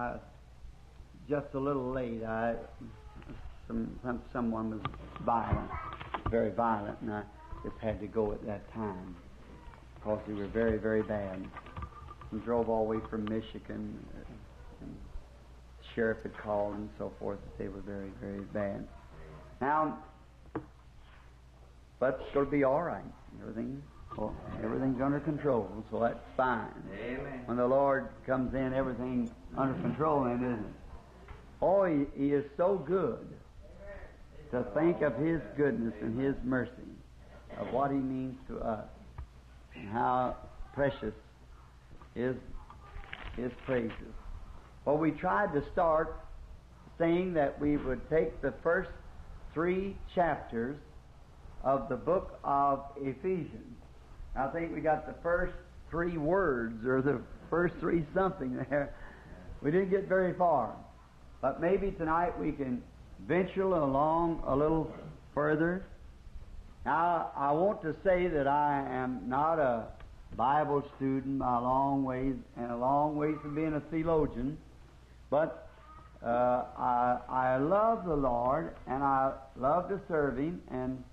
I just a little late. I some, some someone was violent, very violent, and I just had to go at that time because they were very, very bad. We drove all the way from Michigan. uh, And the sheriff had called and so forth that they were very, very bad. Now, but it's going to be all right. Everything, well, everything's under control, so that's fine. Amen. When the Lord comes in, everything's under control, then, isn't it? Oh, he, he is so good to think of His goodness and His mercy, of what He means to us, and how precious His His praises. Well, we tried to start saying that we would take the first three chapters of the book of Ephesians. I think we got the first three words or the first three something there. We didn't get very far. But maybe tonight we can venture along a little further. Now, I want to say that I am not a Bible student by a long ways, and a long ways from being a theologian, but uh, I, I love the Lord, and I love to serve Him, and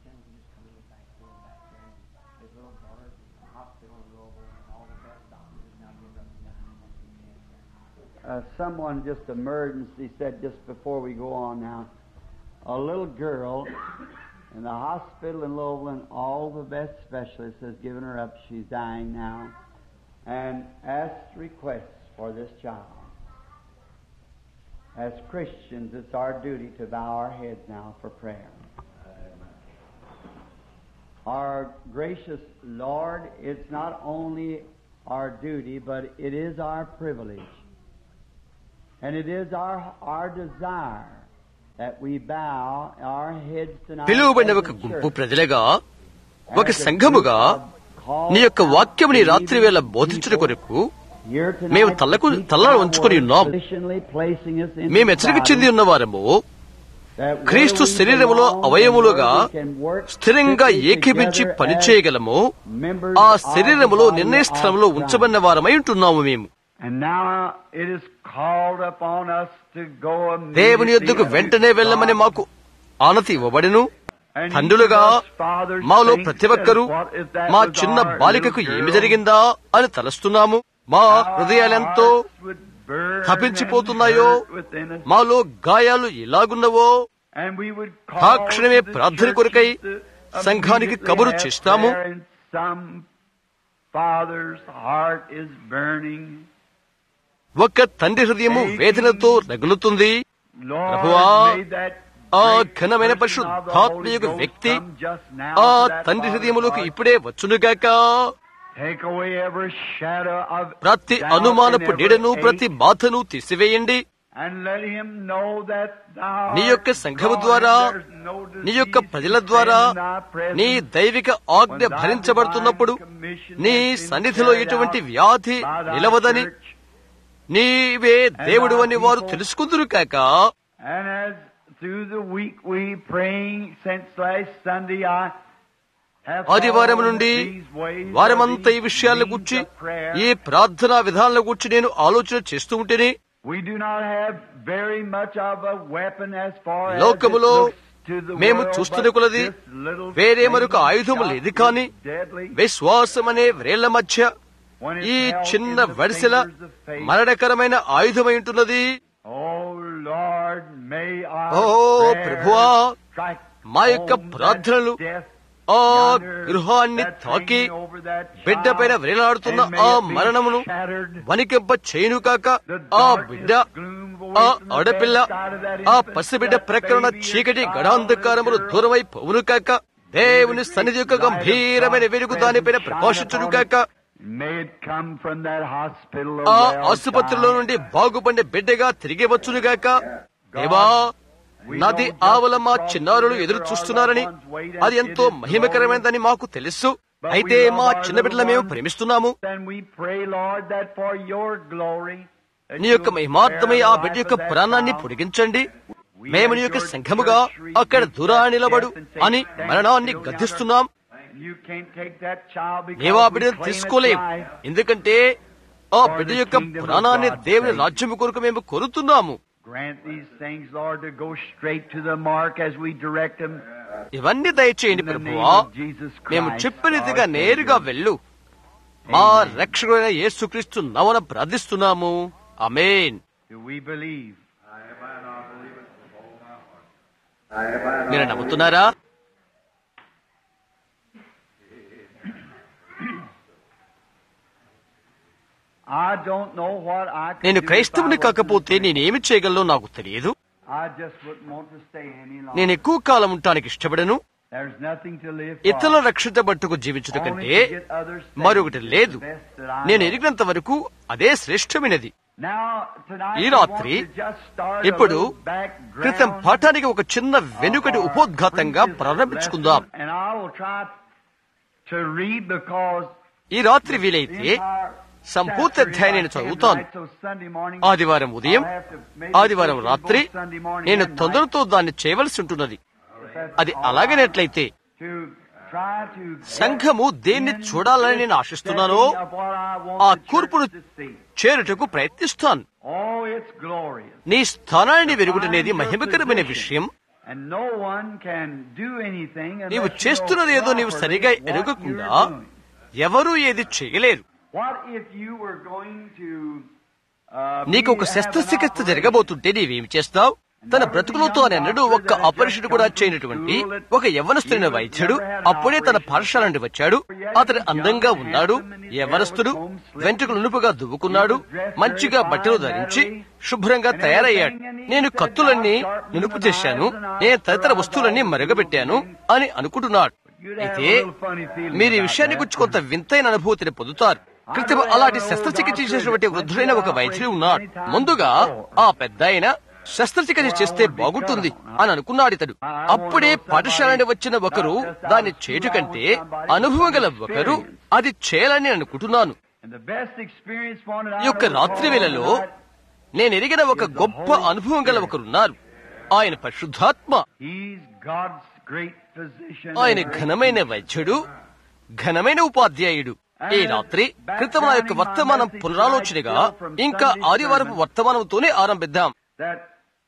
uh, someone just emergency said just before we go on now, a little girl in the hospital in Louisville, all the best specialists has given her up. She's dying now, and asked requests for this child. As Christians, it's our duty to bow our heads now for prayer. Our gracious Lord, it's not only our duty, but it is our privilege. And it is our, our desire that we bow our heads tonight. పిలువబడిన as ఒక a గుంపు church, ప్రజలుగా as ఒక a సంఘముగా group of called నీ యొక్క out వాక్యముని believing రాత్రి వేళ బోధించుట people కొరకు here tonight మేము to తలకు teach తలలు our ఉంచుకొని word, ఉన్నాం. positionally placing us in మేము హెచ్చరిక society, చెంది ఉన్నవారము that where క్రీస్తు we శరీరములో belong and అవయములుగా where we can work స్థిరంగా fitly ఏకీపించి together పనిచేయగలము as members ఆ of the శరీరములో body నిర్ణయ of స్థలంలో Christ. ఉంచబడిన వారమై ఉంటున్నాము మేము And now it is called upon us to go దేవుని immediately యొద్దకు వెంటనే unto వెళ్ళమని God. మాకు ఆనతి ఇవ్వబడిను And తండ్రులుగా each of us fathers మాలో thinks ప్రతి ఒక్కరూ that what if that మా was చిన్న our బాలికకు little ఏమి girl? జరిగిందా అని తలస్తున్నాము మా Our హృదయాలెంతో hearts would burn తప్పించిపోతున్నాయో and hurt within us. మాలో గాయాలు ఎలాగున్నవో And we would ఆ call క్షణమే to the ప్రార్థన churches కొరకై to సంఘానికి immediately కబురు have చేస్తాము. prayer, and some father's heart is burning. ఒక్క తండ్రి హృదయము వేదనతో రగులుతుంది Lord, ప్రభువా, may that ఆ great ఘనమైన person of the పరిశుద్ధాత్మ Holy యొక్క Ghost వ్యక్తి come just now ఆ to that తండ్రి father's హృదయములోకి heart. ఇప్పుడే వచ్చునుగాక Take away every shadow of ప్రతి doubt అనుమానపు and every నీడను ache, ప్రతి బాధను తీసివేయండి and let him know that thou నీ యొక్క art సంఘము God ద్వారా and there's no నీ యొక్క disease ప్రజల to ద్వారా stand in thy presence. నీ దైవిక ఆజ్ఞ When thy భరించబడుతున్నప్పుడు divine commission నీ has been సన్నిధిలో carried ఎటువంటి out వ్యాధి by thy నిలవదని church, నీవే దేవుడు అని వారు people- తెలుసుకుందురు కాక And as through the week we praying since last Sunday, I have ఆదివారం followed నుండి these ways వారమంతా of ఈ these విషయాల means గురించి of prayer. ఈ ప్రార్థనా విధానాల గురించి నేను ఆలోచన చేస్తూ ఉంటేనే We do not have very much of a weapon as far as లోకములో it looks to the మేము world, చూస్తున్న but కొలది this little వేరే మరొక flaming ఆయుధము shot లేదు is కాని deadly. విశ్వాసం అనే వ్రేళ్ల మధ్య When it's ఈ held చిన్న in the వడిసెల fingers of faith. మరణకరమైన ఆయుధమై ఉంటున్నది Oh Lord, may our oh prayers ప్రభువా strike మా యొక్క home that ప్రార్థనలు death ఆ yonder గృహాన్ని that's తాకి hanging over that బిడ్డ child, పైన వేలాడుతున్న and may ఆ it be మరణమును shattered. వణికింప చేయును కాక The ఆ darkness బిడ్డ gloom ఆ away from the ఆడపిల్ల bedside of that ఆ infant, పసిబిడ్డ that ప్రకరణ baby or చీకటి child, గడాంధకారములు little girl. దూరమై పోవును కాక దేవుని సన్నిధి యొక్క గంభీరమైన వెలుగు దానిపైన ప్రకాశించును కాక May it come from that hospital ఆ a well ఆసుపత్రిలో child. నుండి బాగుపడిన బిడ్డగా తిరిగి వచ్చును గాక దేవా నది ఆవల మా చిన్నారులు ఎదురు చూస్తున్నారని అది ఎంతో మహిమకరమైనదని మాకు తెలుసు అయితే మా చిన్న బిడ్డల మేము ప్రేమిస్తున్నాము Then we pray, Lord, that for your glory, that నీ యొక్క you will మహిమార్థమై spare ఆ the బిడ్డ life యొక్క of that ప్రాణాన్ని child. పొడిగించండి మేము నీ యొక్క సంఘముగా అక్కడ దూరా నిలబడు అని మరణాన్ని గద్దిస్తున్నాం You can't take that child because నీవు ఆ we బిడ్డను claim its తీసుకోలేవు life. ఎందుకంటే ఆ బిడ్డ యొక్క పురాణాన్ని దేవుని రాజ్యము కొరకు మేము కోరుతున్నాము Grant these things, Lord, to go straight to the mark as we direct them. ఇవన్నీ దయచేయండి In the name ప్రభువా of Jesus మేము Christ, చెప్పినదిగా our నేరుగా Savior. వెళ్ళు మా రక్షకుడైన యేసుక్రీస్తు నవన ప్రార్థిస్తున్నాము అమేన్ Do we believe? మీరు నమ్ముతున్నారా I don't know what I could నేను do if I క్రైస్తవుని wasn't కాకపోతే a Christian. నేనేమి చేయగలను నాకు తెలియదు I just wouldn't want to stay any longer. నేను ఎక్కువ కాలం ఉండటానికి ఇష్టపడను There's nothing to live ఇతరుల for. రక్షిత బట్టుకు జీవించడం Only కంటే to get others saved మరొకటి is లేదు the best that I నేను know. ఎరిగినంత వరకు అదే శ్రేష్టమైనది Now, tonight ఈ we రాత్రి want to just start a ఇప్పుడు little background క్రితం పాఠానికి ఒక చిన్న వెనుకటి of our ఉపోద్ఘాతంగా previous ప్రారంభించుకుందాం lesson, And I will try to read because ఈ రాత్రి the వీలైతే entire సంపూర్తి chapter అధ్యాయం is నేను like చదువుతాను ten nights, so Sunday morning, ఆదివారం ఉదయం I'll have to maybe ఆదివారం preach రాత్రి both Sunday morning నేను and night. తొందరతో దాన్ని చేయవలసి ఉంటున్నది If that's అది all right. అలాగనట్లయితే To try to సంఘము దేన్ని get చూడాలని నేను in ఆశిస్తున్నానో setting of what I want ఆ the church కూర్పును to see. చేరుటకు ప్రయత్నిస్తాను Oh, it's glorious. నీ స్థానాన్ని వెరుగుటనేది మహిమకరమైన విషయం And no one can do anything unless నీవు you know చేస్తున్నది ఏదో నీవు properly సరిగా what ఎరగకుండా you're doing. ఎవరూ ఏది చేయలేరు What if you were going to, uh, నీకు ఒక be- have an శస్త్రచికిత్స operation? జరగబోతుంటే నీవేమి చేస్తావు తన బ్రతుకులో తానెన్నడూ ఒక్క ఆపరేషన్ కూడా చేయనటువంటి ఒక యవ్వనస్తుడైన వైద్యుడు అప్పుడే తన పాఠశాల నుండి వచ్చాడు అతడు అందంగా ఉన్నాడు యవ్వనస్తుడు వెంట్రుకలు నునుపుగా దువ్వుకున్నాడు మంచిగా బట్టలు ధరించి శుభ్రంగా తయారయ్యాడు నేను కత్తులన్నీ నునుపు చేశాను నేను తదితర వస్తువులన్నీ మరగబెట్టాను అని అనుకుంటున్నాడు అయితే మీరు ఈ విషయాన్ని గురించి కొంత వింతైన అనుభూతిని పొందుతారు క్రితం అలాంటి శస్త్రచికిత్స చేసినటువంటి వృద్ధుడైన ఒక వైద్యుడు ఉన్నాడు ముందుగా ఆ పెద్ద ఆయన శస్త్రచికిత్స చేస్తే బాగుంటుంది అని అనుకున్నాడు ఇతడు అప్పుడే పాఠశాల నుండి వచ్చిన ఒకరు దాన్ని చేయటు కంటే అనుభవం గల ఒకరు అది చేయాలని అనుకుంటున్నాను And the best experience wanted ఈ యొక్క రాత్రి వేళలో నేను ఎరిగిన ఒక గొప్ప అనుభవం గల ఒకరున్నారు ఆయన పరిశుద్ధాత్మ He's God's great physician. ఆయన ఘనమైన వైద్యుడు ఘనమైన ఉపాధ్యాయుడు ఈ రాత్రి క్రితం నా యొక్క వర్తమానం పునరాలోచనగా ఇంకా ఆదివారపు వర్తమానంతోనే ఆరంభిద్దాం That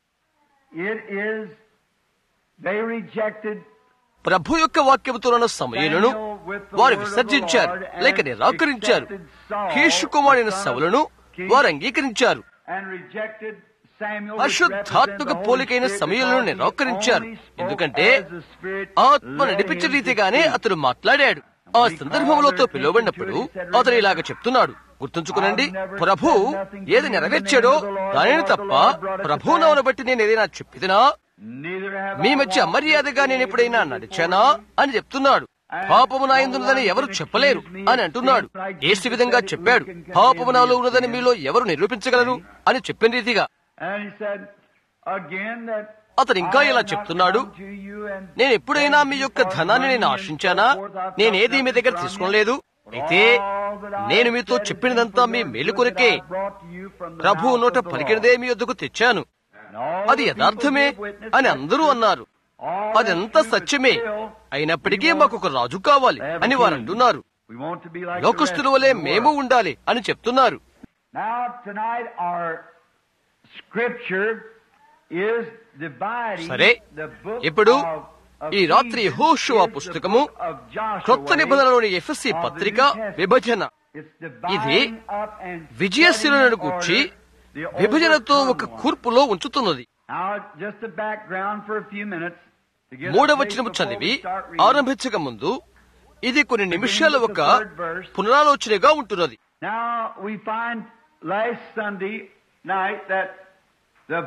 it is, they rejected ప్రభు యొక్క వాక్యముతో ఉన్న సమయలను వారు విసర్జించారు లేక నిరాకరించారు కీషు కుమారుడైన సవులను వారు అంగీకరించారు and rejected Samuel. which పరిశుద్ధాత్మక represented the పోలికైన Holy Spirit సమయంలో because he నిరాకరించారు only spoke ఎందుకంటే as the Spirit ఆత్మ led నడిపించే him to రీతిగానే speak. అతడు మాట్లాడాడు ఆ సందర్భంలో పిలువబడినప్పుడు అతను ఇలాగ చెప్తున్నాడు గుర్తుంచుకునండి ప్రభు ఏది నెరవేర్చాడో దానిని తప్ప ప్రభు నవను బట్టి నేను ఏదైనా చెప్పిదినా Neither have మీ I మధ్య walked అమర్యాదగా with నేను you ఎప్పుడైనా before. నడిచానా అని చెప్తున్నాడు పాపము నా ఎందున్నదని ఎవరు చెప్పలేరు అని అంటున్నాడు ఏసు విధంగా చెప్పాడు పాపము నాలో ఉన్నదని మీలో ఎవరు నిరూపించగలరు అని చెప్పిన రీతిగా And he said again that అతను ఇంకా ఇలా చెప్తున్నాడు నేను ఎప్పుడైనా మీ యొక్క ధనాన్ని నేను ఆశించానా నేనేది మీ దగ్గర తీసుకోలేదు అయితే నేను మీతో చెప్పినదంతా మీ మేలు కొరకే ప్రభు నోట పలికినదే మీ వద్దకు తెచ్చాను అది యథార్థమే అని అందరూ అన్నారు అదంతా సత్యమే అయినప్పటికీ మాకు ఒక రాజు కావాలి అని వారు అంటున్నారు లోకస్తుల వలె మేము ఉండాలి అని చెప్తున్నారు Now tonight our scripture is dividing సరే the book ఇప్పుడు of- of ఈ రాత్రి Ephesians యెహోషువ is the పుస్తకము book of Joshua క్రొత్త నిబంధనలోని ఎఫ్ఎస్సి of the పత్రిక New Testament. విభజన It's dividing ఇది up and విజయశిలను setting in గూర్చి order the విభజనతో overcome ఒక one. కూర్పులో ఉంచుతున్నది Now, just a background for a few minutes to get మూడవ a వచనము before చదివి we start reading. ఆరంభించక ముందు ఇది కొన్ని నిమిషాల ఒక పునరాలోచనగా ఉంటున్నది Now we find last Sunday night that the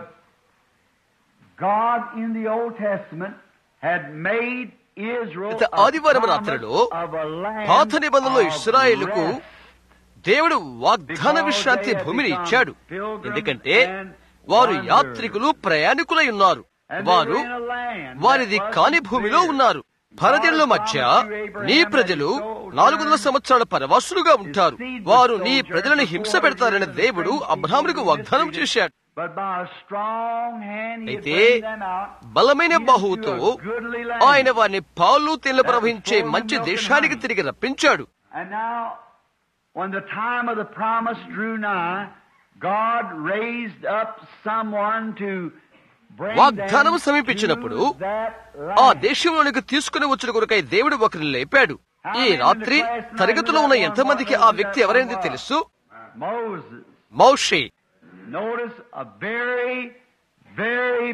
God in the Old Testament had made Israel గత a ఆదివారం promise రాత్రిలో of a land పాత నిబంధనలో of ఇస్రాయేలుకు rest. దేవుడు వాగ్దాన విశ్రాంతి భూమిని ఇచ్చాడు ఎందుకంటే వారు యాత్రికులు ప్రయాణికులై ఉన్నారు And they వారు were in a land వారిది that కాని wasn't భూమిలో theirs. ఉన్నారు పరదేళ్ల మధ్య నీ ప్రజలు నాలుగు వందల సంవత్సరాల పరవాసులుగా ఉంటారు వారు నీ ప్రజలను హింస పెడతారని దేవుడు అబ్రహాములకు వాగ్దానం చేశాడు But by a strong hand he అయితే bring them out బలమైన into బాహువుతో a goodly land. ఆయన వారిని పాలు తేళ్లు ప్రవహించే మంచి దేశానికి తిరిగి రప్పించాడు And now when the time of the promise drew nigh, God raised up someone to bring వాగ్దానము them సమీపించినప్పుడు to that ఆ life. దేశంలోనికి తీసుకుని వచ్చిన కొరకై దేవుడు ఒకరిని లేపాడు ఈ రాత్రి తరగతిలో ఉన్న ఎంతమందికి ఆ వ్యక్తి ఎవరైంది తెలుసు Moses. మౌషే Notice a very, very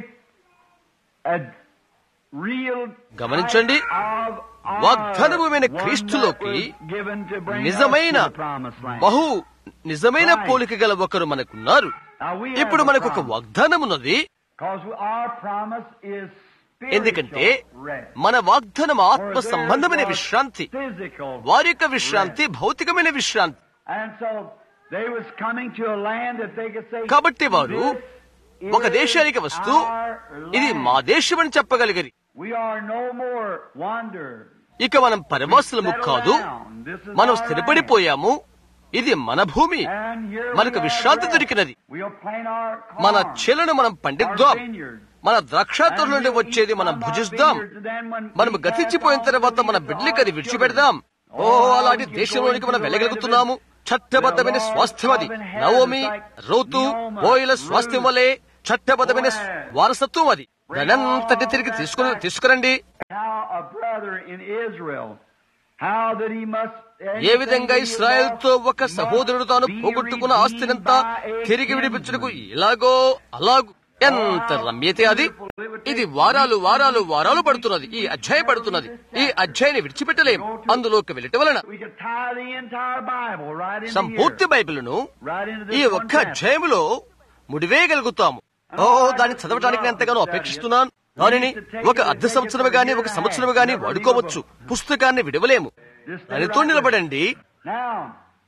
a real గమనించండి, type of our వాగ్దానమైన one క్రీస్తులోకి that was given to bring us నిజమైన to the promised land. బహు నిజమైన పోలిక గల ఒకరు మనకున్నారు Now we have ఇప్పుడు a మనకు ఒక promise, వాగ్దానం ఉన్నది 'cause our promise is ఎందుకంటే spiritual rest. మన వాగ్దానం ఆత్మ Where there సంబంధమైన was విశ్రాంతి physical వారి యొక్క విశ్రాంతి భౌతికమైన విశ్రాంతి And so they was coming to a land that they could say, కాబట్టి వారు "This ఒక is దేశానికి వస్తూ our ఇది land." మా దేశమని చెప్పగలిగరి We are no more wanderers. ఇక మనం పరవాసులము కాదు మనం స్థిరపడిపోయాము ఇది మన భూమి And here మనకు we are విశ్రాంతి rest. దొరికినది We'll plant our మన corn, చేలను మనం our పండిద్దాం vineyards. మన ద్రాక్షాతోట నుండి వచ్చేది మనం భుజిస్తాం మనం గతించిపోయిన తర్వాత మన బిడ్డలకి అది విడిచిపెడదాం ఓ అలాంటి దేశంలోనికి మనం వెళ్ళగలుగుతున్నాము చట్టబద్ధమైన స్వాస్థ్యం అది నవోమి రౌతు ఓయిల స్వాస్థ్యం వలె చట్టబద్ధమైన వారసత్వం అది దానంతటి తిరిగి తీసుకుని తీసుకురండి How a brother in Israel, how that he must ఏ విధంగా ఇస్రాయల్ తో ఒక సహోదరుడు తాను పోగొట్టుకున్న ఆస్తినంతా తిరిగి విడిపించుటకు ఎలాగో అలాగూ ఎంత రమ్యతే అది ఇది వారాలు వారాలు వారాలు పడుతున్నది ఈ అధ్యాయం పడుతున్నది ఈ అధ్యాయాన్ని విడిచిపెట్టలేం అందులోకి వెళ్ళటం వలన We could tie the entire Bible right into సంపూర్తి here, బైబిల్ను right into ఈ this one ఒక్క chapter. అధ్యాయములో ముడివేయగలుగుతాము ఓ దాన్ని చదవటానికి నేను ఎంతగానో అపేక్షిస్తున్నాను దానిని ఒక అర్ధ సంవత్సరం గాని ఒక సంవత్సరం గాని వాడుకోవచ్చు పుస్తకాన్ని విడవలేము Just stay దానితో right నిలబడండి there. Now,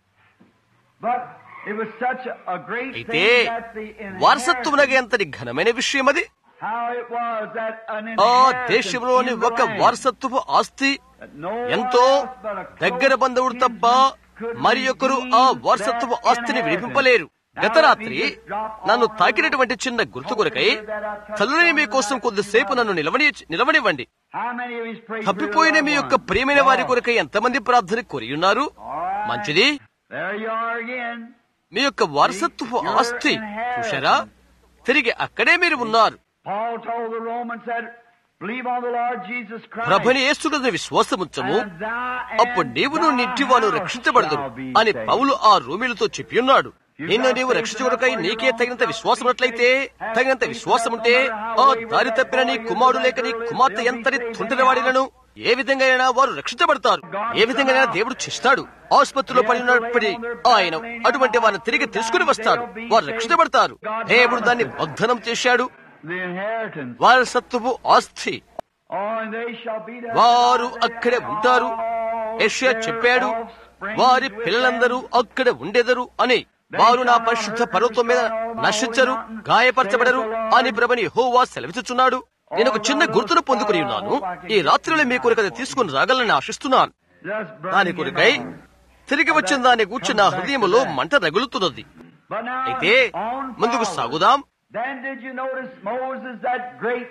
but it was such a, a great అయితే thing that the వారసత్వమునగా inheritance, ఎంతటి ఘనమైన విషయం అది how it was that an ఆ inheritance దేశంలోని in the ఒక land వారసత్వపు ఆస్తి that no ఎంతో one else but a close దగ్గర బంధువుడు తప్ప could మరి ఒకరు ఆ redeem వారసత్వపు that ఆస్తిని inheritance. విడిపింపలేరు గత రాత్రి నన్ను తాకినటువంటి చిన్న గుర్తు కొరకై తల్లుని మీకోసం కొద్దిసేపు నన్ను నిలవని నిలవనివ్వండి How many of these prayed తప్పిపోయిన మీ యొక్క ప్రియమైన వారి కొరకై ఎంతమంది ప్రార్థన కోరి ఉన్నారు మంచిది There you are again. మీ యొక్క వారసత్వపు ఆస్తి చూశారా తిరిగి అక్కడే మీరు ఉన్నారు Paul told the Romans that believe on the Lord Jesus Christ. ప్రభుని యేసుకున్న విశ్వాసముంచము and thou అప్పుడు and నీవును thy నిట్టివాను house రక్షించబడదురు shall be అని saved. పౌలు ఆ రూమిలతో చెప్పి ఉన్నాడు నిన్ను నీవు రక్షించుకొనకై నీకే తగినంత విశ్వాసం ఉన్నట్లయితే తగినంత విశ్వాసం ఉంటే ఆ దారి తప్పిన నీ కుమారుడు లేక నీ కుమార్తె ఎంతటి తుంటినవాడినను ఏ విధంగా వారు రక్షించబడతారు ఏ విధంగా దేవుడు చేస్తాడు ఆసుపత్రిలో పడి ఉన్నప్పటి ఆయన అటువంటి వారిని తిరిగి తీసుకుని వస్తాడు వారు రక్షించబడతారు దేవుడు దాన్ని వాగ్దానం చేశాడు The inheritance. వారసత్వపు ఆస్తి Oh, and they shall be the వారు అక్కడే ఉంటారు యెషయా చెప్పాడు వారి పిల్లలందరూ అక్కడ ఉండెదరు అని వారు నా పరిశుద్ధ పర్వతం మీద నశించరు గాయపరచబడరు అని ప్రభని హోవా సెలవిస్తున్నాడు నేను ఒక చిన్న గుర్తును పొందుకుని ఉన్నాను ఈ రాత్రిలో మీ కొరకు అది తీసుకుని రాగలని ఆశిస్తున్నాను Just burning దాని in కొరకై my heart. తిరిగి వచ్చిన దాన్ని కూర్చుని నా హృదయంలో మంట రగులుతున్నది But now, అయితే on ముందుకు forward. సాగుదాం Then did you notice Moses, that great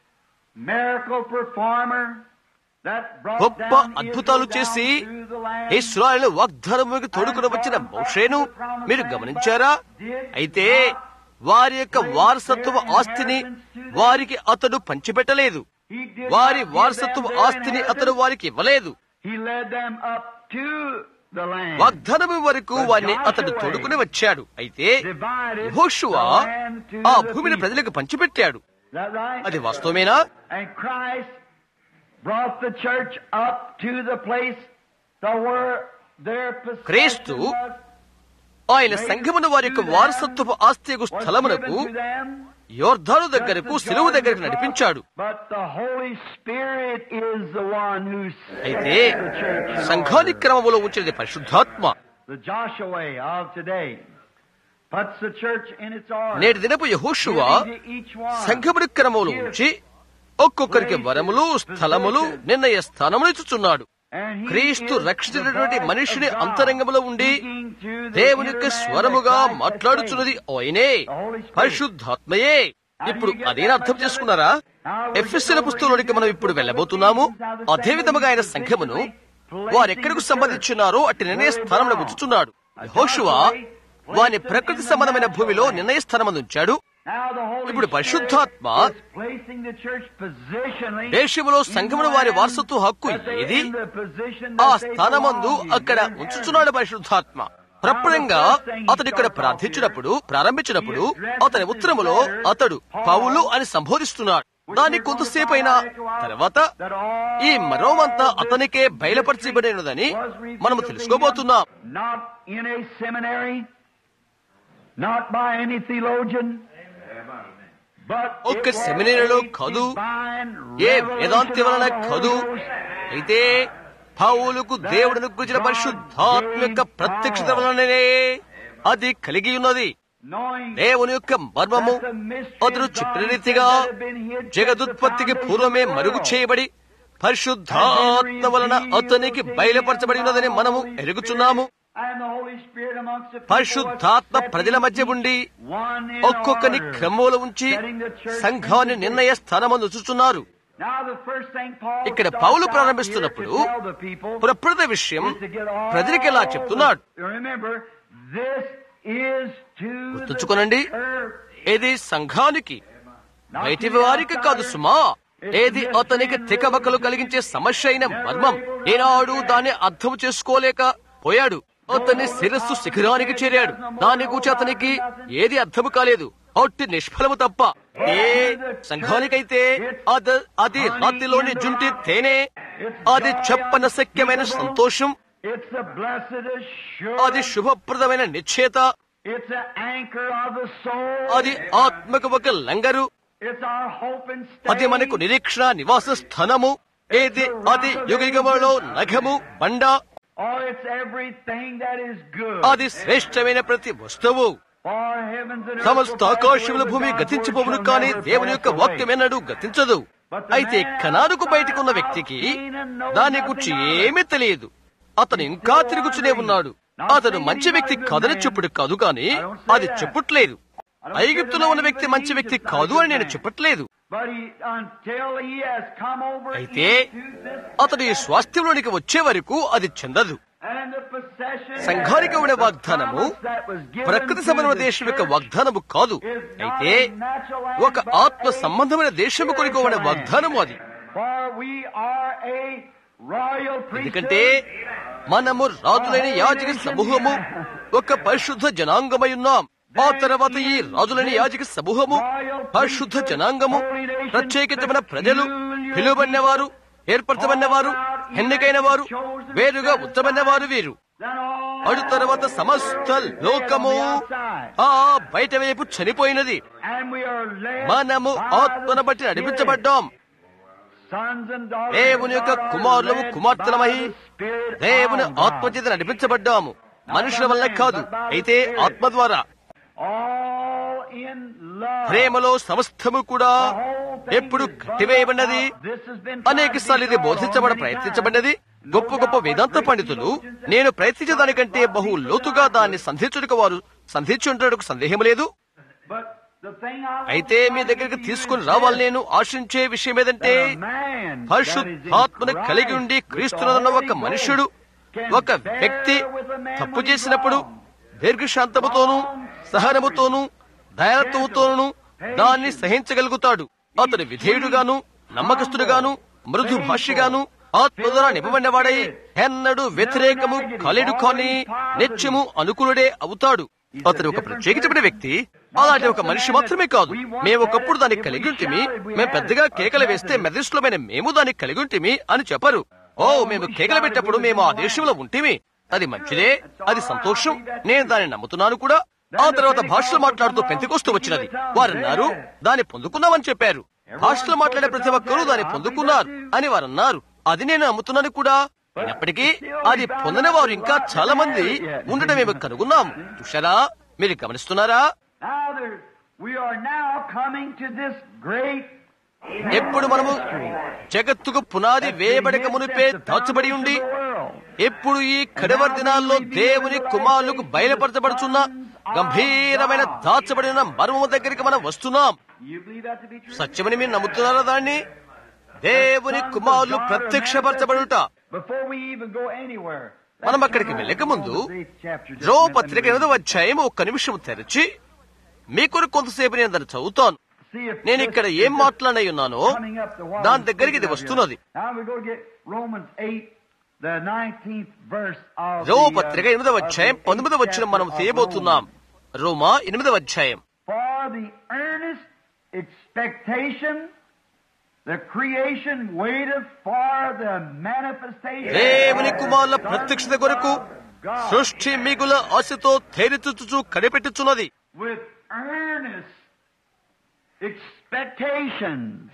miracle performer that brought గొప్ప down అద్భుతాలు Israel చేసి down through the land? Israel వాగ్దానముకి తోడుకుని వచ్చిన మోషేను మీరు గమనించారా అయితే వారి యొక్క వారసత్వ ఆస్తిని వారికి అతడు పంచిపెట్టలేదు He did వారి not give వారసత్వ them their ఆస్తిని అతడు inheritance. వారికి ఇవ్వలేదు He led them up to the land. వాగ్దానము వరకు వారిని అతడు తోడుకుని వచ్చాడు అయితే Divided యెహోషువ the land to ఆ the భూమిని people. ప్రజలకు పంచిపెట్టాడు Is that right? అది వాస్తవమేనా And Christ brought the church up to the place to where their possession క్రీస్తు was ఆయన సంఘమును వారి యొక్క వారసత్వపు ఆస్తి యొక్క was స్థలమునకు given to them. యోర్ధాను దగ్గరకు సిలువు దగ్గరకు నడిపించాడు But the Holy Spirit is the one who అయితే set the church in సంఘాని order. క్రమములో ఉంచినది పరిశుద్ధాత్మ The Joshua way of today puts the church in its order. నేటి దినపు యహోషువ giving to each one సంఘముడి క్రమములో ఉంచి ఒక్కొక్కరికి వరములు స్థలములు నిర్ణయ స్థానములు ఇచ్చుచున్నాడు And he క్రీస్తు is రక్షించినటువంటి the voice మనిషిని of God, అంతరంగములో ఉండి speaking to the దేవుని inner యొక్క man స్వరముగా that Christ has మాట్లాడుచున్నది ఆయనే పరిశుద్ధాత్మయే ఇప్పుడు అదేనా అర్థం చేసుకున్నారా ఎఫ్ఎస్ఎల పుస్తకంలోనికి మనం ఇప్పుడు వెళ్ళబోతున్నాము అదే విధముగా ఆయన సంఘమును వారు ఎక్కడికి సంబంధించున్నారో అట్టి నిర్ణయ స్థానంలో ఉంచుతున్నాడు హోషువా వాని ప్రకృతి సంబంధమైన భూమిలో నిర్ణయ స్థానం ఉంచాడు Now the Holy ఇప్పుడు Spirit పరిశుద్ధాత్మ is placing the church positionally దేశంలో సంఘమును వారి వారసత్వ హక్కు that they ఏది in the position ఆ that they స్థానమందు belong in. అక్కడ ఉంచుచున్నాడు పరిశుద్ధాత్మ ప్రప్రంగా అతడు ఇక్కడ ప్రార్థించినప్పుడు ప్రారంభించినప్పుడు అతని ఉత్తరములో అతడు పౌలు అని సంబోధిస్తున్నాడు దాని కొంతసేపు అయిన తర్వాత ఈ మరోమంతా అతనికే బయలుపరచబడినదని మనము తెలుసుకోబోతున్నాం Not in a seminary, not by any theologian, but ఒక్క it was సెమినరీలో a కాదు, divine ఏ revelation వేదాంతి వలన of the కదు Holy Ghost. అయితే పౌలుకు దేవుడిని గురించిన పరిశుద్ధాత్మ యొక్క ప్రత్యక్షత వలననే అది కలిగి ఉన్నది Knowing దేవుని యొక్క మర్మము that the mystery అతడు of God చెప్పిన that రీతిగా had been hid జగదుత్పత్తికి since the పూర్వమే foundation of the మరుగు world. చేయబడి పరిశుద్ధాత్మ వలన అతనికి బయలుపరచబడినదని మనము ఎరుగుచున్నాము And the Holy Spirit amongst the people పరిశుద్ధాత్మ was ప్రజల మధ్య setting ఉండి one in ఒక్కొక్కని order. క్రమంలో ఉంచి సంఘాన్ని నిర్ణయ స్థానమందు ఉంచుతున్నారు Now the first thing Paul ఇక్కడ starts Paul out ప్రారంభిస్తున్నప్పుడు here to tell the people ప్రకృత విషయం is to get all ప్రజలకు ఎలా చెప్తున్నాడు the- Remember, this is to the గుర్తుంచుకోనండి church, ఇది సంఘానికి not బయటి to the వారికి కాదు outsider. సుమా ఏది అతనికి తికమకలు కలిగించే సమస్య అయిన మర్మం ఏనాడు దాన్ని అర్థం చేసుకోలేక పోయాడు అతని శిరస్సు శిఖరానికి చేరాడు దాని గురించి అతనికి ఏది అర్థం కాలేదు ఒట్టి నిష్ఫలము తప్ప ఏ సంఘానికైతే అద అది రాత్రిలోని జుంటి తేనె అది చెప్పన శక్యమైన సంతోషం It's the blessed assurance. అది శుభప్రదమైన నిశ్చేత It's the anchor of the soul. అది ఆత్మకు ఒక లంగరు It's our hope and stay. అది మనకు నిరీక్షణ నివాస స్థానము ఏది అది యుగయుగములో నఖము బండ Or it's everything that is good. అది శ్రేష్టమైన ప్రతి వస్తువు For heavens and earth సమస్త will pass ఆకాశముల away, భూమి but God's గతించిపోవును word కానీ shall never దేవుని యొక్క pass వాక్యం away. ఎన్నడూ గతించదు అయితే కనానుకు బయటకు ఉన్న వ్యక్తికి దాని గురించి ఏమీ తెలియదు అతను ఇంకా తిరుగుచునే ఉన్నాడు అతను మంచి వ్యక్తి కాదని చెప్పుడు కాదు కానీ అది చెప్పట్లేదు ఐగుప్తులో ఉన్న వ్యక్తి మంచి వ్యక్తి కాదు అని నేను చెప్పట్లేదు But he, until he has come over అయితే into this అతడు ఈ స్వాస్థ్యంలోనికి వచ్చే వరకు అది చెందదు and the possession సంఘానికి ఉండే వాగ్దానము that was given ప్రకృతి to సంబంధమైన the దేశం యొక్క church వాగ్దానము కాదు is not అయితే a natural land, ఒక but ఆత్మ a సంబంధమైన దేశము కొరకు ఉండే spiritual land. వాగ్దానము అది For we are a royal ఎందుకంటే priesthood. మనము రాజులైన యాజక సమూహము ఒక పరిశుద్ధ జనాంగమై ఉన్నాం ఆ తర్వాత ఈ రాజులైన యాజక సమూహము పరిశుద్ధ జనాంగము ప్రత్యేకితమైన ప్రజలు పిలువబడిన వారు ఏర్పరచబడిన వారు ఎన్నికైన వారు వేరుగా ఉత్తమైన వారు వీరు Then all అడు తర్వాత సమస్త లోకము ఆ బయట వైపు చనిపోయినది and we are led మనము by ఆత్మను the బట్టి Spirit. నడిపించబడ్డాం Sons and daughters దేవుని of యొక్క God are కుమారులము led కుమార్తెలమై by the Spirit దేవుని of God. ఆత్మచేత నడిపించబడ్డాము మనుషుల వల్ల కాదు అయితే ఆత్మ ద్వారా All in love. ప్రేమలో సమస్తము కూడా The whole thing ఎప్పుడు is కట్టివేయబడినది brought out. This has been అనేక సార్లు ఇది బోధించబడ ప్రయత్నించబడినది గొప్ప గొప్ప వేదాంత పండితులు నేను ప్రయత్నించేదానికంటే బహు లోతుగా దాన్ని సంధించుటకు వారు సంధించుంటకు సందేహం లేదు But the thing I want అయితే to మీ try to దగ్గరికి give you తీసుకుని is రావాలని this, నేను ఆశించే విషయం ఏదంటే that a man that is in పరిశుద్ధాత్మను కలిగి Christ ఉండి with the క్రీస్తునందున్న Holy ఒక Ghost మనుష్యుడు can ఒక bear వ్యక్తి with a man తప్పు when he's చేసినప్పుడు wrong. దీర్ఘశాంతముతోనూ సహనముతోనూ దయాలత్వముతోనూ దాన్ని సహించగలుగుతాడు అతడు విధేయుడుగాను నమ్మకస్తుడుగాను మృదు భాషగాను ఆత్మ ద్వారా నింపబడినవాడై ఎన్నడూ వ్యతిరేకము కలిడు కాని నిత్యము అనుకూలుడే అవుతాడు అతడు ఒక ప్రత్యేకించబడిన వ్యక్తి అలాంటి ఒక మనిషి మాత్రమే కాదు మేము ఒకప్పుడు దాన్ని కలిగి ఉంటిమి మేము పెద్దగా కేకలు వేస్తే మెదస్లోమైన మేము దాన్ని కలిగి ఉంటిమి అని చెప్పరు ఓ మేము కేకలు పెట్టినప్పుడు మేము ఆ దేశంలో ఉంటిమి అది మంచిదే అది సంతోషం నేను దాన్ని నమ్ముతున్నాను కూడా ఆ తర్వాత భాషలు మాట్లాడుతూ పెంతికొస్తూ వచ్చినది వారన్నారు దాన్ని పొందుకున్నామని చెప్పారు భాషలు మాట్లాడే ప్రతి ఒక్కరూ దాన్ని పొందుకున్నారు అని వారన్నారు అది నేను నమ్ముతున్నాను కూడా అయినప్పటికీ అది పొందిన వారు ఇంకా చాలా మంది ఉండటం మేము కనుగొన్నాం చూశారా మీరు గమనిస్తున్నారా Now there, we are now coming to this great ఎప్పుడు మనము జగత్తుకు పునాది వేయబడక మునిపే దాచబడి ఉండి ఎప్పుడు ఈ కడవరి దినాల్లో దేవుని కుమారులకు బయలుపరచబడుచున్న గంభీరమైన దాచబడిన మర్మము దగ్గరికి మనం వస్తున్నాం You believe that to be true? సత్యమని మీరు నమ్ముతున్నారా దాన్ని దేవుని కుమారులు ప్రత్యక్షపరచబడుట before we even go anywhere. మనం అక్కడికి వెళ్ళక ముందు రో పత్రిక ఎనిమిదవ అధ్యాయం ఒక్క నిమిషం తెరిచి మీ కొరకు కొంతసేపు నేను దాన్ని చదువుతాను నేను ఇక్కడ ఏం మాట్లాడై ఉన్నానో దాని దగ్గరికి ఇది వస్తున్నది రో పత్రిక ఎనిమిదవ అధ్యాయం పంతొమ్మిదవ వచ్చిన మనం తీయబోతున్నాం రోమా ఎనిమిదవ అధ్యాయం For the earnest expectation, the creation waiteth for the manifestation. దేవుని కుమారుల ప్రత్యక్షత కొరకు సృష్టి మిగుల ఆశతో తేరిచుచు కనిపెట్టుచున్నది With earnest expectations.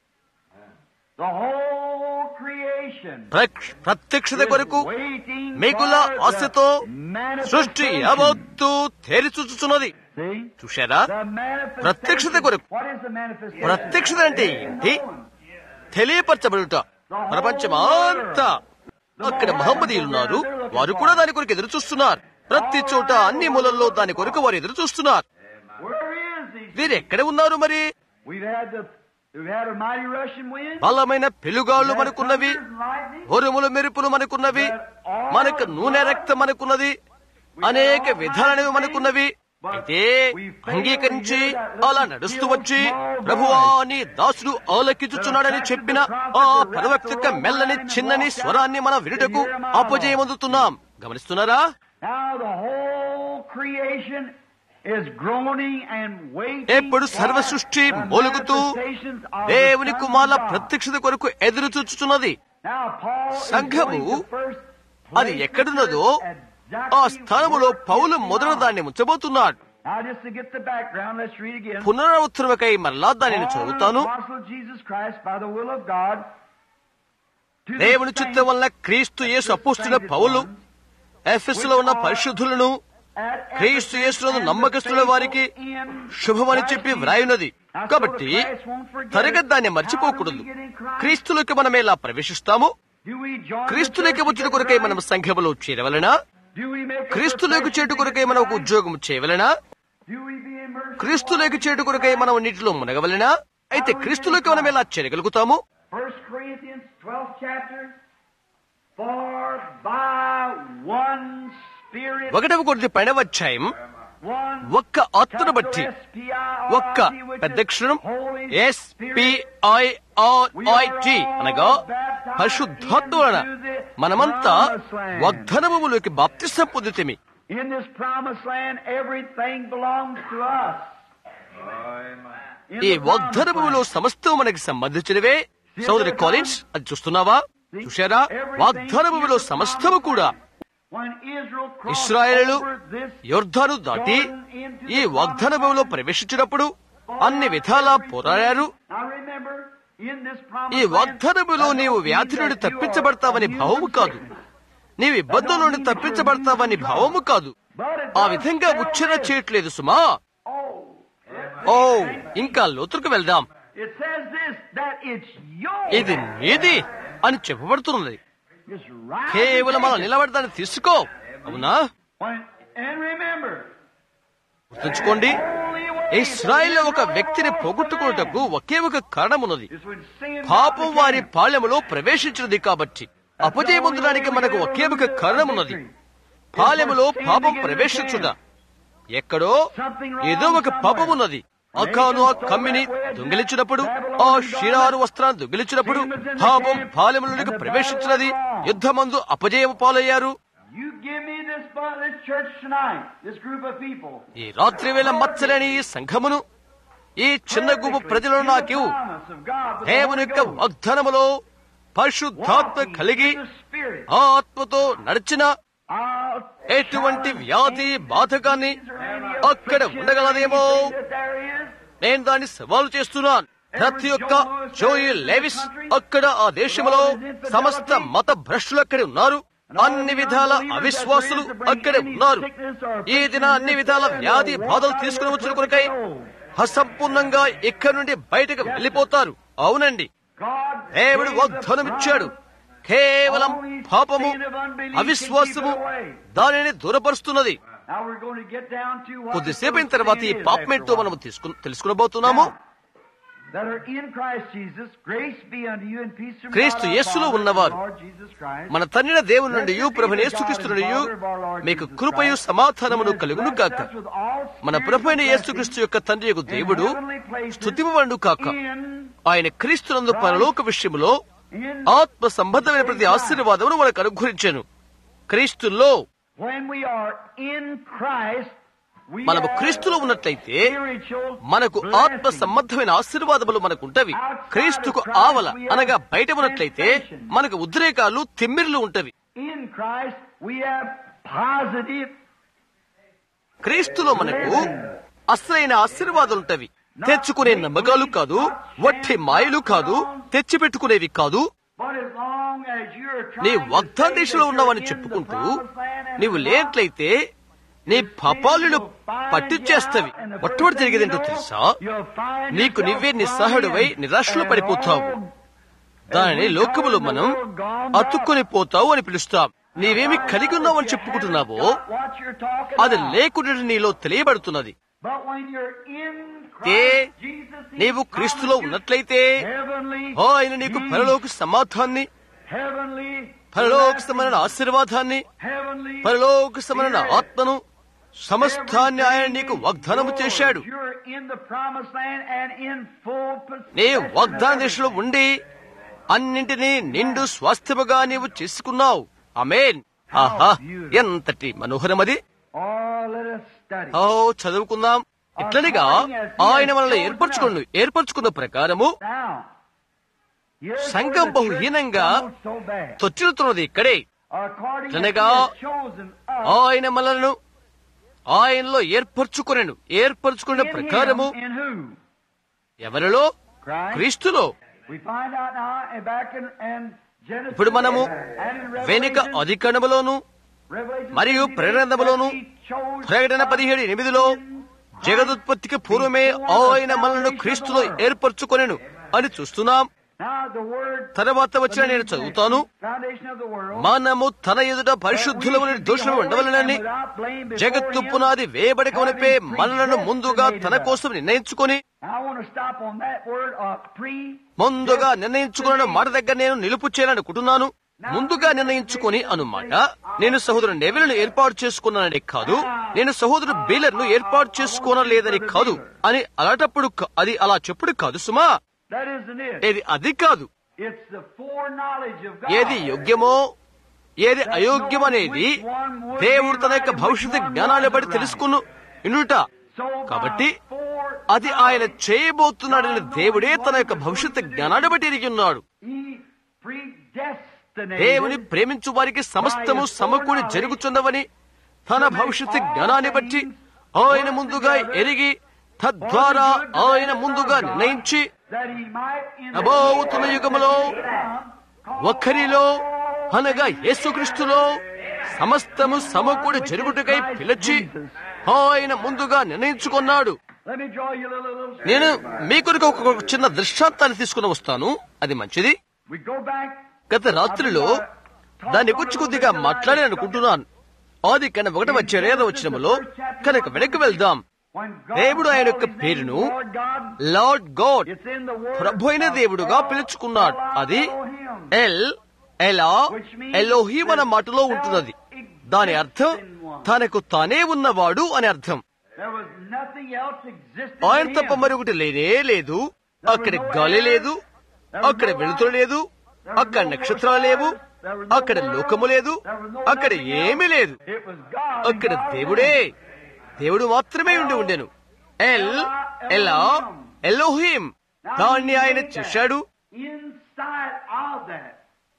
The whole creation. ప్రక్ష- ప్రత్యక్షత కొరకు waiting మిగుల for the ఆశతో సృష్టి manifestation. యావత్తు తేరిచుచుచున్నది See? చూశారా The manifestation. ప్రత్యక్షత కొరకు. What is the manifestation? ప్రత్యక్షత అంటే ఏంటి తెలియపరచబడుట ప్రపంచమంతా అక్కడ మహమ్మదీయులున్నారు వారు కూడా దాని కొరకు ఎదురు చూస్తున్నారు ప్రతి చోట అన్ని మూలల్లో దాని కొరకు వారు ఎదురు చూస్తున్నారు Where is these? వీరు ఎక్కడ ఉన్నారు మరి We've had the we've had a mighty rushing wind. బలమైన పెలుగాళ్ళు మనకున్నవి Thunder and lightning. ఉరుములు మెరుపులు మనకున్నవి మనకు నూనె రక్తం మనకున్నది అనేక విధాలనేవి మనకున్నవి అయితే అంగీకరించి అలా నడుస్తూ వచ్చి ప్రభువా నీ దాసుడు ఆలకించుచున్నాడని చెప్పిన ఆ పరవక్తిక మెల్లని చిన్నని స్వరాన్ని మనం వినుటకు అపజయమందుతున్నాం గమనిస్తున్నారా Now the whole creation is groaning and waiting ఎప్పుడు సర్వ for సృష్టి the మూలుగుతూ manifestations of the దేవుని sons కుమారుల of God. ప్రత్యక్షత కొరకు ఎదురు చూచుచున్నది Now Paul is సంఘము going to first అది place ఎక్కడున్నదో exactly ఆ స్థానములో where పౌలు it మొదట belongs. దాన్ని ఉంచబోతున్నాడు Now just to get the background, let's read again. పునరావృతమకై మరలా దానిని Paul, an చదువుతాను apostle of Jesus Christ by the will of God, to the దేవుని saints చిత్తం వల్ల క్రీస్తు యేసు అపోస్తున్న పౌలు ఎఫెస్ లో ఉన్న పరిశుద్ధులను at క్రీస్తు Ephesus యేసునందు and the నమ్మకస్తుల వారికి faithful in శుభమని Christ చెప్పి Jesus. వ్రాయున్నది Now, so కాబట్టి Christ won't forget త్వరగా it. దాన్ని How do మర్చిపోకూడదు we get in Christ? క్రీస్తులోకి మనం ఎలా ప్రవేశిస్తాము Do we join the క్రీస్తులోకి church వచ్చిన to get కొరకై Christ? మనం సంఘములో చేరవలనా Do we make a క్రీస్తులోకి profession చేటు to కొరకై get మనం ఒక Christ? ఉద్యోగం చేయవలనా Do we be immersed in క్రీస్తులోకి water చేటు to get కొరకై Christ? మనం నీటిలో మునగవలనా అయితే క్రీస్తులోకి మనం ఎలా చేరగలుగుతాము 1 Corinthians 12th chapter. For by one Spirit, ఒకటవ కొద్ది పైనవ అధ్యాయం one ఒక్క ఆత్మను బట్టి ఒక్క పెద్దక్షరం ఎస్ పిఐఆర్ఐటి అనగా పరిశుద్ధాత్మ వలన మనమంతా వాగ్దానములోకి బాప్తిసం పొందితేమి In this promised land, everything belongs to us. In ఈ the promised వాగ్దానములో land. సమస్తం మనకి సంబంధించినవే సోదరి కాలేజ్ అది చూస్తున్నావా చూశారా వాగ్దానములో సమస్తము కూడా When Israel crossed ఇస్రాయేలు over this యోర్ధాను దాటి ఈ వాగ్దానములో ప్రవేశించినప్పుడు అన్ని విధాలా పోరాడారు Now remember, in this ఈ promised land, వాగ్దానములో నీవు వ్యాధి నుండి తప్పించబడతావని భావము కాదు నీవు ఇబ్బందుల నుండి తప్పించబడతావని భావము కాదు ఆ విధంగా ఉచ్చరణ చేయట్లేదు సుమా ఓ ఇంకా లోతుకు వెళ్దాం It says this, that it's yours. ఇది నీది అని చెప్పబడుతున్నది Just rise కేవలం and అలా take it. నిలబడదాన్ని తీసుకో అవునా When- And remember, గుర్తుంచుకోండి only way ఇస్రాయేల్ ఒక Israel వ్యక్తిని lost the పోగొట్టుకున్నటకు land ఒకే ఒక కారణమున్నది is when sin పాపం got the వారి camp. పాలెములో ప్రవేశించినది కాబట్టి అపజయముందడానికి మనకు ఒకే ఒక కారణమున్నది పాలెములో పాపం ప్రవేశించుట ఎక్కడో ఏదో ఒక పాపం ఉన్నది అకాను ఆ కమ్మిని దొంగిలించినప్పుడు ఆ షిరారు వస్త్రాన్ని దొంగిలించినప్పుడు పాపం పాలెములోనికి ప్రవేశించినది యుద్ధమందు అపజయం పాలయ్యారు You give me this, bu- this church tonight, this group of people. ఈ రాత్రి వేళ మచ్చలేని ఈ సంఘమును ఈ చిన్న గుంపు ప్రజలను నాకివు In the promise of God with the దేవుని Holy యొక్క Ghost. వాగ్దానములో పరిశుద్ధాత్మ Walking కలిగి in the Spirit. ఆ ఆత్మతో నడిచిన I'll ఎటువంటి వ్యాధి బాధకాన్ని అక్కడ ఉండగలదేమో that there is. నేను దాన్ని సవాలు చేస్తున్నాను ప్రతి ఒక్క జోయి లేవిస్ అక్కడ ఆ దేశంలో సమస్త మత భ్రష్టులు అక్కడే ఉన్నారు అన్ని విధాల అవిశ్వాసులు అక్కడే ఉన్నారు ఈ దిన అన్ని విధాల వ్యాధి బాధలు తీసుకుని వచ్చిన కొరకై అసంపూర్ణంగా ఇక్కడి నుండి బయటకు వెళ్ళిపోతారు అవునండి God దేవుడు gave the వాగ్దానం ఇచ్చాడు కేవలం పాపము అవిశ్వాసము దానిని దూరపరుస్తున్నది Now we're going to get down to what కొద్దిసేపు అయిన the తర్వాత ఈ sin is పాపం after ఏంటో a while. మనం తీసుకు తెలుసుకునబోతున్నాము that are in Christ Jesus, grace be unto you and peace from క్రీస్తు God our యేసులో Father and ఉన్నవారు. Lord Jesus Christ. మన తండ్రిన దేవుని నుండి ప్రభుని యేసుక్రీస్తునుడియు మీకు కృపయు సమాధానమును కలుగును కాక మన ప్రభు అయిన యేసుక్రీస్తు యొక్క తండ్రి యొక్క దేవుడు స్తుతింపబడు కాక ఆయన క్రీస్తునందు పరలోక విషయములో ఆత్మ సంబంధమైన ప్రతి ఆశీర్వాదమును మనకు అనుగ్రహించాను క్రీస్తులో When we are in Christ, we మనము have క్రీస్తులో ఉన్నట్లయితే spiritual మనకు ఆత్మ blessings. సంబంధమైన ఆశీర్వాదములు మనకుంటవి క్రీస్తుకు ఆవల అనగా బయట ఉన్నట్లయితే మనకు ఉద్రేకాలు తిమ్మిర్లు ఉంటవి In Christ, we have positive క్రీస్తులో మనకు అసలైన ఆశీర్వాదాలుంటవి తెచ్చుకునే నమ్మకాలు కాదు వట్టి మాయలు కాదు తెచ్చిపెట్టుకునేవి కాదు But as long as you're నీ trying to వాగ్దాన say దేశంలో that ఉన్నావని you're in చెప్పుకుంటూ the promised land and నీవు you're లేనట్లయితే నీ పాపాలను పట్టించేస్తవి మొట్టమొదటి జరిగేదేంటో తెలుసా నీకు నువ్వే నిస్సహాయుడివై నిరాశలో పడిపోతావు దానిని లోకములో మనం అతుక్కొని పోతావు అని పిలుస్తాం నీవేమి కలిగి ఉన్నావు అని చెప్పుకుంటున్నావో అది లేకుండా నీలో తెలియబడుతున్నది ఏ నీవు క్రీస్తులో ఉన్నట్లయితే ఓ ఆయన నీకు పరలోక సమాధాన్ని పరలోక సమైన ఆశీర్వాదాన్ని పరలోక సమైన ఆత్మను సమస్తాన్ని ఆయన నీకు వాగ్దానము చేశాడు నీ వాగ్దాన దేశంలో ఉండి అన్నింటినీ నిండు స్వాస్థ్యముగా నీవు చేసుకున్నావు అమేన్ ఆహా ఎంతటి మనోహరమది ఓ చదువుకుందాం ఇట్లనిగా ఆయన మనల్ని ఏర్పరచుకున్న ఏర్పరచుకున్న ప్రకారము సంఘం బహుహీనంగా తొచ్చిల్తున్నది ఇక్కడే ఇట్లనగా ఆయన మనలను ఆయనలో ఏర్పరచుకునేను ఏర్పరచుకున్న ప్రకారము ఎవరిలో క్రీస్తులో ఇప్పుడు మనము వెనుక అధికరణములోను మరియు ప్రేరణములోను ప్రకటన పదిహేడు ఎనిమిదిలో జగదుత్పత్తికి పూర్వమే ఆయన మనలను క్రీస్తులో ఏర్పరచుకొనెను అని చూస్తున్నాం తర్వాత వచ్చిన నేను చదువుతాను మనము తన ఎదుట పరిశుద్ధులమని దోషులు ఉండవలనని జగత్తు పునాది వేయబడకమునిపే మనలను ముందుగా తన కోసం నిర్ణయించుకొని ముందుగా నిర్ణయించుకున్న మాట దగ్గర నేను నిలుపు చేయాలనుకుంటున్నాను ముందుగా నిర్ణయించుకొని అనుమాట నేను సహోదరు నెవెలను ఏర్పాటు చేసుకున్నానని కాదు నేను సహోదరు బీలర్ ను ఏర్పాటు చేసుకోనలేదని కాదు అని అలాంటప్పుడు క- అది అలా చెప్పుడు కాదు సుమా ఏది అది కాదు ఏది యోగ్యమో ఏది అయోగ్యం అనేది దేవుడు తన యొక్క భవిష్యత్తు జ్ఞానాన్ని బట్టి తెలుసుకును ఇనుట కాబట్టి అది ఆయన చేయబోతున్నాడని దేవుడే తన యొక్క భవిష్యత్తు జ్ఞానాన్ని బట్టి ఎరిగి ఉన్నాడు దేవుని ప్రేమించు వారికి సమస్తము సమకూడి జరుగుతున్నవని తన భవిష్యత్తు జ్ఞానాన్ని బట్టి ఆయన ముందుగా ఎరిగి తద్వారా ఆయన ముందుగా నిర్ణయించి నబోతున్న యుగములో ఒక్కరిలో అనగా యేసుక్రీస్తులో సమస్తము సమకూడి జరుగుటకై పిలిచి ఆయన ముందుగా నిర్ణయించుకున్నాడు నేను మీ కొరకు ఒక చిన్న దృష్టాంతాన్ని తీసుకుని వస్తాను అది మంచిది గత రాత్రిలో దాని గురించి కొద్దిగా మాట్లాడి అనుకుంటున్నాను ఆది కన్నా ఒకటి వచ్చే రేద వచ్చినములో కనుక వెనక్కి వెళ్దాం దేవుడు ఆయన యొక్క పేరును లార్డ్ గాడ్ ప్రభు అయిన దేవుడుగా పిలుచుకున్నాడు అది ఎల్ ఎలా ఎలోహీం అన్న మాటలో ఉంటున్నది దాని అర్థం తనకు తానే ఉన్నవాడు అని అర్థం ఆయన తప్ప మరొకటి లేనే లేదు అక్కడ గాలి లేదు అక్కడ వెలుతురు లేదు అక్కడ నక్షత్రాలు లేవు అక్కడ లోకము లేదు అక్కడ ఏమీ లేదు అక్కడ దేవుడే దేవుడు మాత్రమే ఉండి ఉండెను ఎల్ ఎలా ఎలోహీం దాన్ని ఆయన చేశాడు Inside of that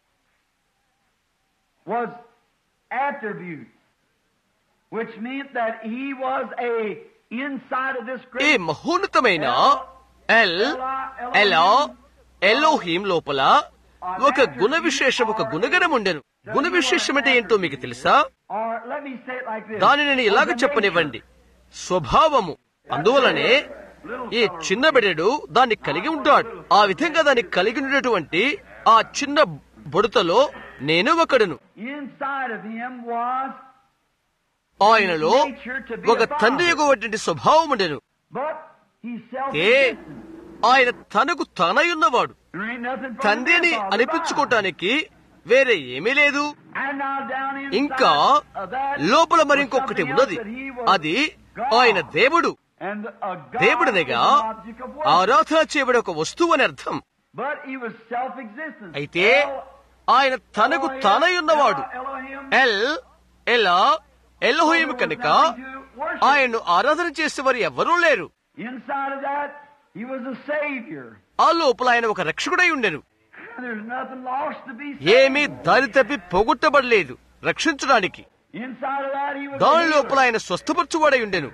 was attribute, which meant that he was a inside of this ఈ great మహోన్నతమైన ఎల్ ఎలా ఎలోహీం లోపల ఒక గుణ విశేషం ఒక గుణగణం ఉండెను గుణ విశేషం అంటే ఏంటో మీకు తెలుసా or let me say it like this. దాన్ని నేను ఇలాగ was a చెప్పనివ్వండి స్వభావము అందువలనే ఈ చిన్న బిడ్డడు దాన్ని కలిగి ఉంటాడు ఆ విధంగా దాన్ని కలిగి ఉండేటువంటి ఆ చిన్న బుడతలో నేను ఒకడును nature. Inside of him was, ఆయనలో ఒక తండ్రి యొక్కటువంటి స్వభావం ఉండెను but he self ఏ ఆయన తనకు తానయున్నవాడు There ain't nothing for తండ్రి అని the Father అనిపించుకోవటానికి వేరే ఏమీ లేదు And now down inside ఇంకా of that లోపల మరి was ఇంకొకటి something ఉన్నది else that he was అది God. ఆయన దేవుడు And a God దేవుడనగా is an object of worship. ఆరాధన చేయబడే ఒక వస్తువు అని అర్థం But he was self-existent. అయితే El- ఆయన తనకు తానై ఉన్నవాడు Elohim, ఎల్ ఎలా ఎల్హోయిం కనుక nothing to worship. ఆయన్ను ఆరాధన చేసేవారు ఎవరూ లేరు Inside of that, he was a savior. ఆ లోపల ఆయన ఒక రక్షకుడై ఉండెను There's nothing lost to be ఏమీ saved. దారి తప్పి పోగొట్టబడలేదు రక్షించడానికి Inside of that, he was a దాని healer. లోపల ఆయన స్వస్థపరచువాడై ఉండెను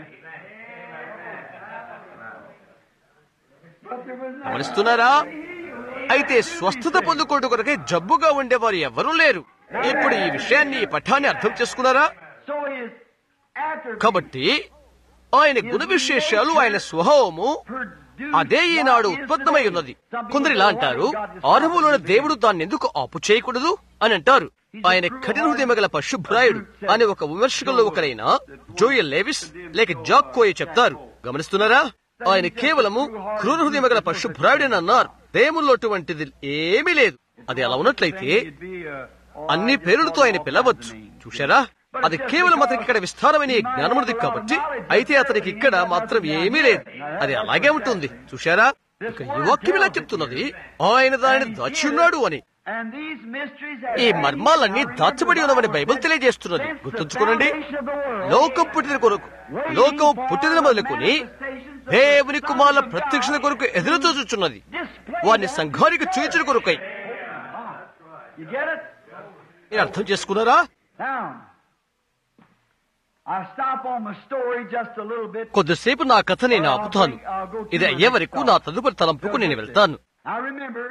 But there was nothing గమనిస్తున్నారా అయితే స్వస్థత పొందుకోవడం కొరకై జబ్బుగా ఉండేవారు ఎవరూ లేరు ఇప్పుడు ఈ విషయాన్ని ఈ పఠాన్ని అర్థం చేసుకున్నారా So his attributes కాబట్టి ఆయన గుణ విశేషాలు ఆయన స్వభావము produced అదే ఈనాడు what is ఉత్పన్నమై today. ఉన్నది Some people కొందరు ఇలా say, అంటారు "Why did God ఆరంభంలోని destroy దేవుడు దాన్ని ఎందుకు ఆపు చేయకూడదు అని అంటారు ఆయన కఠిన హృదయం గల పశుభ్రాయుడు అని ఒక విమర్శకుల్లో ఒకరైన జోయల్ లేవిస్ లేక జాక్ కోయ చెప్తారు గమనిస్తున్నారా ఆయన కేవలము క్రూర హృదయం గల పశుభ్రాయుడని అన్నారు దేవుల్లో అటువంటిది ఏమీ లేదు అది అలా ఉన్నట్లయితే He'd be, uh, అన్ని పేరులతో ఆయన పిలవచ్చు చూశారా అది కేవలం అతనికి ఇక్కడ విస్తారమైన ఈ జ్ఞానమున్నది కాబట్టి అయితే అతనికి ఇక్కడ మాత్రం ఏమీ లేదు అది అలాగే ఉంటుంది చూశారా ఇక ఈ వాక్యం ఇలా చెప్తున్నది ఆయన దానిని దాచి ఉన్నాడు అని And these mysteries have ఈ మర్మాలన్నీ దాచబడి ఉన్నవని బైబిల్ తెలియజేస్తున్నది గుర్తుంచుకోనండి లోకం పుట్టిన కొరకు లోకం పుట్టిన మొదలుకొని దేవుని కుమారుల ప్రత్యక్షత కొరకు ఎదురు చూచుచున్నది వారిని సంఘానికి చూయించిన కొరకై You get it? మీరు అర్థం చేసుకున్నారా Now, I stop on my story just a little bit. కొద్దిసేపు నా కథ నేను ఆపుతాను ఇది అయ్యే వరకు నా తదుపరి తలంపుకు నేను వెళ్తాను I remember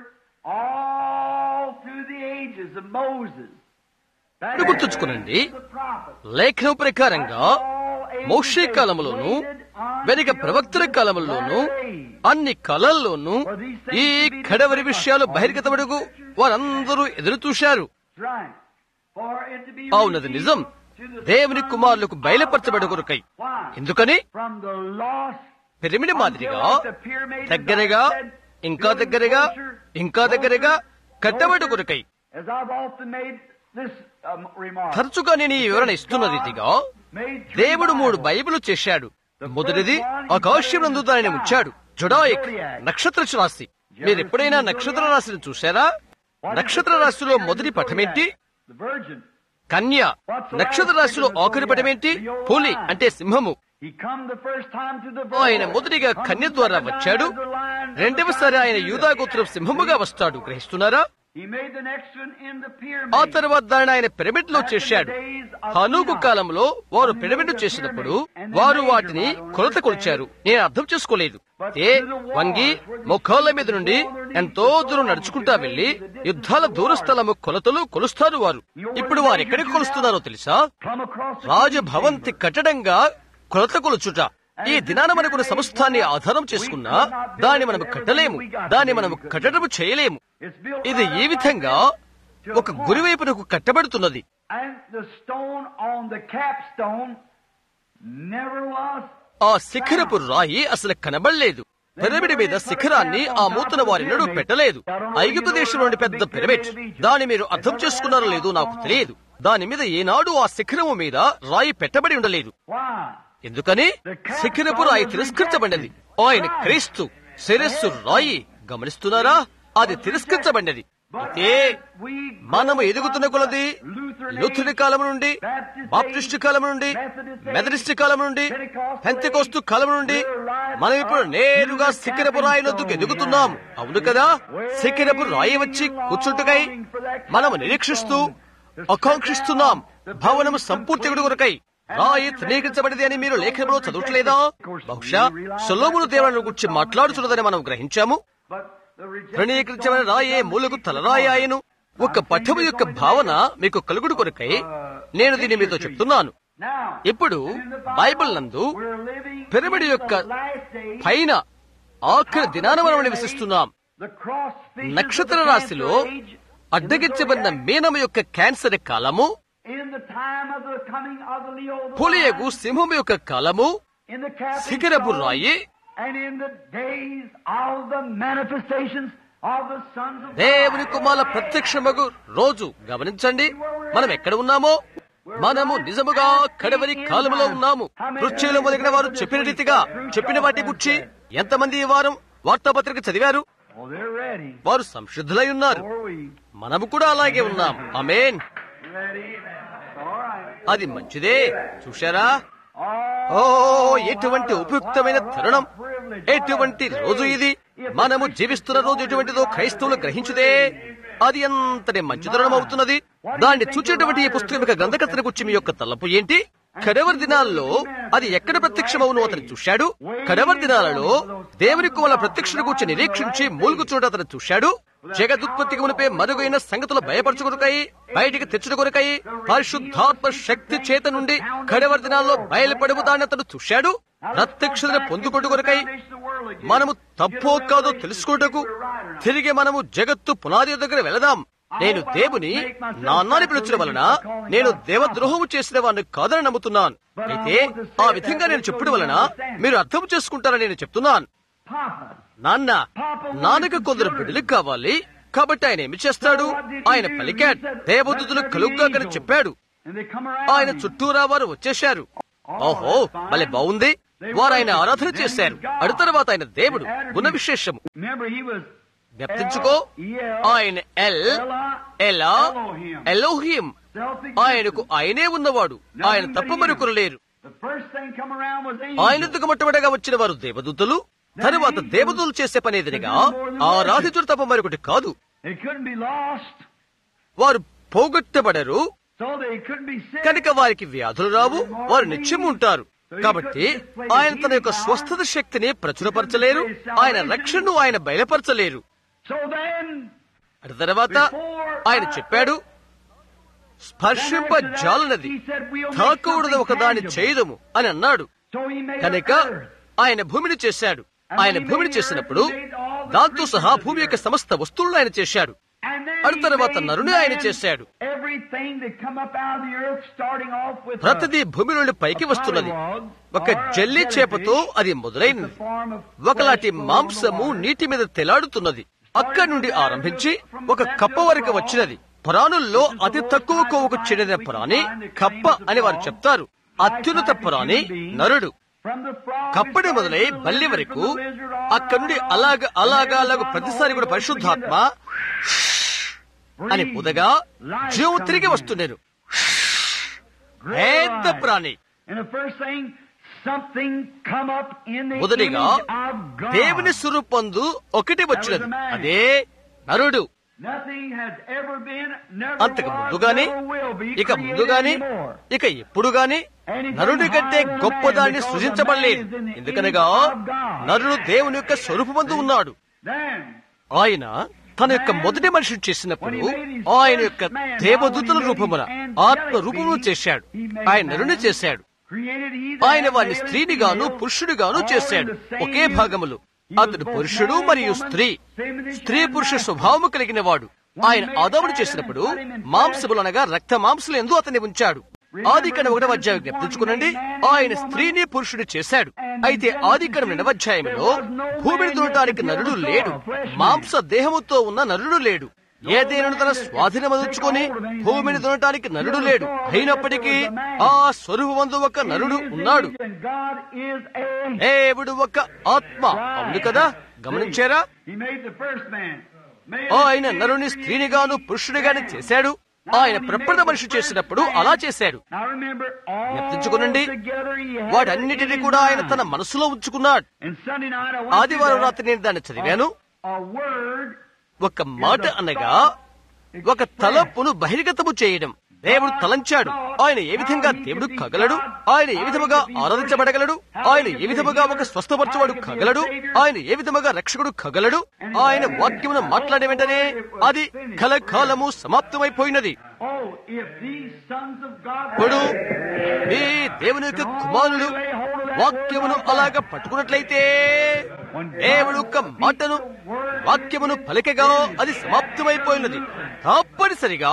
all through the ages of Moses. that ఇప్పుడు గుర్తుంచుకునండి the prophet, లేఖనం ప్రకారంగా మోషే కాలములోను వెనుక ప్రవక్తల కాలములోను అన్ని కళల్లోనూ ఈ కడవరి విషయాలు బహిర్గతమడుగు వారందరూ ఎదురు చూశారు That's right. For it to be అవునది నిజం to the దేవుని కుమారులకు బయలుపరచబడు కొరకై Why? ఎందుకని From the lost పిరమిడ్ మాదిరిగా దగ్గరగా ఇంకా దగ్గరగా ఇంకా దగ్గరగా కట్టబడి కొరకై As I've often made this um, remark. తరచుగా నేను ఈ వివరణ ఇస్తున్న రీతిగా made three దేవుడు మూడు Bibles. బైబిల్ చేశాడు మొదటిది ఆకాశం దానిని ఉంచాడు జుడాయిక్ నక్షత్ర రాశి మీరు ఎప్పుడైనా నక్షత్ర రాశిని చూశారా నక్షత్ర రాశిలో మొదటి పటమేంటి The virgin. కన్య నక్షత్ర రాశిలో ఆఖరి పటమేంటి పులి అంటే సింహము He come the first time to the ఆయన మొదటిగా కన్య ద్వారా వచ్చాడు రెండవసారి ఆయన యూదాగోత్రం సింహముగా వస్తాడు గ్రహిస్తున్నారా He made the next one in the pyramid. ఆ తర్వాత దానిని ఆయన పిరమిడ్ లో చేశాడు హనూకు కాలంలో వారు పిరమిడ్ చేసినప్పుడు వారు వాటిని కొలత కొలిచారు నేను అర్థం చేసుకోలేదు ఏ వంగి ముఖాల మీద నుండి ఎంతో దూరం నడుచుకుంటా వెళ్లి యుద్ధాల దూర స్థలము కొలతలు కొలుస్తారు వారు ఇప్పుడు వారు ఎక్కడికి కొలుస్తున్నారో తెలుసా Come across the రాజభవంతి కట్టడంగా కొలత కొలుచుట ఈ దినాన మనకున్న సంస్థాన్ని ఆధారం చేసుకున్నా దాన్ని మనము కట్టలేము దాన్ని మనము కట్టడము చేయలేము It's built ఇది right ఈ up విధంగా ఒక గురివైపునకు కట్టబడుతున్నది And the stone on the capstone never was. ఆ శిఖరపు రాయి అసలు కనబడలేదు పిరమిడ్ మీద శిఖరాన్ని ఆ మూతన వారినడు పెట్టలేదు ఐగుప్తు దేశం నుండి పెద్ద పిరమిడ్ దాన్ని మీరు అర్థం చేసుకున్నారో లేదో నాకు తెలియదు దాని మీద ఏనాడు ఆ శిఖరము మీద రాయి పెట్టబడి ఉండలేదు Why? ఎందుకని శిఖరపు రాయి తిరస్కరించబడినది ఆయన క్రీస్తు శిరస్సు రాయి గమనిస్తున్నారా అది తిరస్కరించబడినది అయితే మనము ఎదుగుతున్న కొలది లూథుడి కాలం నుండి బాప్టిస్టు కాలం నుండి మెథడిస్ట్ కాలం నుండి హెంతకోస్తు కాలం నుండి మనం ఇప్పుడు నేరుగా శిఖరపు రాయి నొద్దుకు ఎదుగుతున్నాం అవును కదా శిఖరపు రాయి వచ్చి కూర్చుంటుకై మనము నిరీక్షిస్తూ ఆకాంక్షిస్తున్నాం భవనము సంపూర్తి కొరకై రాయి తృణీకరించబడింది అని మీరు లేఖనంలో చదవట్లేదా బహుశా సొలోమును దేవుని గురించి మాట్లాడుతున్నదని మనం గ్రహించాము But the rejected తృణీకరించబడిన రాయే మూలకు తలరాయి ఆయను ఒక పఠము యొక్క భావన మీకు కలుగుడు కొరకై నేను దీన్ని మీతో చెప్తున్నాను Now, ఇప్పుడు బైబిల్ నందు we're living పిరమిడ్ in యొక్క the last days. పైన ఆఖరి దినాన మనం నివసిస్తున్నాం The cross features నక్షత్ర of the రాశిలో cancer age అడ్డగించబడిన మీనము యొక్క క్యాన్సర్ కాలము in the time of the coming of the Leo the పులియగు lion, సింహము యొక్క కాలము in the captain శిఖరపు stone, రాయి And in the days of the manifestations of the sons of దేవుని కుమార ప్రత్యక్షమగు రోజు గమనించండి మనం ఎక్కడ ఉన్నామో మనము నిజముగా కడవరి కాలములో ఉన్నాము కృత్యులు మొదలైన వారు చెప్పిన రీతిగా చెప్పిన వాటి గుర్చి ఎంతమంది ఈ వారం వార్తాపత్రిక చదివారు Oh, they're ready. వారు సంసిద్ధులై ఉన్నారు So are we. మనము కూడా అలాగే ఉన్నాం అమేన్ Ready? All right. అది మంచిదే చూశారా Oh, ఓ ఎటువంటి ఉపయుక్తమైన తరుణం ఎటువంటి రోజు ఇది మనము జీవిస్తున్న రోజు ఎటువంటిదో క్రైస్తవులు గ్రహించుదే అది ఎంతటి మంచి తరుణం అవుతున్నది దాన్ని చూచేటువంటి ఈ పుస్తకం యొక్క గ్రంథకర్తన గురించి మీ యొక్క తలపు ఏంటి కడవరి దినాల్లో అది ఎక్కడ ప్రత్యక్షమవును అతను చూశాడు కడవరి దినాలలో దేవుని కుమల ప్రత్యక్షణ గురించి నిరీక్షించి మూలుగు చూడ అతను చూశాడు జగదుత్పత్తికి మునిపే మరుగైన సంగతులు భయపరచుకొరకై బయటికి తెచ్చుకొరకై పరిశుద్ధాత్మ శక్తి చేత నుండి కడవరి దినాల్లో బయలుపడము దాన్ని అతను చూశాడు ప్రత్యక్షతను పొందుకొడు కొరకై మనము తప్పో కాదో తెలుసుకోటకు తిరిగి మనము జగత్తు పునాది దగ్గర వెళదాం నేను దేవుని నాన్నని పిలుచడం వలన నేను దేవద్రోహము చేసిన వాడిని కాదని నమ్ముతున్నాను అయితే ఆ విధంగా నేను చెప్పడం వలన మీరు అర్థం చేసుకుంటారని నేను చెప్తున్నాను Papa. నాన్న నాన్నకు కొందరు బిడ్డలు కావాలి కాబట్టి ఆయన ఏమి చేస్తాడు ఆయన పలికాడు దేవదూతులు కలుగ్గాకని చెప్పాడు And they come around. ఆయన చుట్టూరా వారు వచ్చేశారు ఓహో భలే బాగుంది వారు ఆయన ఆరాధన చేశారు అడు తర్వాత ఆయన దేవుడు గుణ విశేషము Remember, he was జ్ఞప్తించుకో ఆయన ఎల్ ఎలా ఎలోహిం ఆయనకు ఆయనే ఉన్నవాడు ఆయన తప్ప మరొకరు లేరు The first thing come around was ఆయనకు మొట్టమొదటిగా వచ్చిన వారు దేవదూతలు తరువాత దేవదూతలు చేసే పనేదినిగా ఆరాధితుడు తప్ప మరొకటి కాదు They couldn't be lost, వారు పోగొట్టబడరు so they couldn't be sick. కనుక వారికి వ్యాధులు రావు వారు నిత్యం ఉంటారు కాబట్టి ఆయన తన యొక్క స్వస్థత శక్తిని ప్రచురపరచలేరు ఆయన రక్షణను ఆయన బయలుపరచలేరు So then, అటు తర్వాత ఆయన చెప్పాడు స్పర్శింప జాలనది తాకూడదు ఒకదాని చేయదము అని అన్నాడు so he made కనుక earth. ఆయన భూమిని చేశాడు ఆయన భూమిని చేసినప్పుడు దాంతో సహా భూమి యొక్క సమస్త వస్తువులను ఆయన చేశాడు And then అటు he తర్వాత made నరుని ఆయన man చేశాడు Everything that come up out of the earth, starting off with a- ప్రతిదీ భూమి నుండి పైకి వస్తున్నది ఒక జల్లి చేపతో అది మొదలైనది the form of ఒకలాంటి flesh మాంసము flowing నీటి మీద తెలాడుతున్నది అక్కడి నుండి ఆరంభించి ఒక కప్ప వరకు వచ్చినది ప్రాణుల్లో అతి తక్కువ కొవ్వుకు చెందిన ప్రాణి కప్ప అని వారు చెప్తారు అత్యున్నత ప్రాణి నరుడు From the frog, కప్పటి we మొదలై started from the బల్లి lizard, వరకు from the lizard all అక్కడి నుండి right. అలాగ అలాగా And అలాగ then ప్రతిసారి కూడా God పరిశుద్ధాత్మ began to అని breathe పొదగా life జీవం coming తిరిగి in. వస్తుండేను Great పెద్ద life. ప్రాణి And the first thing, something come up in the మొదటిగా image of God. దేవుని స్వరూపందు ఒకటి వచ్చినది అదే నరుడు Nothing has ever been, never అంతకు was, ముందు గాని never will be ఇక ముందు created గాని anymore. ఇక ఎప్పుడు గాని నరుడి కంటే గొప్పదాన్ని సృజించబడలేదు ఎందుకనగా నరుడు దేవుని యొక్క స్వరూపమందు ఉన్నాడు Then, ఆయన తన యొక్క మొదటి మనిషిని చేసినప్పుడు ఆయన యొక్క దేవదూతల రూపమున ఆత్మ రూపమును చేశాడు ఆయన నరుని చేశాడు created he that ఆయన వారిని male and స్త్రీనిగాను female, పురుషుడిగాను all చేశాడు in the same ఒకే భాగములు అతడు పురుషుడు మరియు స్త్రీ స్త్రీ పురుష స్వభావము కలిగిన వాడు ఆయన ఆదాముడు చేసినప్పుడు మాంసములు అనగా రక్త మాంసలు ఎందు అతన్ని ఉంచాడు ఆదికణ ఒకటవ అధ్యాయం జ్ఞప్తించుకునండి ఆయన స్త్రీని పురుషుడు చేశాడు అయితే ఆదికణ రెండవ అధ్యాయంలో భూమిని దున్నటానికి నరుడు లేడు మాంస దేహముతో ఉన్న నరుడు లేడు ఏదేను తన స్వాధీనమదుచుకొని భూమిని దున్నటానికి నరుడు లేడు అయినప్పటికీ ఆ స్వరూపమందు ఒక నరుడు ఉన్నాడు And God is a. దేవుడు ఒక ఆత్మ అవును కదా గమనించారా He made the first man. Male ఆయన and నరుని female స్త్రీనిగాను పురుషుడిగాను చేశాడు ఆయన ప్రప్రథ మనిషి చేసినప్పుడు అలా చేశాడు Now remember, all జ్ఞప్తించుకునండి together he had వాటన్నిటిని it in కూడా his ఆయన mind. తన మనసులో ఉంచుకున్నాడు And Sunday night I went ఆదివారం through రాత్రి నేను దాన్ని చదివాను that. A word ఒక మాట అనగా ఒక తలపును బహిర్గతము చేయడం దేవుడు తలంచాడు ఆయన ఏ విధంగా దేవుడు కగలడు ఆయన ఏ విధముగా ఆరాధించబడగలడు ఆయన ఏ విధముగా ఒక స్వస్థపరచువాడు కగలడు ఆయన ఏ విధముగా రక్షకుడు కగలడు ఆయన వాక్యమును మాట్లాడే వెంటనే అది కలకాలము సమాప్తమైపోయినది Oh, if these sons of God ఇప్పుడు మీ దేవుని యొక్క కుమారుడు వాక్యమును అలాగ పట్టుకున్నట్లయితే దేవుడు యొక్క మాటను వాక్యమును పలికగా అది సమాప్తమైపోయినది తప్పనిసరిగా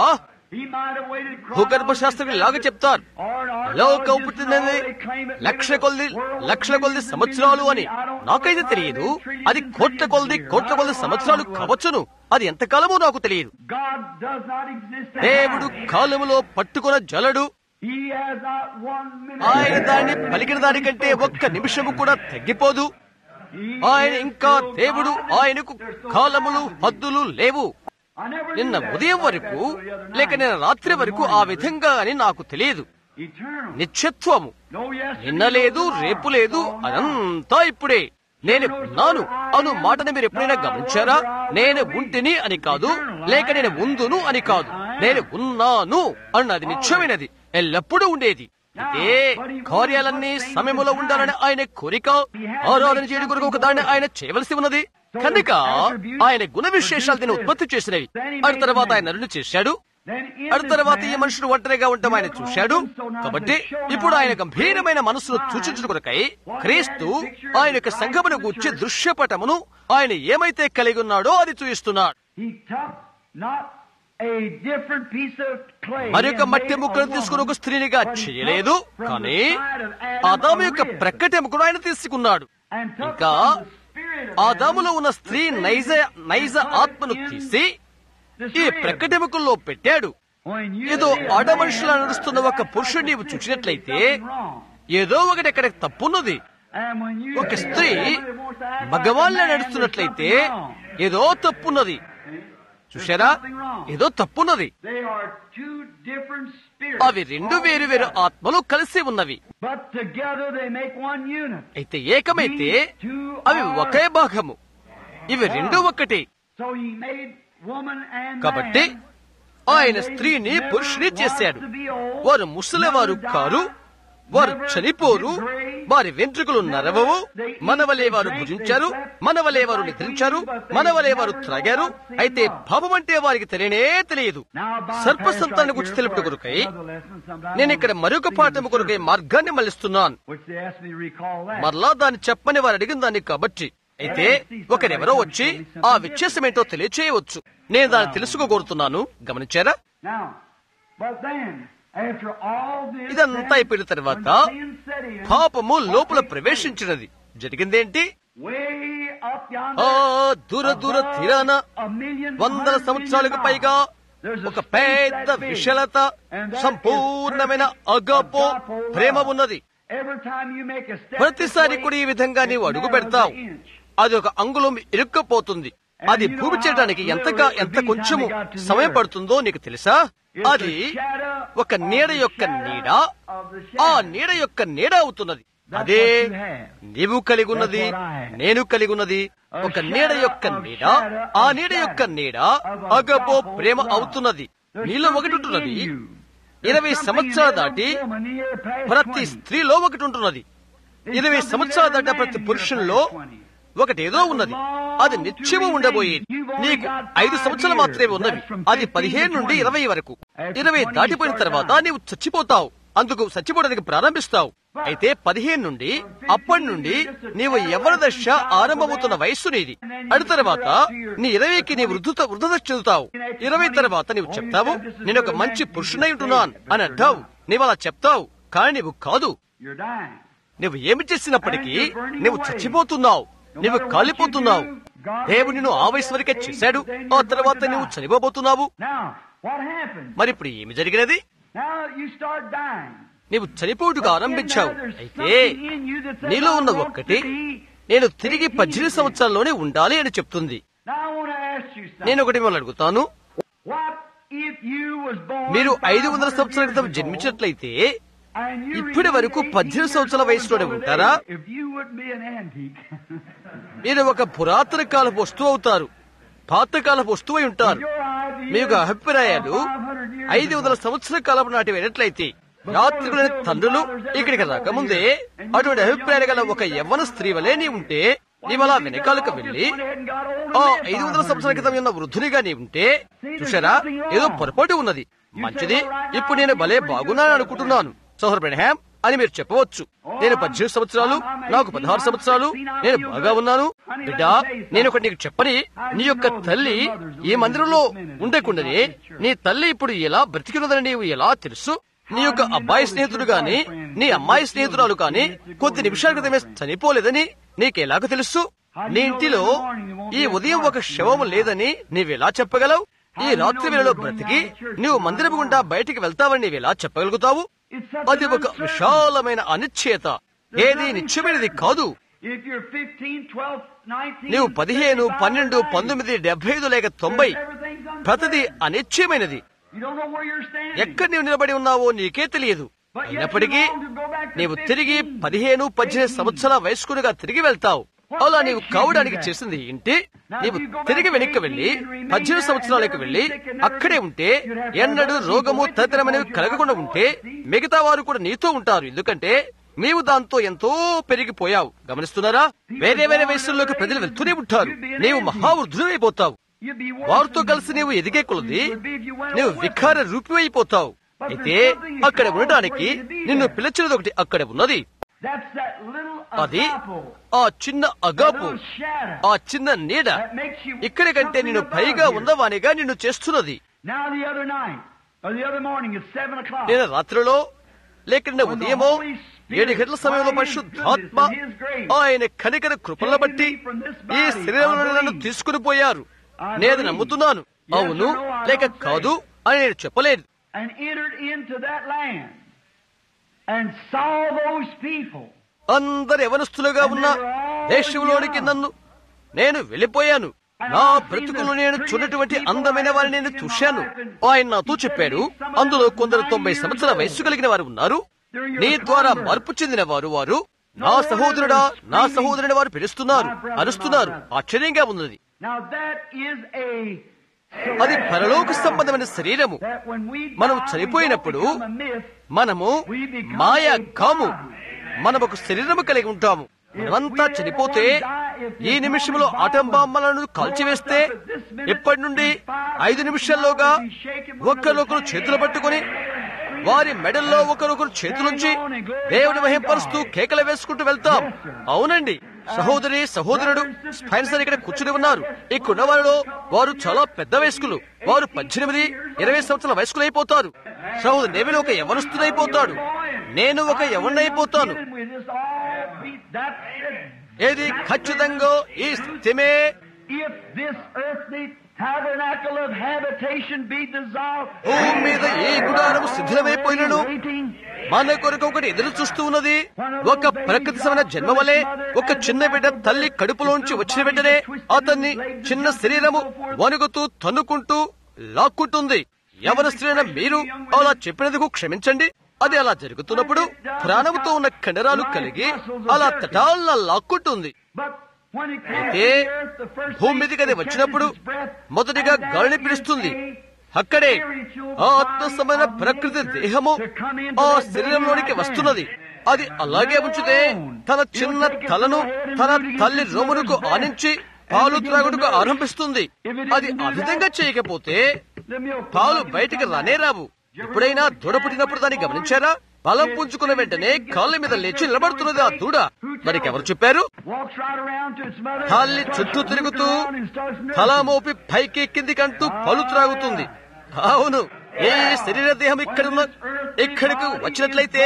He might have waited భూగర్భ శాస్త్రజ్ఞులు ఇలాగ చెప్తారు Or an లోకం archaeologist పుట్టినది and all, they claim it lakh lived in కొద్ది the world లక్షల కొద్ది millions and సంవత్సరాలు millions అని of years. I don't know నాకైతే why తెలియదు they treated అది it కోట్ల millions కొద్ది of years. కోట్ల I కొద్ది don't know సంవత్సరాలు how it was. కావచ్చును అది ఎంతకాలమో నాకు తెలియదు God does not exist at దేవుడు all. కాలములో పట్టుకున్న జలడు He has not one minute. ఆయన దాన్ని పలికిన దానికంటే ఒక్క నిమిషము కూడా తగ్గిపోదు He ఆయన is ఇంకా still దేవుడు God. ఆయనకు There's no కాలములు time. హద్దులు లేవు I never knew నిన్న that. ఉదయం Like వరకు that till the other లేక night. నిన్న రాత్రి Till వరకు morning. ఆ విధంగా అని నాకు తెలియదు Eternal. నిత్యత్వము No yesterday, నిన్న no లేదు tomorrow. రేపు లేదు All now. అదంతా ఇప్పుడే నేను ఉన్నాను అను మాటని మీరు ఎప్పుడైనా గమనించారా నేను ఉంటిని అని కాదు లేక నేను ఉందును అని కాదు నేను ఉన్నాను అన్నది నిత్యమైనది ఎల్లప్పుడూ ఉండేది అయితే కార్యాలన్నీ సమయములో ఉండాలని ఆయన కోరిక ఆరాధన చేయడం కొరకు ఒక దాన్ని ఆయన చేయవలసి ఉన్నది కనుక ఆయన గుణ విశేషాలు దీన్ని ఉత్పత్తి చేసినవి ఆ తర్వాత ఆయన నరుని చేశాడు Then in ఆ this తర్వాత ఈ man, మనుషుడు ఒంటరిగా ఉండటం ఆయన చూశాడు కాబట్టి ఇప్పుడు ఆయన గంభీరమైన మనస్సును సూచించుట కొరకై క్రీస్తు ఆయన యొక్క సంఘమును గూర్చి దృశ్యపటమును ఆయన ఏమైతే కలిగి ఉన్నాడో అది చూయిస్తున్నాడు he took not a different piece of clay మరొక and మట్టి made a ముక్కను woman, తీసుకుని ఒక స్త్రీనిగా but he చేయలేదు took from the కానీ side of Adam ఆదాము a యొక్క rib, ప్రక్కటి ఎముకను ఆయన తీసుకున్నాడు and took ఇంకా from the spirit of ఆదాములో Adam ఉన్న స్త్రీ the నైజ spirit నైజ and put ఆత్మను in తీసి this ఈ rib. ప్రక్కటెముకల్లో పెట్టాడు When you ఏదో see a ఆడమనుషులా man నడుస్తున్న ఒక that's like పురుషుడిని నీవు a sister, చూసినట్లయితే there's something wrong. ఏదో ఒకటి అక్కడ తప్పున్నది And when you ఒక see స్త్రీ somebody that wants to act like a మగవాళ్ళ man, there's నడుస్తున్నట్లయితే something wrong. ఏదో తప్పున్నది చూశారా ఏదో తప్పున్నది They are two different spirits. అవి రెండు వేరు వేరు ఆత్మలు కలిసి ఉన్నవి But together they make one unit. అయితే ఏకమైతే అవి ఒకే భాగము ఇవి రెండు ఒక్కటి So he made woman and కాబట్టి man. ఆయన స్త్రీని పురుషుని చేశాడు వారు ముసలివారు కారు వారు చనిపోరు వారి వెంట్రుకలు నరవవు మనవలే వారు భుజించారు మనవలే వారు నిద్రించారు మనవలే వారు త్రాగారు అయితే పాపం అంటే వారికి తెలియనే తెలియదు సర్ప సంతానం గురించి తెలుపుట కొరకై నేను ఇక్కడ మరొక పాఠము కొరకై మార్గాన్ని మళ్ళిస్తున్నాను Which they asked me to recall that. మరలా దాన్ని చెప్పని వారు అడిగిన దాన్ని కాబట్టి అయితే ఒకరెవరో వచ్చి ఆ వ్యత్యాసం ఏంటో తెలియచేయవచ్చు నేను దాన్ని తెలుసుకోగోరుతున్నాను గమనించారా Now, but then, after all this, ఇదంతా then, అయిపోయిన తర్వాత when sin set in, పాపము లోపల ప్రవేశించినది జరిగిందేంటి way up ఆ yonder, దూర దూర తీరాన a million, వందల hundred సంవత్సరాలకు million పైగా miles. There's a ఒక space పెద్ద that big. విశాలత And that is సంపూర్ణమైన perfect అగాపో agapo love. ప్రేమ ఉన్నది Every time you make a step ప్రతిసారి this కూడా way, ఈ విధంగా నీవు it అడుగు narrows పెడతావు an inch. అది ఒక అంగుళం ఇరుక్కపోతుంది అది భూమి చేయడానికి ఎంతగా ఎంత కొంచెము సమయం పడుతుందో నీకు తెలుసా అది ఒక నీడ యొక్క నీడ ఆ నీడ యొక్క నీడ అవుతున్నది అదే నీవు కలిగి ఉన్నది నేను కలిగి ఉన్నది ఒక నీడ యొక్క నీడ ఆ నీడ యొక్క నీడ అగబో ప్రేమ అవుతున్నది నీలో ఒకటి ఉంటున్నది ఇరవై సంవత్సరాలు దాటి ప్రతి స్త్రీలో ఒకటి ఉంటున్నది ఇరవై సంవత్సరాలు దాటి ప్రతి పురుషుల్లో ఒకటి ఏదో ఉన్నది అది నిత్యము ఉండబోయేది నీకు ఐదు సంవత్సరాలు మాత్రమే ఉన్నవి అది పదిహేను నుండి ఇరవై వరకు ఇరవై దాటిపోయిన తర్వాత నీవు చచ్చిపోతావు అందుకు చచ్చిపోవడానికి ప్రారంభిస్తావు అయితే పదిహేను నుండి అప్పటి నుండి నీవు ఎవరి దశ ఆరంభమవుతున్న వయస్సు నీది అడి తర్వాత నీ ఇరవైకి నీ వృద్ధుత వృద్ధదశ చెందుతావు ఇరవై తర్వాత నీవు చెప్తావు నేను ఒక మంచి పురుషునై ఉంటున్నాను అని అంటావు నీవు అలా చెప్తావు కానీ నీవు కాదు You're dying. నువ్వు ఏమి చేసినప్పటికీ నువ్వు చచ్చిపోతున్నావు నువ్వు కాలిపోతున్నావు దేవుడు నిన్ను ఆ వయసు వరకే చేశాడు ఆ తర్వాత నువ్వు చనిపోబోతున్నావు Now, what happened? మరి ఇప్పుడు ఏమి జరిగినది Now you start dying. నీవు చనిపోటుకు ఆరంభించావు Then now there's అయితే something in you that says, నీలో ఉన్న "I want ఒక్కటి to be నేను తిరిగి పద్దెనిమిది సంవత్సరాల్లోనే ఉండాలి అని చెప్తుంది Now I want to ask you something. నేను ఒకటి మిమ్మల్ని అడుగుతాను What if you was born మీరు ఐదు వందల 500 సంవత్సరాల క్రితం years ago, జన్మించినట్లయితే and you ఇప్పటి remain వరకు 18 పద్దెనిమిది years సంవత్సరాల old వయసులోనే until ఉంటారా? today, If you wouldn't be an antique, మీరు ఒక పురాతన కాలపు వస్తువు అవుతారు పాతకాలపు వస్తువై ఉంటారు your idea మీ యొక్క అభిప్రాయాలు of 500 years ఐదు వందల సంవత్సరాల కాలం నాటి అయినట్లయితే రాత్రికుల తండ్రులు ఇక్కడికి రాకముందే అటువంటి అభిప్రాయాలు గల ఒక యవ్వన స్త్రీ వలె నీ ఉంటే నీవలా వెనకాలకు వెళ్ళి ఆ ఐదు వందల సంవత్సరాల క్రితం ఉన్న వృద్ధునిగా నీ ఉంటే చూసారా ఏదో పొరపాటు ఉన్నది మంచిది ఇప్పుడు నేను భలే బాగున్నాను అనుకుంటున్నాను సోహర్ బ్రహ్యాం అని మీరు చెప్పవచ్చు నేను పద్దెనిమిది సంవత్సరాలు నాకు పదహారు సంవత్సరాలు నేను బాగా ఉన్నాను బిడ్డా నేను ఒకటి నీకు చెప్పని నీ యొక్క తల్లి ఈ మందిరంలో ఉండకుండానే నీ తల్లి ఇప్పుడు ఎలా బ్రతికినదని నీవు ఎలా తెలుసు నీ యొక్క అబ్బాయి స్నేహితుడు గాని నీ అమ్మాయి స్నేహితురాలు కాని కొద్ది నిమిషాల క్రితమే చనిపోలేదని నీకెలాగ తెలుసు నీ ఇంటిలో ఈ ఉదయం ఒక శవము లేదని నీవెలా చెప్పగలవు ఈ రాత్రి వేళలో బ్రతికి నీవు మందిరపు గుండా బయటికి వెళ్తావని నీవెలా చెప్పగలుగుతావు అది ఒక విశాలమైన అనిశ్చయత ఏది నిత్యమైనది కాదు If you're 15, 12, 19, నీవు పదిహేను పన్నెండు పంతొమ్మిది డెబ్బై ఐదు లేక తొంభై everything's uncertain. ప్రతిదీ అనిశ్చయమైనది You don't know where you're standing. ఎక్కడ నీవు నిలబడి ఉన్నావో నీకే తెలియదు అయినప్పటికీ నీవు తిరిగి పదిహేను పద్దెనిమిది సంవత్సరాల వయస్కునిగా తిరిగి వెళ్తావు అలా నీవు కావడానికి చేసింది ఏంటి నీవు తిరిగి వెనక్కి వెళ్లి పద్దెనిమిది సంవత్సరాలకు వెళ్లి అక్కడే ఉంటే ఎన్నడూ రోగము తదితరమైనవి కలగకుండా ఉంటే మిగతా వారు కూడా నీతో ఉంటారు ఎందుకంటే నీవు దాంతో ఎంతో పెరిగిపోయావు గమనిస్తున్నారా వేరే వేరే వయసుల్లోకి ప్రజలు వెళ్తూనే ఉంటారు నీవు మహావృద్ధుడైపోతావు You'd be వారితో కలిసి నీవు ఎదిగే కొలది నీవు వికార రూపమైపోతావు అయితే అక్కడ ఉండటానికి నిన్ను పిలిచినది ఒకటి అక్కడ ఉన్నది That's that little అది agapo, ఆ చిన్న అగాపు little shadow ఆ చిన్న నీడ that makes you ఇక్కడి కంటే something నిన్ను above పైగా here. ఉన్నవానిగా నిన్ను చేస్తున్నది Now the other night, or the other morning at seven o'clock, నేను రాత్రిలో లేక నిన్న ఉదయమో ఏడు గంటల సమయంలో పరిశుద్ధాత్మ ఆయన కనికర కృపలను బట్టి ఈ శరీరంలో నన్ను తీసుకుని పోయారు నేను నమ్ముతున్నాను అవును లేక కాదు అని నేను చెప్పలేదు and entered into that land and saw those people. అందరు యవనస్తులుగా ఉన్న దేశంలోనికి నన్ను నేను వెళ్ళిపోయాను నా బ్రతుకులు నేను చూడటువంటి అందమైన వారిని నేను చూశాను ఆయన నాతో చెప్పాడు అందులో కొందరు తొంభై సంవత్సరాల వయస్సు కలిగిన వారు ఉన్నారు నీ ద్వారా మార్పు చెందిన వారు వారు నా సహోదరుడా నా సహోదరుని వారు పిలుస్తున్నారు అరుస్తున్నారు ఆశ్చర్యంగా ఉన్నది Now that is a అది పరలోక సంబంధమైన శరీరము that when we మనం die, we చనిపోయినప్పుడు don't become a myth. మనము మాయ కాము మనం ఒక శరీరము కలిగి ఉంటాము మనమంతా చనిపోతే ఈ నిమిషంలో ఆటం బాంబలను కాల్చివేస్తే ఇప్పటి నుండి ఐదు నిమిషాల్లోగా ఒకరొకరు చేతులు పట్టుకొని వారి మెడల్లో ఒకరొకరు చేతులుంచి దేవుని మహింపరుస్తూ కేకలు వేసుకుంటూ వెళ్తాం అవునండి సహోదరి సహోదరుడు స్పైన్సర్ ఇక్కడ కూర్చుని ఉన్నారు ఇక్కడ వారిలో వారు చాలా పెద్ద వయస్కులు వారు పద్దెనిమిది ఇరవై సంవత్సరాల వయస్కులు అయిపోతారు సహోదరు నేవిలో ఒక యవనస్తుడైపోతాడు నేను ఒక యవనైపోతాను And we just all be, that's it. ఏది ఖచ్చితంగా ఈ సత్యమే If this earthly tabernacle of habitation be dissolved, భూమి మీద ఏ గుడారం శిథిలమైపోయినను waiting, మన కొరకు ఒకటి ఎదురు చూస్తూ ఉన్నది ఒక ప్రకృతి సమైన జన్మ వలె ఒక చిన్న బిడ్డ తల్లి కడుపులోంచి వచ్చిన వెంటనే అతన్ని చిన్న శరీరము వణుకుతూ తన్నుకుంటూ లాక్కుంటుంది ఎవరి స్త్రీన మీరు అలా చెప్పినందుకు క్షమించండి అది అలా జరుగుతున్నప్పుడు ప్రాణముతో ఉన్న కండరాలు కలిగి అలా తటాల్లా లాక్కుంటుంది but when it comes అయితే to the earth, the first భూమి thing మీదకి అది it వచ్చినప్పుడు catches its breath, మొదటిగా and గాలిని that పిలుస్తుంది is a అక్కడే spiritual ఆ ఆత్మ సమైన body of ప్రకృతి nature దేహము to come into ఆ that baby శరీరంలోనికి right వస్తున్నది there. అది అలాగే ఉంచితే తన చిన్న తలను తన తల్లి రోమునకు ఆనించి పాలు త్రాగుటకు ఆరంభిస్తుంది అది ఆ విధంగా చేయకపోతే The milk పాలు will బయటికి come రానే back. రావు ఎప్పుడైనా దూడ పుట్టినప్పుడు దాన్ని గమనించారా బలం పుంజుకున్న వెంటనే కాళ్ళ మీద లేచి నిలబడుతున్నది ఆ దూడ మరికి ఎవరు చెప్పారు Walks right around to its mother, తల్లి starts చుట్టూ looking తిరుగుతూ around and starts milking. తల మోపి పైకి కిందికంటూ పలు త్రాగుతుంది అవును ఏ శరీర దేహం ఇక్కడున్న ఇక్కడికి వచ్చినట్లయితే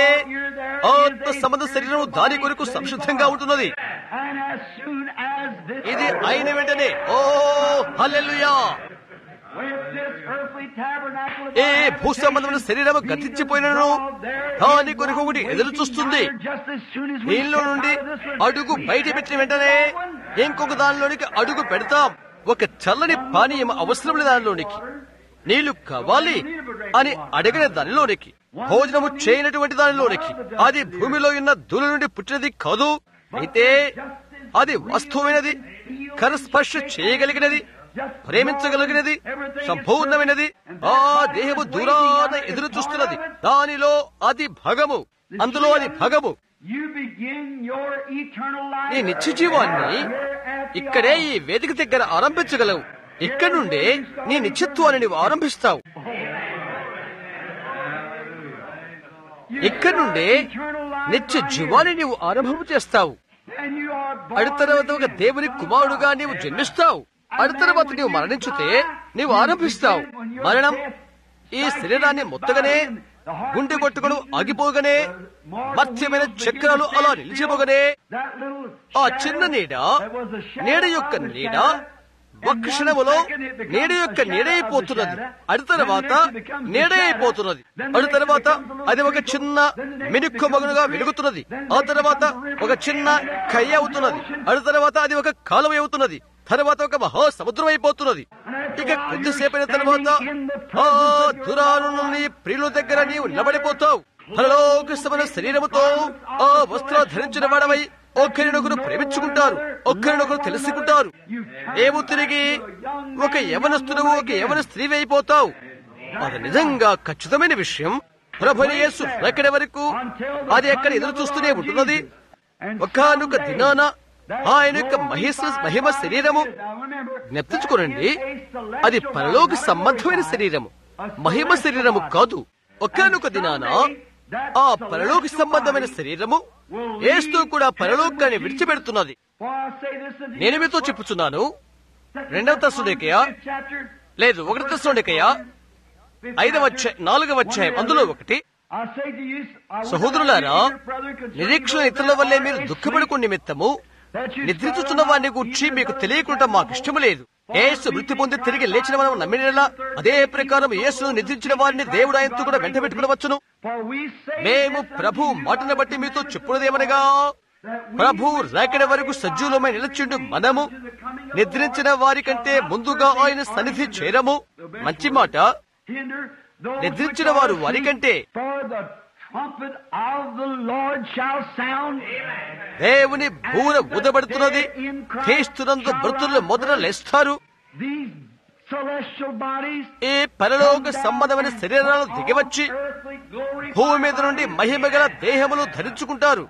ఆత్మ సంబంధ శరీరం దాని కొరకు సంసిద్ధంగా ఉంటున్నది And as soon as this ఇది అయిన వెంటనే ఓ హల్లెలూయా with this earthly tabernacle of ఏ భూ సంబంధమైన శరీరం గతించిపోయినను దాని కొరకు ఒకటి ఎదురు చూస్తుంది just as soon as we దీనిలో step నుండి out of this one, అడుగు we బయట step పెట్టిన into వెంటనే that one, ఇంకొక దానిలోనికి అడుగు పెడతాం ఒక చల్లని పానీయం అవసరం లేని దానిలోనికి నీళ్లు కావాలి అని అడిగిన దానిలోనికి భోజనము చేయనటువంటి దానిలోనికి అది భూమిలో ఉన్న ధూళి నుండి పుట్టినది కాదు అయితే అది వాస్తవమైనది కరస్పర్శ చేయగలిగినది ప్రేమించగలిగినది సంపూర్ణమైనది ఆ దేహము దూరాన ఎదురు చూస్తున్నది దానిలో అది భగము అందులో అది భగము You begin your eternal life నీ నిత్య జీవాన్ని ఇక్కడే ఈ వేదిక దగ్గర ఆరంభించగలవు ఇక్కడ నుండే నీ నిత్యత్వాన్ని నీవు ఆరంభిస్తావు ఇక్కడ నుండే నిత్య జీవాన్ని నీవు అనుభవం చేస్తావు అడు తర్వాత ఒక దేవుని కుమారుడుగా నీవు జన్మిస్తావు అడు తర్వాత నీవు మరణించితే నీవు ఆరంభిస్తావు మరణం ఈ శరీరాన్ని మొత్తగానే గుండె కొట్టుకుడు ఆగిపోగానే మత్స్యమైన చక్రాలు అలా నిలిచిపోగానే ఆ చిన్న నీడ నీడ యొక్క నీడ ఒక్క క్షణములో నీడ యొక్క నీడ అయిపోతున్నది అడి తర్వాత నీడ అయిపోతున్నది అడి తర్వాత అది ఒక చిన్న మినుక్కు మగునుగా వెలుగుతున్నది ఆ తర్వాత ఒక చిన్న కయ్య అవుతున్నది అడి తర్వాత అది ఒక కాలువ అవుతున్నది తర్వాత ఒక మహా సముద్రం అయిపోతున్నది ఇక కొద్దిసేపైన తర్వాత ఆ దురాను ప్రియుల దగ్గర నీవు నిలబడిపోతావు పరలోకమైన శరీరముతో ఆ వస్త్రాలు ధరించిన వాడవై ఒకరినొకరు ప్రేమించుకుంటారు ఒకరినొకరు తెలుసుకుంటారు ఏమో తిరిగి ఒక యవనస్తుడు ఒక యవన స్త్రీ అయిపోతావు అది నిజంగా ఖచ్చితమైన విషయం ప్రభుయేసు ఎక్కడి వరకు అది ఎక్కడ ఎదురు చూస్తూనే ఉంటున్నది ఒకనొక దినాన ఆయన యొక్క మహిమ మహిమ శరీరము జ్ఞప్తించుకోనండి అది పరలోకి సంబంధమైన శరీరము మహిమ శరీరము కాదు ఒకనొక దినాన ఆ పరలోకి సంబంధమైన శరీరము ఏస్తూ కూడా పరలోకాన్ని విడిచిపెడుతున్నది నేను మీతో చెప్పుచున్నాను రెండవ తస్సుడేకయా లేదు ఒకటి తస్సుడేకయా ఐదవ అధ్యాయం నాలుగవ అధ్యాయం అందులో ఒకటి సహోదరులారా నిరీక్షణ ఇతరుల వల్లే మీరు దుఃఖపడుకు నిమిత్తము నిద్రించుతున్న వారిని గురించి మీకు తెలియకుండా మాకు ఇష్టము లేదు యేసు మృతి పొంది తిరిగి లేచిన మనం నమ్మినలా అదే ప్రకారం యేసును నిద్రించిన వారిని దేవుడు ఆయనతో కూడా వెంట పెట్టుకునవచ్చును మేము ప్రభు మాటను బట్టి మీతో చెప్పున్నదేమనగా ప్రభు రాకడ వరకు సజ్జులమై నిలచిండు మనము నిద్రించిన వారి కంటే ముందుగా ఆయన సన్నిధి చేరము మంచి మాట నిద్రించిన వారు వారి కంటే దేవుని బూర ఊదబడుతున్నది క్రీస్తునందు మృతులు మొదట లేస్తారు ఈ పరలోక సంబంధమైన శరీరాలు దిగివచ్చి భూమి మీద నుండి మహిమ గల దేహములు ధరించుకుంటారు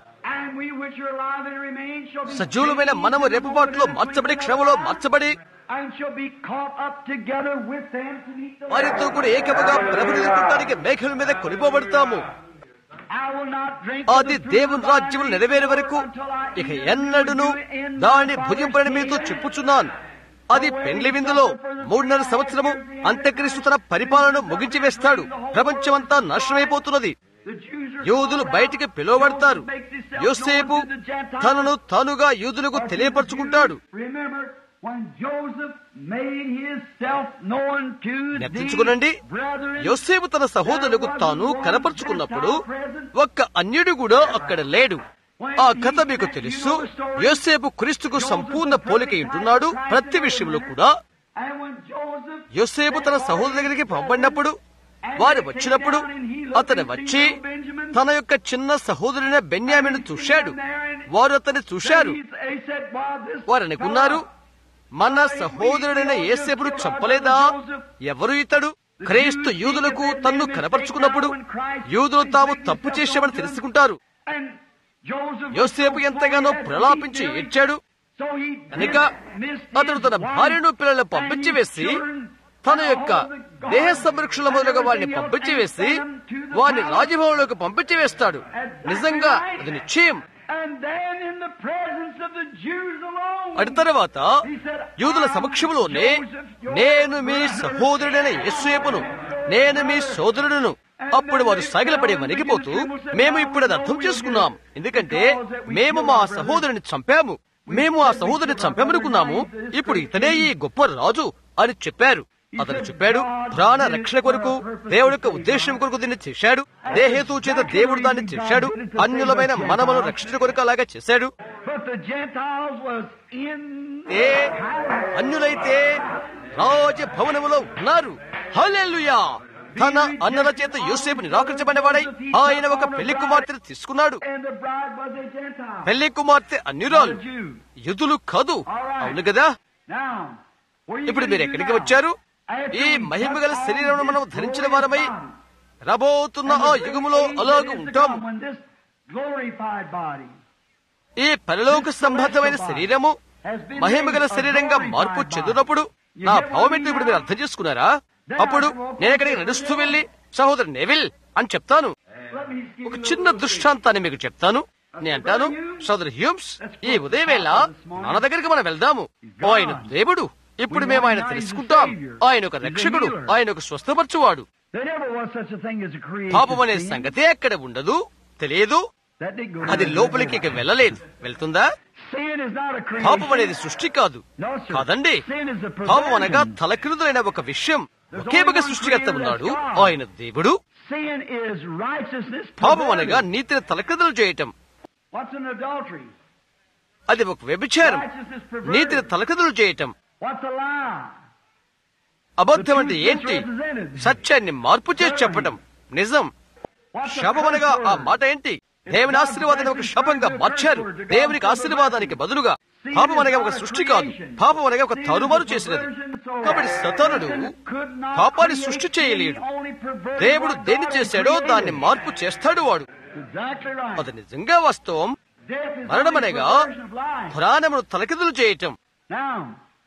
సజీవులమైన మనము రేపుబాటులో మార్చబడి క్షమలో మార్చబడి వారితో కూడా ఏకముగా ప్రభుత్వానికి మేఘల మీద కొనిపోబడతాము అది దేవుని రాజ్యములు నెరవేరే వరకు ఇక ఎన్నడూను దాన్ని భుజింపని మీతో చెప్పుచున్నాను అది పెండ్లి విందులో మూడున్నర సంవత్సరము అంత్యక్రీస్తు తన పరిపాలన ముగించి వేస్తాడు ప్రపంచమంతా నాశనమైపోతున్నది యూదులు బయటికి పిలువబడతారు యోసేపు తనను తానుగా యూదులకు తెలియపరుచుకుంటాడు జ్ఞప్తించుకునండి యోసేపు తన సహోదరులకు తాను కనపరుచుకున్నప్పుడు ఒక్క అన్యుడు కూడా అక్కడ లేడు ఆ కథ మీకు తెలుసు యోసేపు క్రీస్తుకు సంపూర్ణ పోలిక ఇంటున్నాడు ప్రతి విషయంలో కూడా యోసేపు తన సహోదరు దగ్గరికి పంపడినప్పుడు వారు వచ్చినప్పుడు అతను వచ్చి తన యొక్క చిన్న సహోదరుని బెన్యామిని చూశాడు వారు అతన్ని చూశారు వారు అనుకున్నారు మన సహోదరుడైన ఏసేపుడు చంపలేదా ఎవరు ఇతడు క్రైస్తు యూదులకు తన్ను కనపరుచుకున్నప్పుడు యూదులు తాము తప్పు చేశామని తెలుసుకుంటారు యోసేపు ఎంతగానో ప్రలాపించి ఏడ్చాడు కనుక అతడు తన భార్యను పిల్లలను పంపించి వేసి తన యొక్క దేహ సంరక్షణ మొదలుగా వారిని పంపించి వేసి వారిని రాజభవన్లోకి పంపించి వేస్తాడు నిజంగా అది నిశ్చయం అటు తర్వాత యూదుల సమక్షంలోనే నేను మీ సహోదరుడైన యేసుయేపును నేను మీ సోదరుడును అప్పుడు వారు సాగిలపడి వణిగిపోతూ మేము ఇప్పుడు అది అర్థం చేసుకున్నాం ఎందుకంటే మేము మా సహోదరుని చంపాము మేము ఆ సహోదరుని చంపామనుకున్నాము ఇప్పుడు ఇతనే ఈ గొప్ప రాజు అని చెప్పారు అతను చెప్పాడు ప్రాణ రక్షణ కొరకు దేవుడి యొక్క ఉద్దేశం కొరకు దీన్ని చేశాడు దేహేతు చేత దేవుడు దాన్ని చేశాడు అన్యులమైన మనమను రక్షణ కొరకు అలాగా చేశాడు ఏ అన్యులైతే రాజభవనములో ఉన్నారు హల్లెలూయా తన అన్నల చేత యోసేపు నిరాకరించబడినవాడై ఆయన ఒక పెళ్లి కుమార్తెను తీసుకున్నాడు పెళ్లి కుమార్తె అన్యురాలు యుధులు కాదు అవును కదా ఇప్పుడు మీరు ఎక్కడికి వచ్చారు ఈ మహిమ గల శరీరం మనం ధరించిన వారమై రాబోతున్న ఆ యుగములో అలాగ ఉంటాము ఈ పరలోక సంబంధమైన శరీరము మహిమ గల శరీరంగా మార్పు చెందినప్పుడు నా భావం ఏంటో ఇప్పుడు మీరు అర్థం చేసుకున్నారా అప్పుడు నేను ఎక్కడికి నడుస్తూ వెళ్లి సహోదరు నెవిల్ అని చెప్తాను let me give ఒక you a చిన్న little దృష్టాంతాన్ని మీకు చెప్తాను నేను అంటాను సోదరు హ్యూమ్స్ ఈ ఉదయం వేళ నాన్న దగ్గరికి మనం వెళ్దాము ఆయన దేవుడు ఇప్పుడు మేము ఆయన తెలుసుకుంటాం ఆయన ఒక రక్షకుడు ఆయన ఒక స్వస్థపరచువాడు There never was such a thing as a creation. పాపం అనే sin. సంగతే అక్కడ ఉండదు తెలియదు That didn't go అది down. లోపలికి ఇక వెళ్ళలేదు వెళ్తుందా Sin is not a creation. పాపం అనేది సృష్టి కాదు No, sir. కాదండి Sin is a పాపం అనగా perversion. తలక్రిందులైన ఒక విషయం ఒకే ఒక సృష్టికర్త ఉన్నాడు ఆయన దేవుడు Sin is righteousness. పాపం అనగా perverted. నీతిని తలక్రిందులు చేయటం What's an adultery? అది ఒక వ్యభిచారం Righteousness నీతిని perverted. తలక్రిందులు చేయటం What's a lie? అబద్ధం అంటే ఏంటి సత్యాన్ని మార్పు చేసి చెప్పటం నిజం What's a శాపం అనగా curse ఆ word? మాట ఏంటి దేవుని ఆశీర్వాదాన్ని ఒక శాపంగా మార్చారు దేవునికి ఆశీర్వాదానికి బదులుగా పాపం అనగా ఒక సృష్టి కాదు పాపం అనగా ఒక తరుమారు చేసినది కాబట్టి సతనుడు పాపాన్ని సృష్టి చేయలేడు దేవుడు దేన్ని చేశాడో దాన్ని మార్పు చేస్తాడు వాడు Exactly right. అది నిజంగా వాస్తవం Death is మరణం only అనగా perversion of life. పురాణమును తలకిదులు చేయటం Now,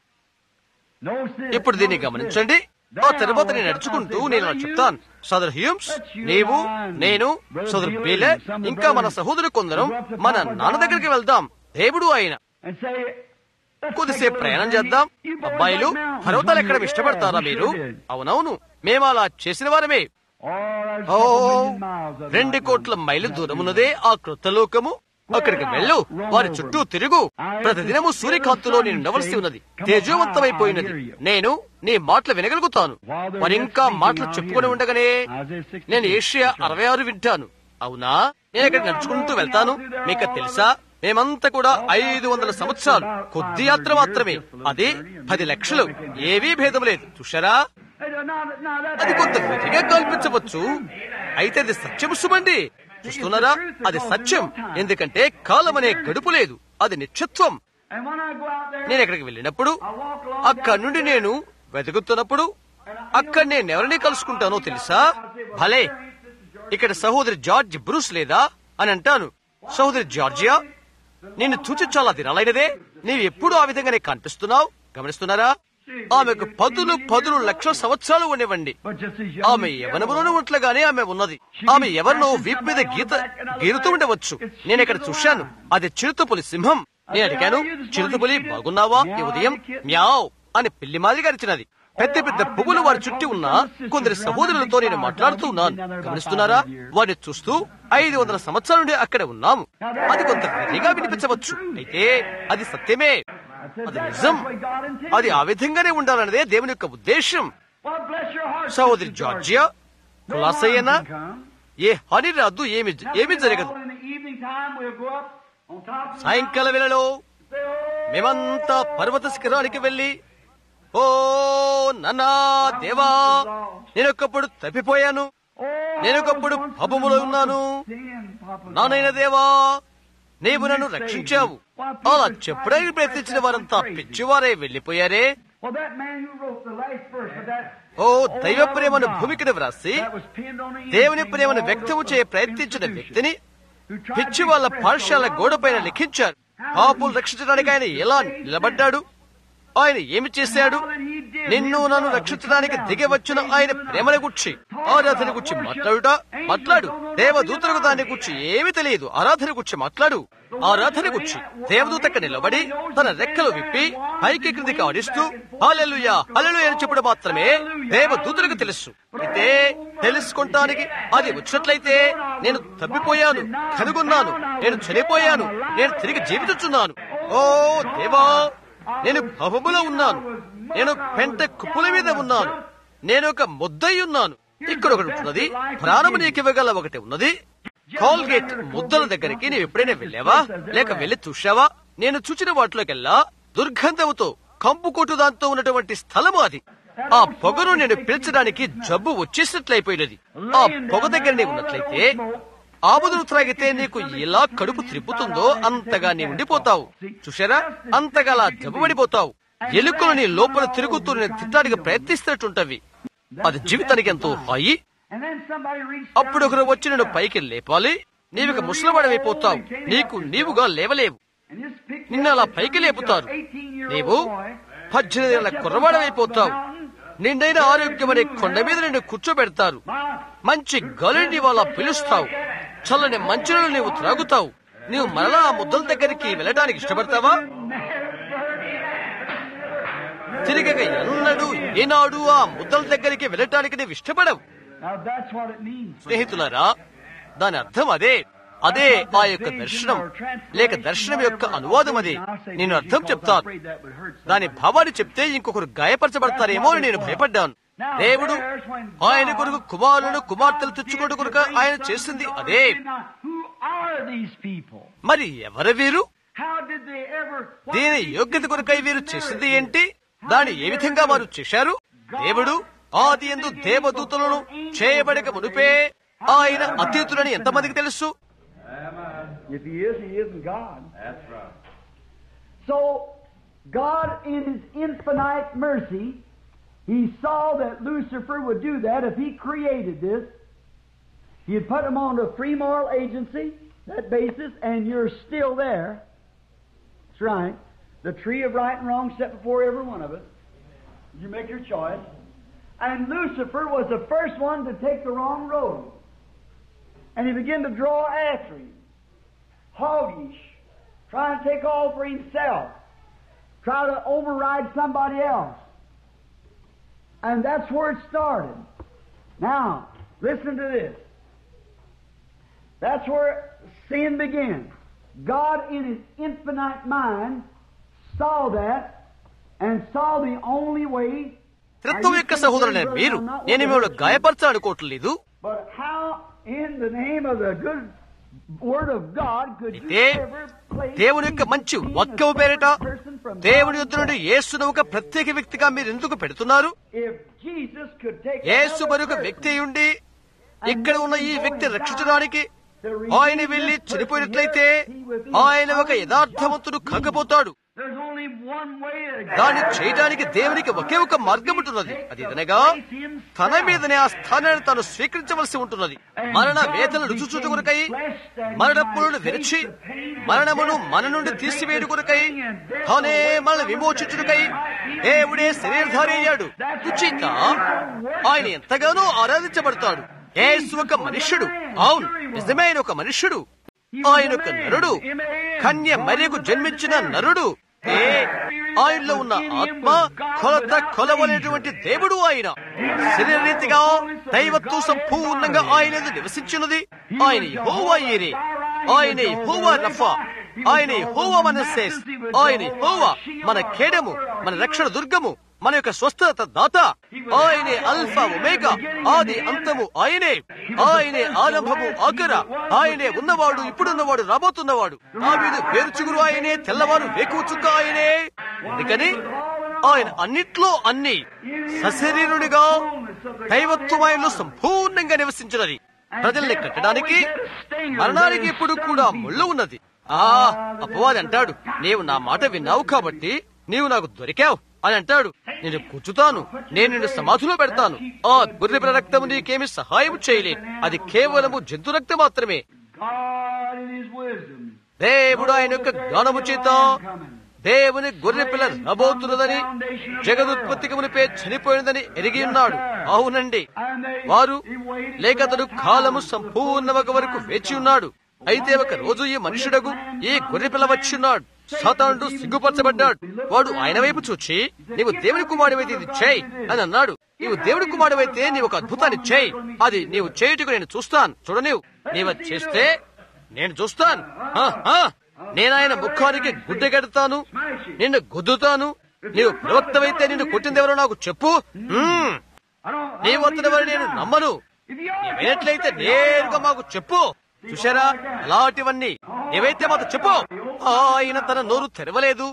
notice this. ఇప్పుడు దీన్ని Notice గమనించండి this. ఆ తర్వాత నేను నడుచుకుంటూ నేను ఇలా చెప్తాను సోదరు హ్యూమ్స్ నీవు నేను సోదరు బీలే ఇంకా మన సహోదరు కొందరం మన నాన్న దగ్గరికి వెళ్దాం దేవుడు ఆయన And say, let's కొద్దిసేపు take a little ప్రయాణం journey. చేద్దాం You boys అబ్బాయిలు like mountains, పర్వతాలు don't ఎక్కడం you? ఇష్టపడతారా Yeah, మీరు you sure did. అవునవును మేము అలా చేసిన వారమే Oh, there's a oh couple million miles of it రెండు right కోట్ల now. మైలు దూరమున్నదే ఆ క్రొత్త లోకము అక్కడికి వెళ్ళు వారి చుట్టూ తిరుగు ప్రతిదినము సూర్యకాంతిలో నేను ఉండవలసి ఉన్నది తేజోవంతమైపోయినది నేను నీ మాటలు వినగలుగుతాను మరి ఇంకా మాటలు చెప్పుకొని ఉండగానే నేను ఏషియా అరవై ఆరు వింటాను అవునా నేను ఇక్కడ నడుచుకుంటూ వెళ్తాను మీకు తెలుసా మేమంతా కూడా ఐదు వందల సంవత్సరాలు కొద్ది యాత్ర మాత్రమే అది పది లక్షలు ఏవీ భేదం లేదు చూశారా Hey, now, now that- అది కొంత విధిగా కల్పించవచ్చు అయితే అది సత్యం సుమండి చూస్తున్నారా అది సత్యం ఎందుకంటే కాలం అనే గడుపు లేదు అది నిత్యత్వం And when I go out there, నేను ఎక్కడికి వెళ్ళినప్పుడు అక్కడి నుండి నేను వెతుకుతున్నప్పుడు అక్కడ నేను ఎవరిని కలుసుకుంటానో తెలుసా భలే ఇక్కడ సహోదరి జార్జ్ బ్రూస్ లేదా అని అంటాను సహోదరి జార్జియా నిన్ను చూచి చాలా దినాలైనదే నీవు ఎప్పుడు ఆ విధంగానే కనిపిస్తున్నావు గమనిస్తున్నారా ఆమెకు పదులు పదులు లక్షల సంవత్సరాలు ఉండేవండి but just as young ఆమె as she యవనములోనే was, ఉన్నట్లుగానే ఆమె ఉన్నది ఆమె ఎవరినో వీపు మీద గీత గీరుతూ ఉండవచ్చు నేను ఇక్కడ చూశాను అది చిరుతపులి సింహం నేను అడిగాను చిరుతపులి బాగున్నావా ఈ ఉదయం మ్యావ్ అని పిల్లి మాదిరిగా అరిచినది పెద్ద పెద్ద పువ్వులు వారి చుట్టూ ఉన్న కొందరి సహోదరులతో నేను మాట్లాడుతూ ఉన్నాను గమనిస్తున్నారా వారిని చూస్తూ ఐదు వందల సంవత్సరాల నుండి అక్కడ ఉన్నాము అది కొంత గట్టిగా వినిపించవచ్చు అయితే అది సత్యమే అది నిజం అది ఆ విధంగానే ఉండాలన్నదే దేవుని యొక్క ఉద్దేశం well, bless your heart, సహోదరి Sister జార్జియా Georgia. No కులాసయ్యనా harm can come. ఏ హాని రాదు ఏమి ఏమి జరగదు In the evening time, we'll go up on top of the సాయంకాల వేళలో mountain, say, "Oh, మేమంతా పర్వత శిఖరానికి వెళ్ళి ఓ నన్నా దేవా నేనొకప్పుడు తప్పిపోయాను oh, నేనొకప్పుడు I was once పాపములో in the ఉన్నాను sin, Papa నానైన God." దేవా నీవు నన్ను రక్షించావు అలా చెప్పడానికి ప్రయత్నించిన వారంతా పిచ్చివారే వెళ్లిపోయారే Well, that man who wrote the last verse of that ఓ దైవ ప్రేమను భూమికిని వ్రాసి that was pinned on the దేవుని inside ప్రేమను wall వ్యక్తము of చేయ the ప్రయత్నించిన institution, వ్యక్తిని who tried to పిచ్చి వాళ్ళ express పాఠశాల the love గోడపైన of God. లిఖించారు పాపులు రక్షించడానికి ఆయన ఎలా నిలబడ్డాడు ఆయన ఏమి చేశాడు నిన్ను నన్ను రక్షించడానికి దిగి వచ్చిన ఆయన ప్రేమను గుచ్చి ఆరాధన గుచ్చి మాట్లాడుట మాట్లాడు దేవదూతలకు దాని గుచ్చి ఏమీ తెలియదు ఆరాధన గుచ్చి మాట్లాడు ఆరాధన గుచ్చి దేవదూత అక్కడ నిలబడి తన రెక్కలు విప్పి పైకి క్రిందికి ఆడిస్తూ హల్లెలూయా హల్లెలూయా అని చెప్పడం మాత్రమే దేవదూతలకు తెలుసు అయితే తెలుసుకుంటానికి అది వచ్చినట్లయితే నేను తప్పిపోయాను కనుగొన్నాను నేను చనిపోయాను నేను తిరిగి జీవించుచున్నాను ఓ దేవా నేను భవములో ఉన్నాను నేను పెంట కుప్పుల మీద ఉన్నాను నేను ఒక ముద్దై ఉన్నాను ఇక్కడ ఒకటి ఉన్నది ప్రాణము నీకు ఇవ్వగల ఒకటి ఉన్నది కాల్గేట్ ముద్దల దగ్గరికి నీవు ఎప్పుడైనా వెళ్ళావా లేక వెళ్ళి చూశావా నేను చూచిన వాటిలోకెల్లా దుర్గంధముతో కంపు కొట్టు దాంతో ఉన్నటువంటి స్థలము అది ఆ పొగను నేను పీల్చడానికి జబ్బు వచ్చేసినట్లయిపోయినది ఆ పొగ దగ్గర నీవు ఉన్నట్లయితే ఆముదను త్రాగితే నీకు ఎలా కడుపు త్రిప్పుతుందో అంతగా నీ ఉండిపోతావు చూశారా అంతగా అలా జబ్బుపడిపోతావు ఎలుకలు నీ లోపల తిరుగుతూ నేను తిట్టడానికి ప్రయత్నిస్తున్నట్టుంటవి అది జీవితానికి ఎంతో హాయి And then somebody reached అప్పుడు ఒకరు వచ్చి నేను పైకి లేపాలి నీవిక ముసలవాడమైపోతావు నీకు నీవుగా లేవలేవు and just picked నిన్ను అలా పైకి లేపుతారు నీవు పద్దెనిమిది ఏళ్ల కుర్రవాడమైపోతావు నిండైన ఆరోగ్యం అనే కొండ మీద నిన్ను కూర్చోబెడతారు మంచి గాలిని వాళ్ళ పిలుస్తావు చల్లని మంచులను నీవు త్రాగుతావు నీవు మరలా ఆ ముద్దల దగ్గరికి వెళ్ళడానికి ఇష్టపడతావా తిరిగక ఎన్నడూ ఏనాడు ఆ ముద్దల దగ్గరికి వెళ్ళటానికి నీవు ఇష్టపడవు Now that's what it means. స్నేహితులారా దాని అర్థం అదే అదే ఆ యొక్క దర్శనం లేక దర్శనం యొక్క అనువాదం అదే నేను అర్థం చెప్తాను దాని భావాన్ని చెప్తే ఇంకొకరు గాయపరచబడతారేమో అని నేను భయపడ్డాను దేవుడు ఆయన కొరకు కుమారులను కుమార్తెలు తెచ్చుకోవడం కొరకు ఆయన చేసింది అదే Now, who are these people? మరి ఎవరు వీరు How did they ever? what దీని did యోగ్యత these కొరకై people వీరు do? చేసింది ఏంటి దాని ఏ విధంగా వారు చేశారు దేవుడు ఆది ఎందు దేవదూతలను చేయబడక మునుపే ఆయన అతీతులని ఎంతమందికి తెలుసు If he is, he isn't God. That's right. So, God, in his infinite mercy, he saw that Lucifer would do that if he created this. He'd put him on a free moral agency, that basis, and you're still there. That's right. The tree of right and wrong set before every one of us. You make your choice. And Lucifer was the first one to take the wrong road. And he began to draw after him hoggish, try and take all for himself, try to override somebody else. And that's where it started. Now, listen to this. That's where sin began. God, in His infinite mind, saw that and saw the only way. త్రిత్వం యొక్క సహోదరులైన మీరు నేను మిమ్మల్ని గాయపరచాలనుకోవట్లేదు But how, in the name of the good Word of God, could you అయితే ever place దేవుని యొక్క మంచి Jesus వాక్యము as పేరిట a person from దేవుని God యొద్ద నుండి యేసును ఒక ప్రత్యేక వ్యక్తిగా మీరు ఎందుకు పెడుతున్నారు If Jesus could take Yesu another మరొక person వ్యక్తి ఉండి ఇక్కడ ఉన్న ఈ వ్యక్తి రక్షించడానికి ఆయన వెళ్లి చనిపోయినట్లయితే ఆయన ఒక యథార్థవంతుడు కాకపోతాడు There's only one way to దాన్ని చేయడానికి దేవునికి ఒకే ఒక మార్గం ఉంటున్నది అది ఇదనగా తన మీదనే ఆ స్థానాన్ని తాను స్వీకరించవలసి ఉంటున్నది మరణ వేదన రుచుచుట కొరకై మరణ పురుడు విరిచి మరణమును మన నుండి తీసివేయడు కొరకై తానే మన విమోచించుడుకై దేవుడే శరీరధారి అయ్యాడు రుచిత ఆయన ఎంతగానో ఆరాధించబడతాడు యేసు ఒక మనుష్యుడు అవును నిజమైన ఒక మనుష్యుడు ఆయన ఒక నరుడు కన్య మరియకు జన్మించిన నరుడు ఏ ఆయనలో ఉన్న ఆత్మ కొలత కొలవలేటువంటి దేవుడు ఆయన శరీరరీతిగా దైవత్వం సంపూర్ణంగా ఆయన యందు నివసించినది ఆయన యెహోవా ఈరే ఆయన యెహోవా రఫా ఆయన యెహోవా మనస్సేస్ ఆయన యెహోవా మన ఖేడము మన రక్షణ దుర్గము మన యొక్క స్వస్థత దాత ఆయనే అల్ఫా ఒమేగా ఆది అంతము ఆయనే ఆయనే ఆరంభము ఆఖర ఆయనే ఉన్నవాడు ఇప్పుడున్నవాడు రాబోతున్నవాడు ఆ మీద పేరుచుగురు ఆయనే తెల్లవారు వేకుచుక్క ఆయనే అందుకని ఆయన అన్నిట్లో అన్ని సశరీరునిగా దైవత్వం ఆయనలో సంపూర్ణంగా నివసించినది ప్రజల్ని కట్టడానికి మరణానికి ఇప్పుడు కూడా ముళ్ళు ఉన్నది ఆ అపవాది అంటాడు నీవు నా మాట విన్నావు కాబట్టి నీవు నాకు దొరికావు అని అంటాడు నేను కూర్చుతాను నేను నిన్ను సమాధిలో పెడతాను ఆ గొర్రెపిల్ల రక్తము నీకేమి సహాయం చేయలేదు అది కేవలము జంతు రక్తం మాత్రమే God in His wisdom. దేవుడు ఆయన యొక్క జ్ఞానము చేత దేవుని గొర్రె పిల్ల రాబోతున్నదని జగదుత్పత్తికి మునిపే చనిపోయినదని ఎరిగి ఉన్నాడు అవునండి And they, వారు he waited లేక for అతడు that కాలము time. సంపూర్ణమగ వరకు వేచి ఉన్నాడు అయితే ఒక రోజు ఈ మనుషుడగు ఈ గొర్రె పిల్ల వచ్చిన్నాడు సాతానుడు సిగ్గుపరచబడ్డాడు వాడు ఆయన వైపు చూచి నీవు దేవుని కుమారుడైతే ఇది చేయి అని అన్నాడు నీవు దేవుని కుమారుడైతే నీవు ఒక అద్భుతాన్ని చేయి అది నీవు చేయుటకు నేను చూస్తాను చూడ నీవు నీవు అది చేస్తే నేను చూస్తాను ఆ, ఆ. నేను ఆయన ముఖానికి గుడ్డ కడతాను నిన్ను గుద్దుతాను నీవు ప్రవక్తవైతే నిన్ను కొట్టిందెవరో నాకు చెప్పు మ్మ్. I don't, నీవు అతని వారు నేను నమ్మను If you are నీవైనట్లయితే నేరుగా మాకు చెప్పు చూశారా అలాంటివన్నీ నీవైతే మాకు చెప్పు ఆయన తన నోరు తెరవలేదు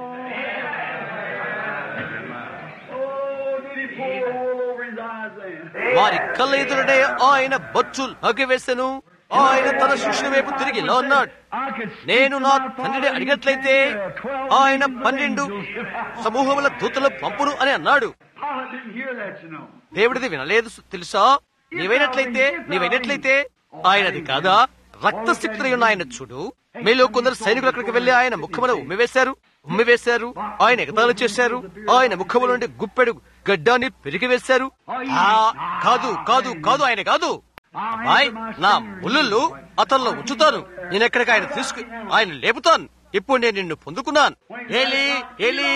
Oh, did he pull the wool over his eyes then? వారి కళ్ళ ఎదురునే ఆయన బొచ్చు లాగివేసెను ఆయన తన శిష్యుల వైపు తిరిగి ఇలా అన్నాడు I could speak నేను to నా my తండ్రిని father, అడిగినట్లయితే he sent, uh, 12 ఆయన legions of పన్నెండు angels. సమూహముల దూతలు పంపును అని అన్నాడు Pilate didn't hear that, you know. దేవుడిది వినలేదు తెలుసా నీవైనట్లయితే నీవైనట్లయితే ఆయనది కాదా రక్తశక్తులు ఉన్న ఆయన చూడు మీలో కొందరు సైనికులు అక్కడికి వెళ్లి ఆయన ముఖమున ఉమ్మివేశారు ఉమ్మివేశారు ఆయన ఎగతాళి చేశారు ఆయన ముఖము నుండి గుప్పెడు గడ్డాన్ని పెరిగివేశారు ఆ, కాదు కాదు కాదు ఆయన కాదు అబ్బాయ్ నా ముళ్ళు అతనిలో ఉంచుతాను నేను ఎక్కడికి ఆయన తీసుకు ఆయన లేపుతాను ఇప్పుడు నేను నిన్ను పొందుకున్నాను ఏలి ఏలి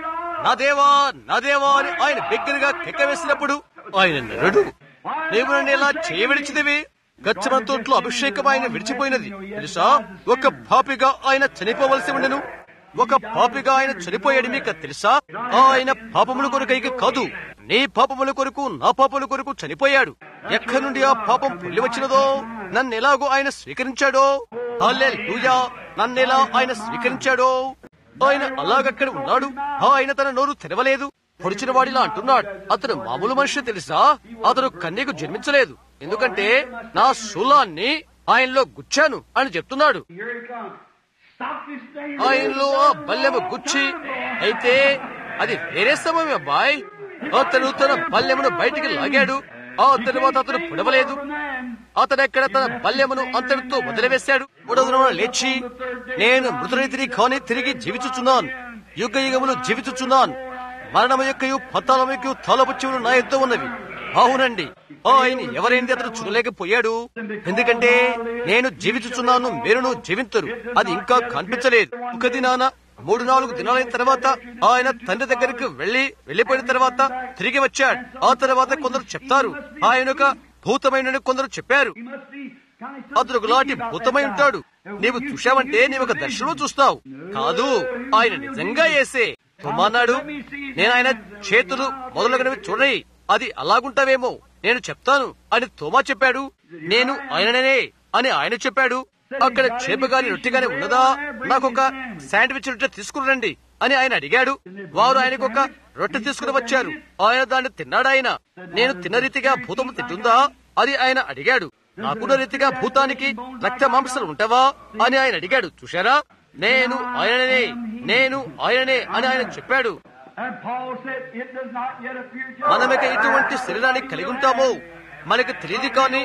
నా దేవా నా దేవా అని ఆయన బిగ్గరగా కెక్క వేసినప్పుడు ఆయన నరుడు నీవు నన్ను ఎలా చేయవిడిచిదివి గచ్చమ తోట్లో అభిషేకం ఆయన విడిచిపోయినది తెలుసా ఒక పాపిగా ఆయన చనిపోవలసి ఉండెను ఒక పాపిగా ఆయన చనిపోయాడు మీకు తెలుసా ఆయన పాపముల కొరకైకి కాదు నీ పాపముల కొరకు నా పాపముల కొరకు చనిపోయాడు ఎక్కడి నుండి ఆ పాపం పుల్లి వచ్చినదో నన్ను ఎలాగో ఆయన స్వీకరించాడో హల్లెలూయా నన్నెలా ఆయన స్వీకరించాడో ఆయన అలాగక్కడ ఉన్నాడు ఆయన తన నోరు తెరవలేదు పొడిచిన వాడిలా అంటున్నాడు అతను మామూలు మనిషి తెలుసా అతను కన్యకు జన్మించలేదు ఎందుకంటే నా శూలాన్ని ఆయనలో గుచ్చాను అని చెప్తున్నాడు Here he comes. Stop this thing. ఆయనలో ఆ బల్లెము గుచ్చి అయితే అది వేరే సమయం అబ్బాయి అతను తన బల్లెమును బయటికి లాగాడు ఆ తర్వాత అతను పుడవలేదు అతను ఎక్కడ తన బల్యమును అంతటితో వదిలివేశాడు మూడవ దినమున లేచి నేను మృతరీతిని కాని తిరిగి జీవించుచున్నాను యుగ యుగములు జీవించుచున్నాను మరణము యొక్కయు పతాళము యొక్క తాళపుచ్చులు నా ఎద్దు ఉన్నవి అవునండి ఆయన ఎవరైంది అతను చూడలేకపోయాడు ఎందుకంటే నేను జీవించుచున్నాను మీరును జీవించరు అది ఇంకా కనిపించలేదు ఒక దినాన మూడు నాలుగు దినాలైన తర్వాత ఆయన తండ్రి దగ్గరికి వెళ్లి వెళ్లిపోయిన తర్వాత తిరిగి వచ్చాడు ఆ తర్వాత కొందరు చెప్తారు ఆయన ఒక భూతమైన కొందరు చెప్పారు He must be kind of అతను ఒకలాంటి భూతమై ఉంటాడు నీవు చూశావంటే నీవు ఒక దర్శనం చూస్తావు కాదు ఆయన నిజంగా వేసే తుమ్మన్నాడు నేను ఆయన చేతులు మొదలగునవి చూడని అది అలాగుంటావేమో నేను చెప్తాను అని తోమా చెప్పాడు నేను ఆయననే అని ఆయన చెప్పాడు అక్కడ చేప గాని రొట్టె గాని ఉన్నదా నాకు ఒక శాండ్విచ్ రొట్టె తీసుకురండి అని ఆయన అడిగాడు వారు ఆయనకు ఒక రొట్టె తీసుకుని వచ్చారు ఆయన దాన్ని తిన్నాడు ఆయన నేను తిన్న రీతిగా భూతము తింటుందా అది ఆయన అడిగాడు నాకున్న రీతిగా భూతానికి రక్త మాంసాలు ఉంటావా అని ఆయన అడిగాడు చూశారా నేను ఆయననే నేను ఆయననే అని ఆయన చెప్పాడు And Paul said, It does not yet appear to మనమిక ఇటువంటి శరీరాన్ని కలిగి ఉంటాము మనకు తెలియదు కానీ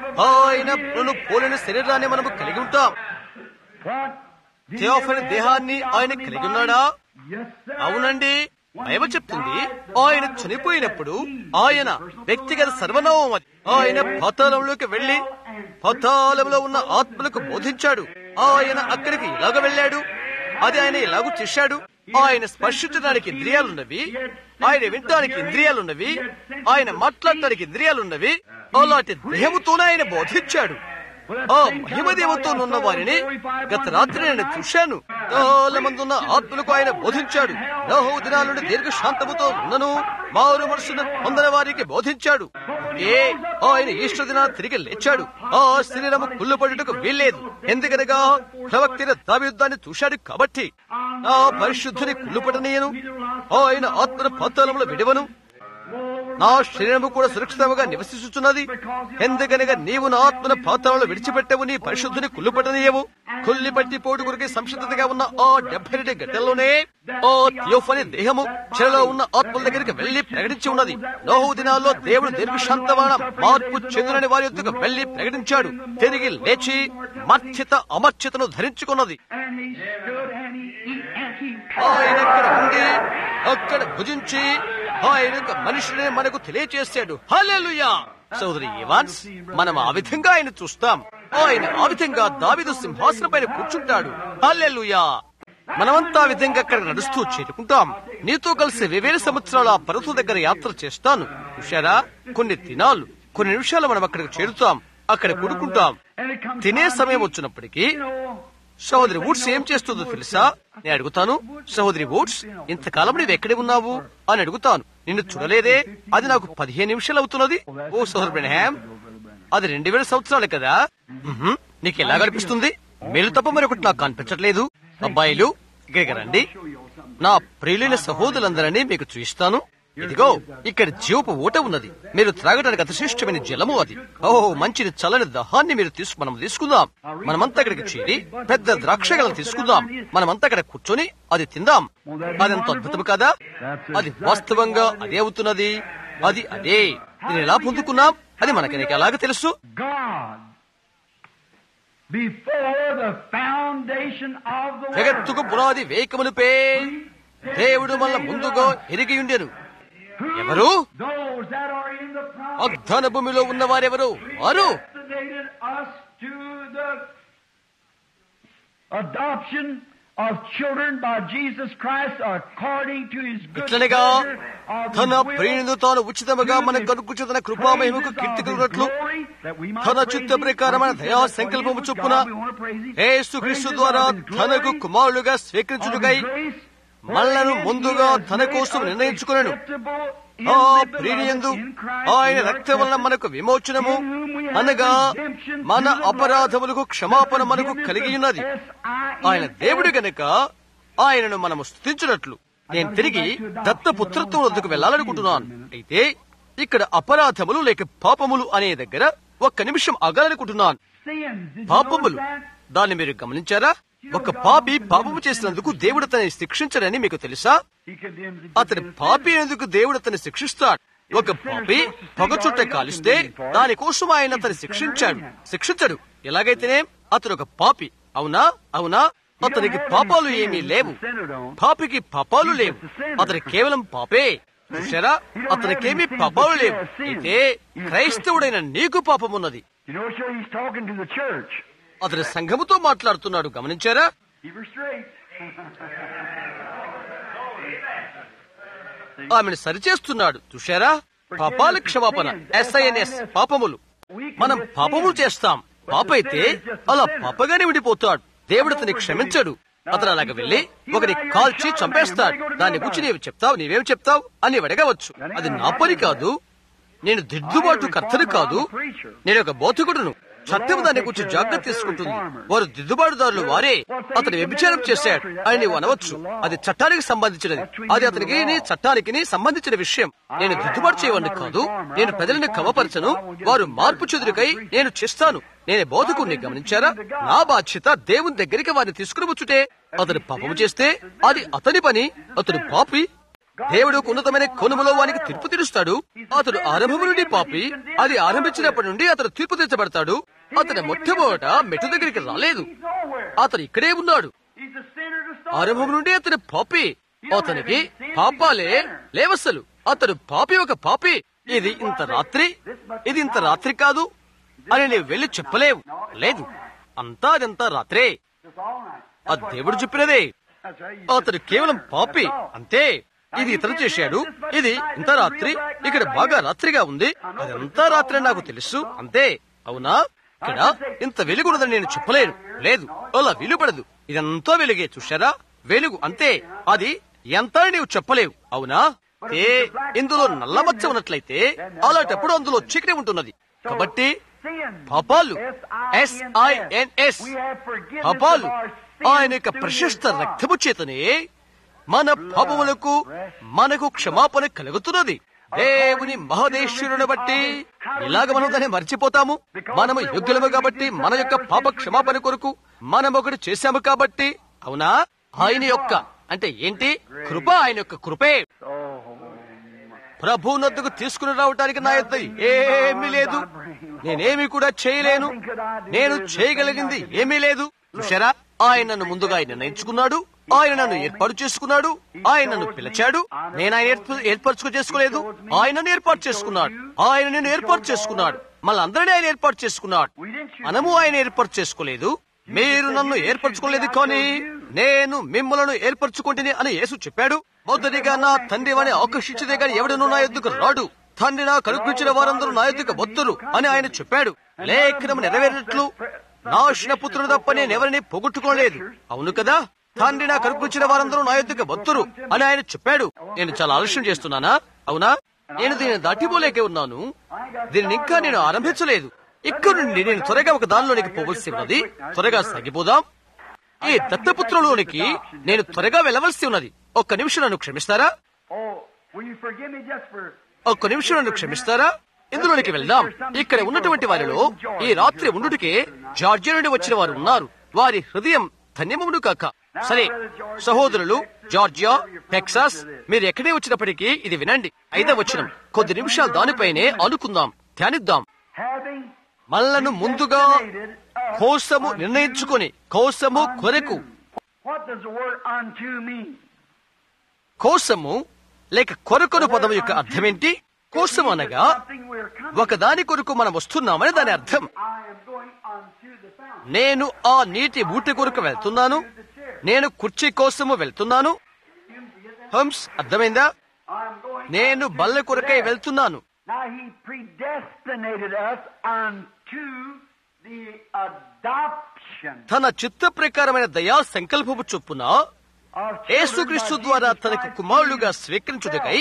ఆయన నన్ను పోలిన శరీరాన్ని మనము కలిగి ఉంటాం What? థియోఫని దేహాన్ని ఆయన కలిగి ఉన్నాడా Yes, sir. అవునండి బైబిల్ చెప్తుంది ఆయన చనిపోయినప్పుడు ఆయన వ్యక్తిగత సర్వనామం అది ఆయన పాతాళంలోకి వెళ్లి పాతాళంలో ఉన్న ఆత్మలకు బోధించాడు ఆయన అక్కడికి ఇలాగ వెళ్ళాడు అది ఆయన ఇలాగూ చేశాడు ఆయన స్పర్శించడానికి ఇంద్రియాలున్నవి ఆయన వినడానికి ఇంద్రియాలున్నవి ఆయన మాట్లాడటానికి ఇంద్రియాలున్నవి అలాంటి దేహముతోనే ఆయన బోధించాడు ఆ మహిమదేవతో ఉన్న వారిని గత రాత్రి నేను చూశాను చాలా మంది ఉన్న ఆత్మలకు ఆయన బోధించాడు నహో దినాల నుండి దీర్ఘ శాంతముతో ఉన్నను మారు మనసును పొందిన వారికి బోధించాడు ఏ ఆయన ఈశ్వర దిన తిరిగి లేచాడు ఆ శరీరము కుళ్ళుపడుటకు వీల్లేదు ఎందుకనగా ప్రవక్తిన దావియుద్ధాన్ని చూశాడు కాబట్టి ఆ పరిశుద్ధుని కుళ్ళుపడనీయను ఆయన ఆత్మను పాతాళంలో విడవను నా శరీరము కూడా సురక్షితముగా నివసిస్తున్నది ఎందుకనగా నీవు నా ఆత్మన పాత్రలో విడిచిపెట్టవు నీ పరిశుద్ధిని కుళ్ళుపట్టనీయవు కుల్లి పట్టి పోటు కొరికి సంసిద్ధతగా ఉన్న ఆ డెబ్బై రెండు గంటల్లోనే ఆ థియోఫని దేహము చెరలో ఉన్న ఆత్మల దగ్గరికి వెళ్లి ప్రకటించి ఉన్నది నోహు దినాల్లో దేవుడు దీర్ఘశాంతమైన మార్పు చెందినని వారి యొద్దకు వెళ్లి ప్రకటించాడు తిరిగి లేచి మర్చిత అమర్చితను ధరించుకున్నది And he stood and he eat and he ఆయన అక్కడ ఉండి అక్కడ భుజించి ఆయన యొక్క మనుషుడే మనకు తెలియచేశాడు హల్లెలూయా సోదరి ఇవాన్స్ మనం ఆ విధంగా ఆయన చూస్తాం ఆయన ఆ విధంగా దావిదు సింహాసనం పైన కూర్చుంటాడు హల్లెలూయా మనమంతా ఆ విధంగా అక్కడ నడుస్తూ చేరుకుంటాం నీతో కలిసి వేవేల సంవత్సరాల ఆ పర్వతం దగ్గర యాత్ర చేస్తాను చూశారా కొన్ని దినాలు కొన్ని నిమిషాలు మనం అక్కడికి చేరుతాం అక్కడ కొడుకుంటాం and it comes తినే time సమయం to- వచ్చినప్పటికీ you know, సహోదరి వుడ్స్ ఏం చేస్తుందో తెలుసా నేను అడుగుతాను సహోదరి వుడ్స్ ఇంతకాలం నీవు ఎక్కడే ఉన్నావు అని అడుగుతాను నిన్ను చూడలేదే అది నాకు పదిహేను నిమిషాలు అవుతున్నది ఓ సహోదరు బ్రహ్యామ్ అది రెండు వేల సంవత్సరాలు కదా మ్హూ. నీకు ఎలా కనిపిస్తుంది మేలు తప్ప మరొకటి నాకు కనిపించట్లేదు అబ్బాయిలు ఇక్కడికి రండి నా ప్రియులైన సహోదరులందరినీ మీకు చూపిస్తాను ఇదిగో ఇక్కడ జీవపు ఊట ఉన్నది మీరు త్రాగడానికి అతిశ్రేష్టమైన జలము అది ఓహో మంచిని చల్లని దహాన్ని మీరు తీసుకు మనం తీసుకుందాం మనమంతా అక్కడికి చేరి పెద్ద ద్రాక్షగలను తీసుకుందాం మనమంతా అక్కడ కూర్చొని అది తిందాం అదంత అద్భుతం కదా అది వాస్తవంగా అదే అవుతున్నది అది అదే దీన్ని ఎలా పొందుకున్నాం అది మనకి ఎలాగ తెలుసు God before the foundation of the జగత్తుకు world. పునాది వేకమునిపే దేవుడు మన ముందుగా ఎరిగి ఉండెను ఎవరు Those that are in the promise వాగ్దాన భూమిలో ఉన్నవారెవరు వారు destinated us to the adoption of children by Jesus Christ according to his good ఇట్లనగా pleasure of his తన will, ప్రియునిను తాను ఉచితముగా మనకు కనుకృచు తన కృపామహిమకు కీర్తికున్నట్లు తన చిత్త ప్రకారమైన దయా సంకల్పము చొప్పున యేసు క్రీస్తు ద్వారా తనకు కుమారులుగా స్వీకరించుటకై మనలను ముందుగా తన కోసం నిర్ణయించుకున్నాను ఆ ప్రియునియందు ఆయన రక్తం వలన మనకు విమోచనము అనగా మన అపరాధములకు క్షమాపణ మనకు కలిగి ఉన్నది ఆయన దేవుడు గనుక ఆయనను మనము స్థుతించినట్లు నేను తిరిగి దత్తపుత్రత్వం వద్దకు వెళ్ళాలనుకుంటున్నాను అయితే ఇక్కడ అపరాధములు లేక పాపములు అనే దగ్గర ఒక్క నిమిషం ఆగాలనుకుంటున్నాను పాపములు దాన్ని మీరు గమనించారా ఒక పాపి పాపము చేసినందుకు దేవుడు అతన్ని శిక్షించడని మీకు తెలుసా అతని పాపి ఎందుకు దేవుడు అతన్ని శిక్షిస్తాడు ఒక పాపి పొగ చుట్ట కాలిస్తే దానికోసం ఆయన అతన్ని శిక్షించాడు శిక్షించడు ఎలాగైతేనే అతను ఒక పాపి అవునా అవునా అతనికి పాపాలు ఏమీ లేవు పాపికి పాపాలు లేవు అతని కేవలం పాపే చూసారా అతనికేమీ పాపాలు లేవు అయితే క్రైస్తవుడైన నీకు పాపమున్నది You know, sure, he's talking to the church. అతని సంఘముతో మాట్లాడుతున్నాడు గమనించారా Keep her straight. ఆమెను సరిచేస్తున్నాడు చూశారా పాపాల క్షమాపణ ఎస్ఐఎన్ఎస్ పాపములు మనం పాపములు చేస్తాం పాపైతే అలా పాపగానే విడిపోతాడు దేవుడు అతన్ని క్షమించడు అతను అలాగ వెళ్ళి ఒకరి కాల్చి చంపేస్తాడు దాన్ని గురించి నీవు చెప్తావు నీవేం చెప్తావు అని అడగవచ్చు అది నా పని కాదు నేను దిద్దుబాటు కర్తను కాదు నేను ఒక బోధకుడును చట్టం దాని గురించి జాగ్రత్త తీసుకుంటుంది వారు దిద్దుబాటుదారులు వారే అతను వ్యభిచారం చేశాడు అని నీవు అనవచ్చు అది చట్టానికి సంబంధించినది అది అతనికి నీ చట్టానికి సంబంధించిన విషయం నేను దిద్దుబాటు చేయవని కాదు నేను ప్రజలను కవపరచను వారు మార్పు చెదురుకై నేను చేస్తాను నేనే బోధకుడిని గమనించారా నా బాధ్యత దేవుని దగ్గరికి వారిని తీసుకుని వచ్చుటే అతను పాపము చేస్తే అది అతని పని అతను పాపి దేవుడు ఉన్నతమైన కొనుమలో వానికి తీర్పు తీరుస్తాడు అతడు ఆరంభము నుండి పాపి అది ఆరంభించినప్పటి నుండి అతడు తీర్పు తీర్చబడతాడు అతని మొట్టమొదట మెట్టు దగ్గరికి రాలేదు అతను ఇక్కడే ఉన్నాడు He's a sinner to start. ఆరంభం నుండి అతని పాపి అతనికి పాపాలే లేవసలు అతడు పాపి ఒక పాపి ఇది ఇంత రాత్రి ఇది ఇంత రాత్రి కాదు అని నీవు వెళ్ళి చెప్పలేవు లేదు అంతా అదంతా రాత్రే It's all right. ఆ దేవుడు చెప్పినదే That's right. అతడు కేవలం పాపి అంతే ఇది ఇతను చేశాడు ఇది ఇంత రాత్రి ఇక్కడ బాగా రాత్రిగా ఉంది అదంతా రాత్రి అని నాకు తెలుసు అంతే అవునా ఇక్కడ ఇంత వెలుగున్నదని నేను చెప్పలేను లేదు అలా వెలుపడదు ఇదంతా వెలుగే చూశారా వెలుగు అంతే అది ఎంత అని నీవు చెప్పలేవు అవునా ఏ ఇందులో నల్లమచ్చ ఉన్నట్లయితే అలాంటప్పుడు అందులో చీకటి ఉంటున్నది కాబట్టి పాపాలు ఎస్ఐఎన్ఎస్ పాపాలు ఆయన యొక్క ప్రశస్త రక్తము చేతనే మన పాపములకు మనకు క్షమాపణ కలుగుతున్నది దేవుని మహదేశ్వరుని బట్టి ఇలాగ మనం దాన్ని మర్చిపోతాము మనము యోగ్యులము కాబట్టి మన యొక్క పాప క్షమాపణ కొరకు మనం ఒకటి చేశాము కాబట్టి అవునా ఆయన యొక్క అంటే ఏంటి కృప ఆయన యొక్క కృపే ప్రభు నద్దుకు తీసుకుని రావటానికి నా యొక్క ఏమీ లేదు నేనేమి కూడా చేయలేను నేను చేయగలిగింది ఏమీ లేదు చూశారా ఆయన నన్ను ముందుగా ఆయన నిర్ణయించుకున్నాడు ఆయన నన్ను ఏర్పాటు చేసుకున్నాడు ఆయన నన్ను పిలిచాడు నేను ఆయన ఏర్ప- ఏర్పరచుకు చేసుకోలేదు ఆయన నన్ను ఏర్పాటు చేసుకున్నాడు ఆయన నేను ఏర్పాటు చేసుకున్నాడు మళ్ళీ అందరినీ ఆయన ఏర్పాటు చేసుకున్నాడు మనము ఆయన ఏర్పాటు చేసుకోలేదు మీరు నన్ను ఏర్పరచుకోలేదు కానీ నేను మిమ్మలను ఏర్పరచుకుంటుని అని యేసు చెప్పాడు మొదటిగా నా తండ్రి వాని ఆకర్షించదే గాని ఎవడను నా ఎద్దుకు రాడు తండ్రి నా కనుపించిన వారందరూ నా ఎద్దుకు వద్దురు అని ఆయన చెప్పాడు లేఖనం నెరవేరినట్లు నాశన పుత్రుడు తప్ప నేను ఎవరిని పోగొట్టుకోలేదు అవును కదా తండ్రి నా కనుపించిన వారందరూ నా ఎద్దుకు వద్దురు అని ఆయన చెప్పాడు నేను చాలా ఆలస్యం చేస్తున్నానా అవునా నేను దీన్ని దాటిపోలేకే ఉన్నాను దీనిని ఇంకా నేను ఆరంభించలేదు ఇక్కడ నుండి నేను త్వరగా ఒక దానిలోనికి పోవలసి ఉన్నది త్వరగా సాగిపోదాం ఈ దత్తపుత్రంలోనికి నేను త్వరగా వెళ్ళవలసి ఉన్నది ఒక్క నిమిషం నన్ను క్షమిస్తారా Oh, will you forgive me just for ఒక్క నిమిషం నన్ను క్షమిస్తారా ఇందులోనికి వెళ్దాం ఇక్కడ ఉన్నటువంటి వారిలో ఈ రాత్రి ఉండుటికే జార్జియా నుండి వచ్చిన వారు ఉన్నారు వారి హృదయం ధన్యమును కాక సరే సహోదరులు జార్జియా టెక్సాస్ మీరు ఎక్కడే వచ్చినప్పటికీ ఇది వినండి ఐదవ వచ్చిన కొద్ది నిమిషాలు దానిపైనే అనుకుందాం ధ్యానిద్దాం having మనలను ముందుగా కోసము నిర్ణయించుకొని కోసము కొరకు What does the word unto mean? కోసము లేక కొరకొను పదం యొక్క అర్థమేంటి కోసం అనగా Something we're coming. ఒకదాని కొరకు మనం వస్తున్నామని దాని అర్థం I am going unto the fountain. నేను ఆ నీటి ఊటి కొరకు వెళ్తున్నాను నేను కుర్చీ కోసము వెళ్తున్నాను హంస్ అర్థమైందా I am going. నేను బల్ల కొరకై వెళ్తున్నాను Now he predestinated us unto the adoption తన చిత్త ప్రకారమైన దయా సంకల్పము చొప్పున of యేసుక్రీస్తు ద్వారా తనకు కుమారులుగా స్వీకరించుటకై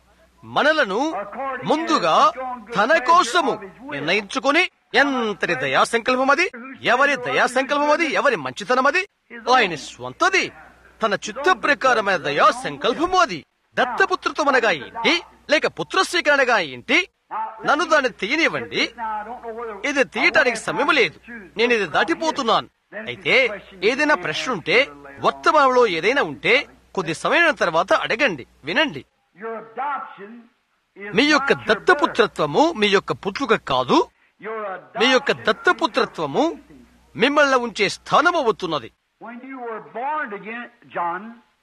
మనలను ముందుగా తన కోసము నిర్ణయించుకొని ఎంతటి దయా సంకల్పం అది ఎవరి దయా సంకల్పం అది ఎవరి మంచితనం అది ఆయన స్వంతది తన చిత్త ప్రకారమైన దయా సంకల్పము అది దత్తపుత్రత్వం అనగా ఏంటి లేక పుత్ర స్వీకరణగా ఏంటి నన్ను దాన్ని తీయనివ్వండి Now, I don't know whether ఇది తీయటానికి సమయం లేదు నేను ఇది దాటిపోతున్నాను అయితే ఏదైనా ప్రశ్న ఉంటే వర్తమానంలో ఏదైనా ఉంటే కొద్ది సమయం తర్వాత అడగండి వినండి your adoption is మీ యొక్క not your దత్తపుత్రత్వము మీ యొక్క పుత్రుక కాదు birth. Your మీ యొక్క adoption దత్తపుత్రత్వము మిమ్మల్ని ఉంచే స్థానం అవుతున్నది when you were born again, John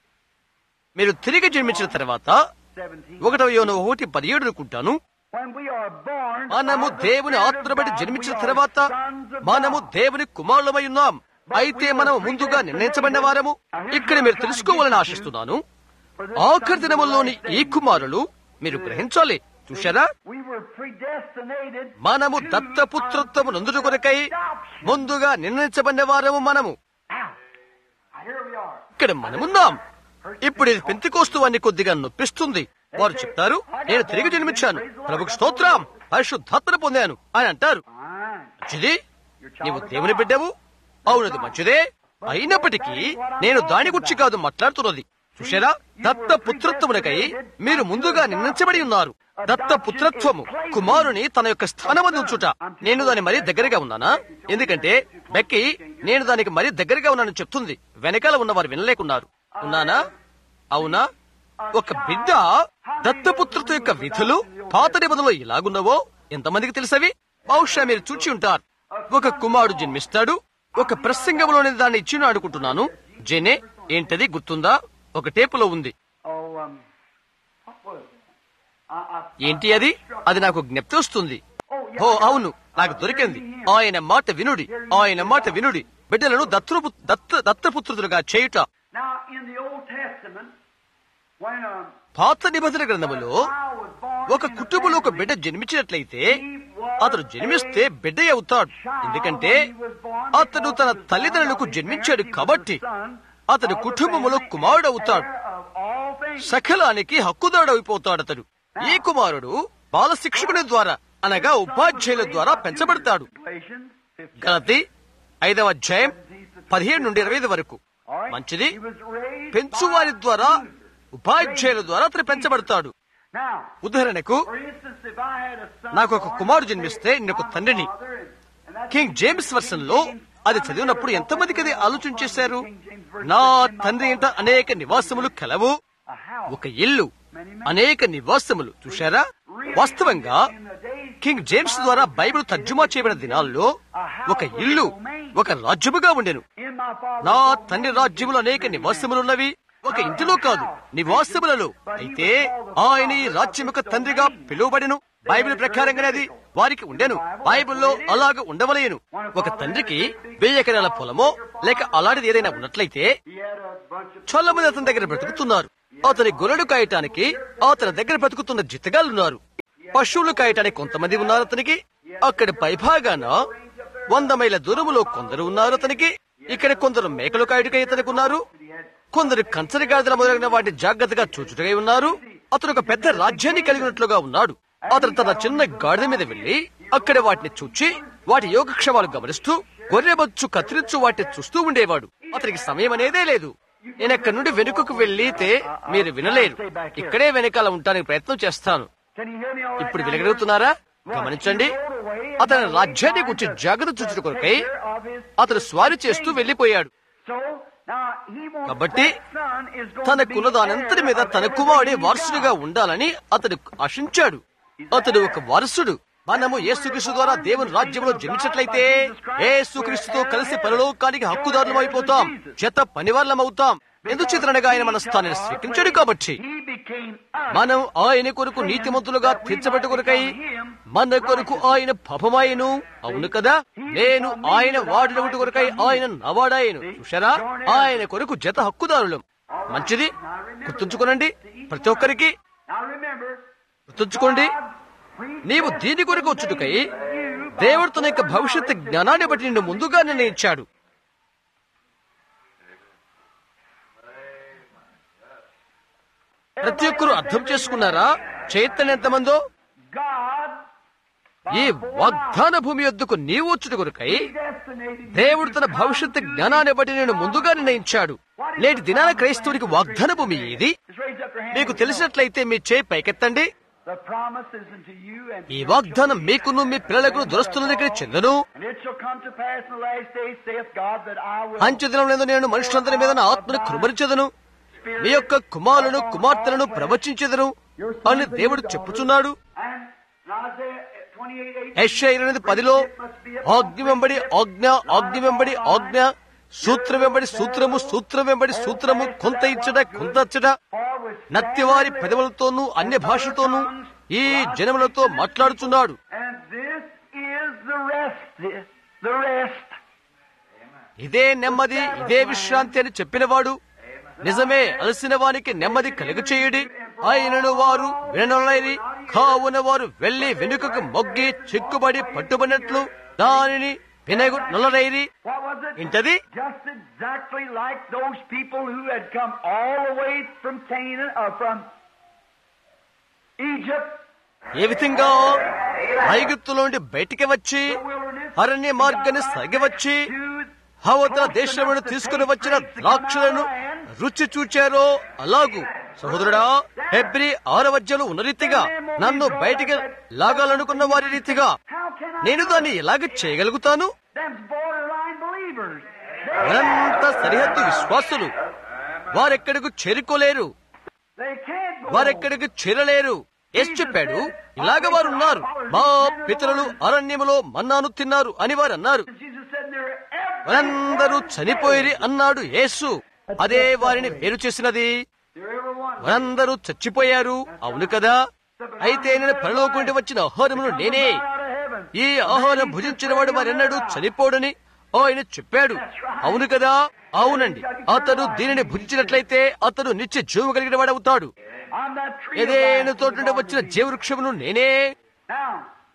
మీరు తిరిగి జన్మించిన తర్వాత 17. ఒకటవ యోన ఒకటి పదిహేడు అనుకుంటాను When we are born, మనము of the దేవుని Spirit of ఆత్మబడి God, జన్మించిన we are తర్వాత sons of మనము God. దేవుని కుమారులమై ఉన్నాం అయితే మనము ముందుగా నిర్ణయించబడిన వారము ఇక్కడ మీరు తెలుసుకోవాలని ఆశిస్తున్నాను For this ఆఖరి son దినముల్లోని of ఈ God, కుమారులు మీరు గ్రహించాలి చూశారా we were predestinated మనము to దత్తపుత్రత్వము నందుట కొరకై adoption. ముందుగా నిర్ణయించబడిన వారము మనము Now, here we are. ఇక్కడ మనమున్నాం ఇప్పుడు ఇది పెంతికోస్తు వారిని కొద్దిగా నొప్పిస్తుంది వారు చెప్తారు నేను తిరిగి జన్మించాను ప్రభుకు స్తోత్రం పరిశుద్ధాత్మను పొందాను అని అంటారు Fine. మంచిది నీవు దేవుని బిడ్డవు అవునది మంచిదే అయినప్పటికీ నేను దాని గురించి కాదు మాట్లాడుతున్నది చూశారా దత్త పుత్రత్వమునకై మీరు ముందుగా నిర్ణయించబడి ఉన్నారు దత్త పుత్రత్వము కుమారుని తన యొక్క స్థానమందు ఉంచుట నేను దాని మరీ దగ్గరగా ఉన్నానా ఎందుకంటే బెక్కి నేను దానికి మరీ దగ్గరగా ఉన్నానని చెప్తుంది వెనకాల ఉన్నవారు వినలేకున్నారు ఉన్నానా అవునా ఒక బిడ్డ దత్తపుత్రత్వ యొక్క విధులు పాత నిబంధనలో ఎలాగున్నవో ఎంతమందికి తెలుసవి బహుశా మీరు చూచి ఉంటారు ఒక కుమారుడు జన్మిస్తాడు ఒక ప్రసంగంలోని దాన్ని ఇచ్చిన అనుకుంటున్నాను జెనే ఏంటది గుర్తుందా ఒక టేపులో ఉంది Oh, um, what was it? I, I, ఏంటి అది అది నాకు జ్ఞప్తి వస్తుంది oh, ఓ అవును నాకు దొరికింది ఆయన మాట వినుడి ఆయన మాట వినుడి బిడ్డలను దత్తు దత్త దత్తపుత్రులుగా చేయుట Now, in the Old Testament, when a పాత నిబంధన గ్రంథములో child was born ఒక in the కుటుంబంలో ఒక family, బిడ్డ జన్మించినట్లయితే he was అతడు జన్మిస్తే a బిడ్డ అవుతాడు ఎందుకంటే అతడు తన తల్లిదండ్రులకు జన్మించాడు కాబట్టి అతడు కుటుంబములో కుమారుడు అవుతాడు సకలానికి హక్కుదారుడు అయిపోతాడు అతడు ఈ కుమారుడు బాల శిక్షకుని ద్వారా అనగా ఉపాధ్యాయుల ద్వారా పెంచబడతాడు గలతి ఐదవ అధ్యాయం పదిహేడు నుండి ఇరవై ఐదు వరకు మంచిది పెంచువారి ద్వారా ఉపాధ్యాయుల ద్వారా అతను పెంచబడతాడు ఉదాహరణకు నాకు ఒక కుమారుడు జన్మిస్తే నేను ఒక తండ్రిని కింగ్ జేమ్స్ వర్షన్ లో అది చదివినప్పుడు ఎంతమందికి అది ఆలోచన చేశారు నా తండ్రి ఇంట అనేక నివాసములు కలవు ఒక ఇల్లు అనేక నివాసములు చూశారా వాస్తవంగా కింగ్ జేమ్స్ ద్వారా బైబిల్ తర్జుమా చేయబడిన దినాల్లో ఒక ఇల్లు ఒక రాజ్యముగా ఉండెను నా తండ్రి రాజ్యములు అనేక నివాసములున్నవి ఒక ఇంటిలో కాదు నివాసములలో అయితే ఆయన ఈ రాజ్యం యొక్క తండ్రిగా పిలువబడెను బైబిల్ ప్రకారంగానే అది వారికి ఉండెను బైబిల్లో అలాగ ఉండవలేను ఒక తండ్రికి వెయ్యి ఎకరాల పొలమో లేక అలాంటిది ఏదైనా ఉన్నట్లయితే చాలా మంది అతని దగ్గర బ్రతుకుతున్నారు అతని గొర్రెలు కాయటానికి అతని దగ్గర బ్రతుకుతున్న జితగాలున్నారు పశువులు కాయటానికి కొంతమంది ఉన్నారు అతనికి అక్కడ పైభాగాన వంద మైల దూరములో కొందరు ఉన్నారు అతనికి ఇక్కడ కొందరు మేకలు కాయటకై అతనికి ఉన్నారు కొందరు కంచరి గాడిదల మొదలైన వాటి జాగ్రత్తగా చూచుటగా ఉన్నారు అతను ఒక పెద్ద రాజ్యాన్ని కలిగి ఉన్నట్లుగా ఉన్నాడు అతను తన చిన్న గాడిద మీద వెళ్లి అక్కడ వాటిని చూచి వాటి యోగక్షేమాలు గమనిస్తూ గొర్రె బొచ్చు కత్తిరించు వాటిని చూస్తూ ఉండేవాడు అతనికి సమయం అనేదే లేదు నేను అక్కడి నుండి వెనుకకు వెళ్ళితే మీరు వినలేరు ఇక్కడే వెనకాల ఉండడానికి ప్రయత్నం చేస్తాను ఇప్పుడు వినగలుగుతున్నారా గమనించండి అతని రాజ్యాన్ని గురించి జాగ్రత్త చూచుట కొరకై అతను స్వారీ చేస్తూ వెళ్లిపోయాడు కాబట్టి తనకున్న దానంతటి మీద తన కుమారుడే వారసుడిగా ఉండాలని అతడు ఆశించాడు అతడు ఒక వారసుడు మనము యేసుక్రీస్తు ద్వారా దేవుని రాజ్యంలో జన్మించినట్లయితే యేసుక్రీస్తుతో కలిసి పరలోకానికి హక్కుదారులం అయిపోతాం చేత పనివాళ్ళం అవుతాం ఎందుచేతనగా ఆయన మన స్థానాన్ని స్వీకరించాడు కాబట్టి He became us. మనం ఆయన కొరకు నీతిమంతులుగా తీర్చబట్టు కొరకై మన కొరకు ఆయన పాపమాయను అవును కదా నేను ఆయన వాడిన కొరకై ఆయన నవాడాయను చూశారా ఆయన కొరకు జత హక్కుదారులం మంచిది గుర్తుంచుకోనండి ప్రతి ఒక్కరికి Now remember, గుర్తుంచుకోండి నీవు దీని కొరకు వచ్చుటకై దేవుడు తన యొక్క భవిష్యత్తు జ్ఞానాన్ని బట్టి నిన్ను ముందుగా నిర్ణయించాడు ప్రతి ఒక్కరు అర్థం చేసుకున్నారా చైతన్యం ఎంతమందో God ఈ వాగ్దాన భూమి యొద్దకు నీవు వచ్చుట కొరకై predestinated దేవుడు తన భవిష్యత్తు జ్ఞానాన్ని బట్టి నేను ముందుగా నిర్ణయించాడు నేటి దినాన క్రైస్తవుడికి వాగ్దాన భూమి ఏది Just raise up your hand. మీకు తెలిసినట్లయితే మీ చేయి పైకెత్తండి The promise is unto you and ఈ వాగ్దానం మీకును మీ పిల్లలకు దురస్తుల దగ్గర చెందను And it shall come to pass in the last days, saith God, that I will అంచెదినం లేదు నేను మనుషులందరి మీద నా ఆత్మను కృమరించదను మీ యొక్క కుమారులను కుమార్తెలను ప్రవచించెదను అని దేవుడు చెప్పుచున్నాడు And in Isaiah 28, 18, యెషయా ఇరవై ఎనిమిది పదిలో ఆజ్ఞ వెంబడి ఆజ్ఞ ఆజ్ఞ వెంబడి ఆజ్ఞ సూత్రం వెంబడి సూత్రము సూత్రం వెంబడి సూత్రము కొంత ఇచ్చట కొంత ఇచ్చట for with నత్తివారి పెదవులతోనూ అన్య భాషతోనూ ఈ జనములతో మాట్లాడుచున్నాడు And this is the rest, the rest. ఇదే నెమ్మది ఇదే విశ్రాంతి అని చెప్పినవాడు నిజమే అలసిన వానికి నెమ్మది కలుగు చేయుడి ఆయనను వారు విననొలైరి కావున వారు వెళ్లి వెనుకకు మొగ్గి చిక్కుబడి పట్టుబడినట్లు దానిని వినగు నొలరైరి What was it? ఇంటది Just exactly like those people who had come all the way from Canaan, or from Egypt, ఏ విధంగా ఐగుప్తులోండి బయటికి వచ్చి the wilderness, అరణ్య మార్గాన్ని సాగి వచ్చి to హవతల దేశమును తీసుకుని వచ్చిన ద్రాక్షలను రుచి చూచారో అలాగు సహోదరుడా హెబ్రి ఆరవజ్యలు ఉన్న రీతిగా నన్ను బయటికి లాగాలనుకున్న వారి రీతిగా how can I? నేను దాన్ని ఎలాగ చేయగలుగుతాను Them's borderline believers. వారంతా సరిహద్దు విశ్వాసులు వారెక్కడికి చేరుకోలేరు They can't go. వారెక్కడికి చేరలేరు ఎస్ చెప్పాడు ఇలాగ వారు ఉన్నారు మా పితరులు అరణ్యములో మన్నాను తిన్నారు అని వారు అన్నారు Jesus said they're every, వారందరూ చనిపోయి అన్నాడు యేసు అదే వారిని వేరు చేసినది they're every one. వారందరూ చచ్చిపోయారు అవును కదా అయితే నేను పరలోకుంటి వచ్చిన ఆహారమును నేనే Out of heaven. ఈ ఆహారం భుజించిన వాడు వారెన్నడూ చనిపోడని ఆయన చెప్పాడు అవును కదా అవునండి అతడు దీనిని భుజించినట్లయితే అతడు నిత్య జీవం కలిగిన వాడవుతాడు I'm that tree. of Eden life. తోట నుండి వచ్చిన జీవవృక్షమును నేనే Now,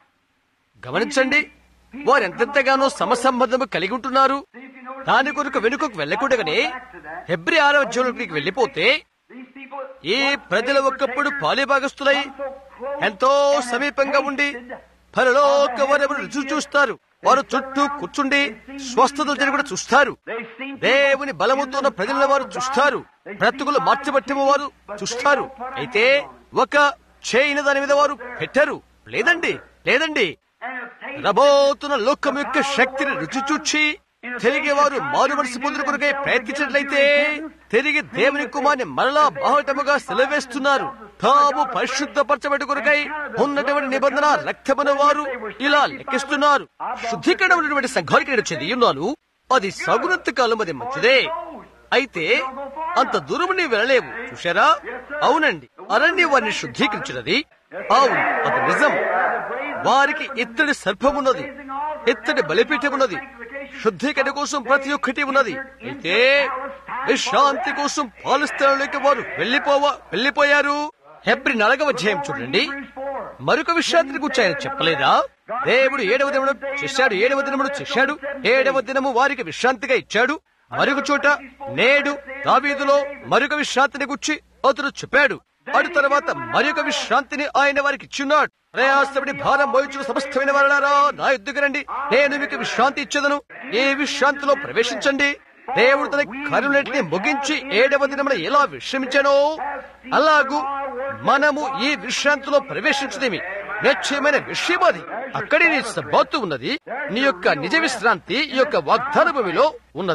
గమనించండి వారు ఎంతెంతగానో సమసంబంధము కలిగి ఉంటున్నారు see if you notice దాని కొరకు వెనుకకు వెళ్ళకుండగానే హెబ్రి ఆరోగ్యంలోకి వెళ్ళిపోతే these people ఈ ప్రజలు ఒకప్పుడు పాలిభాగస్తులై so close ఎంతో సమీపంగా ఉండి పరలోక వరమును రుచి చూస్తారు వారు చుట్టూ కూర్చుండి స్వస్థతలు జరిగి కూడా చూస్తారు they seem దేవుని బలముతో ఉన్న ప్రజలను వారు చూస్తారు బ్రతుకులు మార్చబట్టి వారు చూస్తారు అయితే ఒక చేయని దాని మీద వారు పెట్టారు లేదండి లేదండి and have tasted రబోతున్న లోకం యొక్క శక్తిని రుచి చూచి తిరిగి వారు మారు మనసు పొందుల కొరకై ప్రయత్నించినట్లయితే తిరిగి దేవుని కుమార్ని మరలా బాహటముగా సెలవేస్తున్నారు తాము పరిశుద్ధపరచబడి కొరకై ఉన్నటువంటి నిబంధన రక్తమున వారు ఇలా లెక్కిస్తున్నారు శుద్ధీకరణ ఉన్నటువంటి సంఘానికి నేను చదివి ఉన్నాను అది సగునంత కాలం అది మంచిదే అయితే అంత దూరం నీవు వెళ్ళలేవు చూశారా అవునండి అరణ్య వారిని శుద్ధీకరించినది అవును అది నిజం వారికి ఇత్తడి సర్పమున్నది ఇత్తడి బలిపీఠం ఉన్నది శుద్ధీకరణ కోసం ప్రతి ఒక్కటి ఉన్నది అయితే విశ్రాంతి కోసం పాలిస్తానులోకి వారు వెళ్ళిపోవా వెళ్ళిపోయారు హెబ్రి నలగవ అధ్యాయం చూడండి మరొక విశ్రాంతిని గురించి ఆయన చెప్పలేదా దేవుడు ఏడవ దినమును చేశాడు ఏడవ దినమును చేశాడు ఏడవ దినము వారికి విశ్రాంతిగా ఇచ్చాడు మరొక చోట నేడు దావీదులో మరొక విశ్రాంతిని గుర్చి అతడు చెప్పాడు అటు తర్వాత మరొక విశ్రాంతిని ఆయన వారికి ఇచ్చున్నాడు ప్రయాసపడి భారం మోయించిన సమస్తమైన వారలారా నా ఎద్దుకు రండి నేను మీకు విశ్రాంతి ఇచ్చేదను ఈ విశ్రాంతిలో ప్రవేశించండి దేవుడు తన కరుణటిని ముగించి ఏడవ దినమున ఎలా విశ్రమించానో అలాగూ మనము ఈ విశ్రాంతిలో ప్రవేశించదేమి నిశ్చయమైన విషయం అది అక్కడే నీ సబ్బాతు ఉన్నది నీ యొక్క నిజ విశ్రాంతి ఈ యొక్క వాగ్దాన భూమిలో ఉన్నది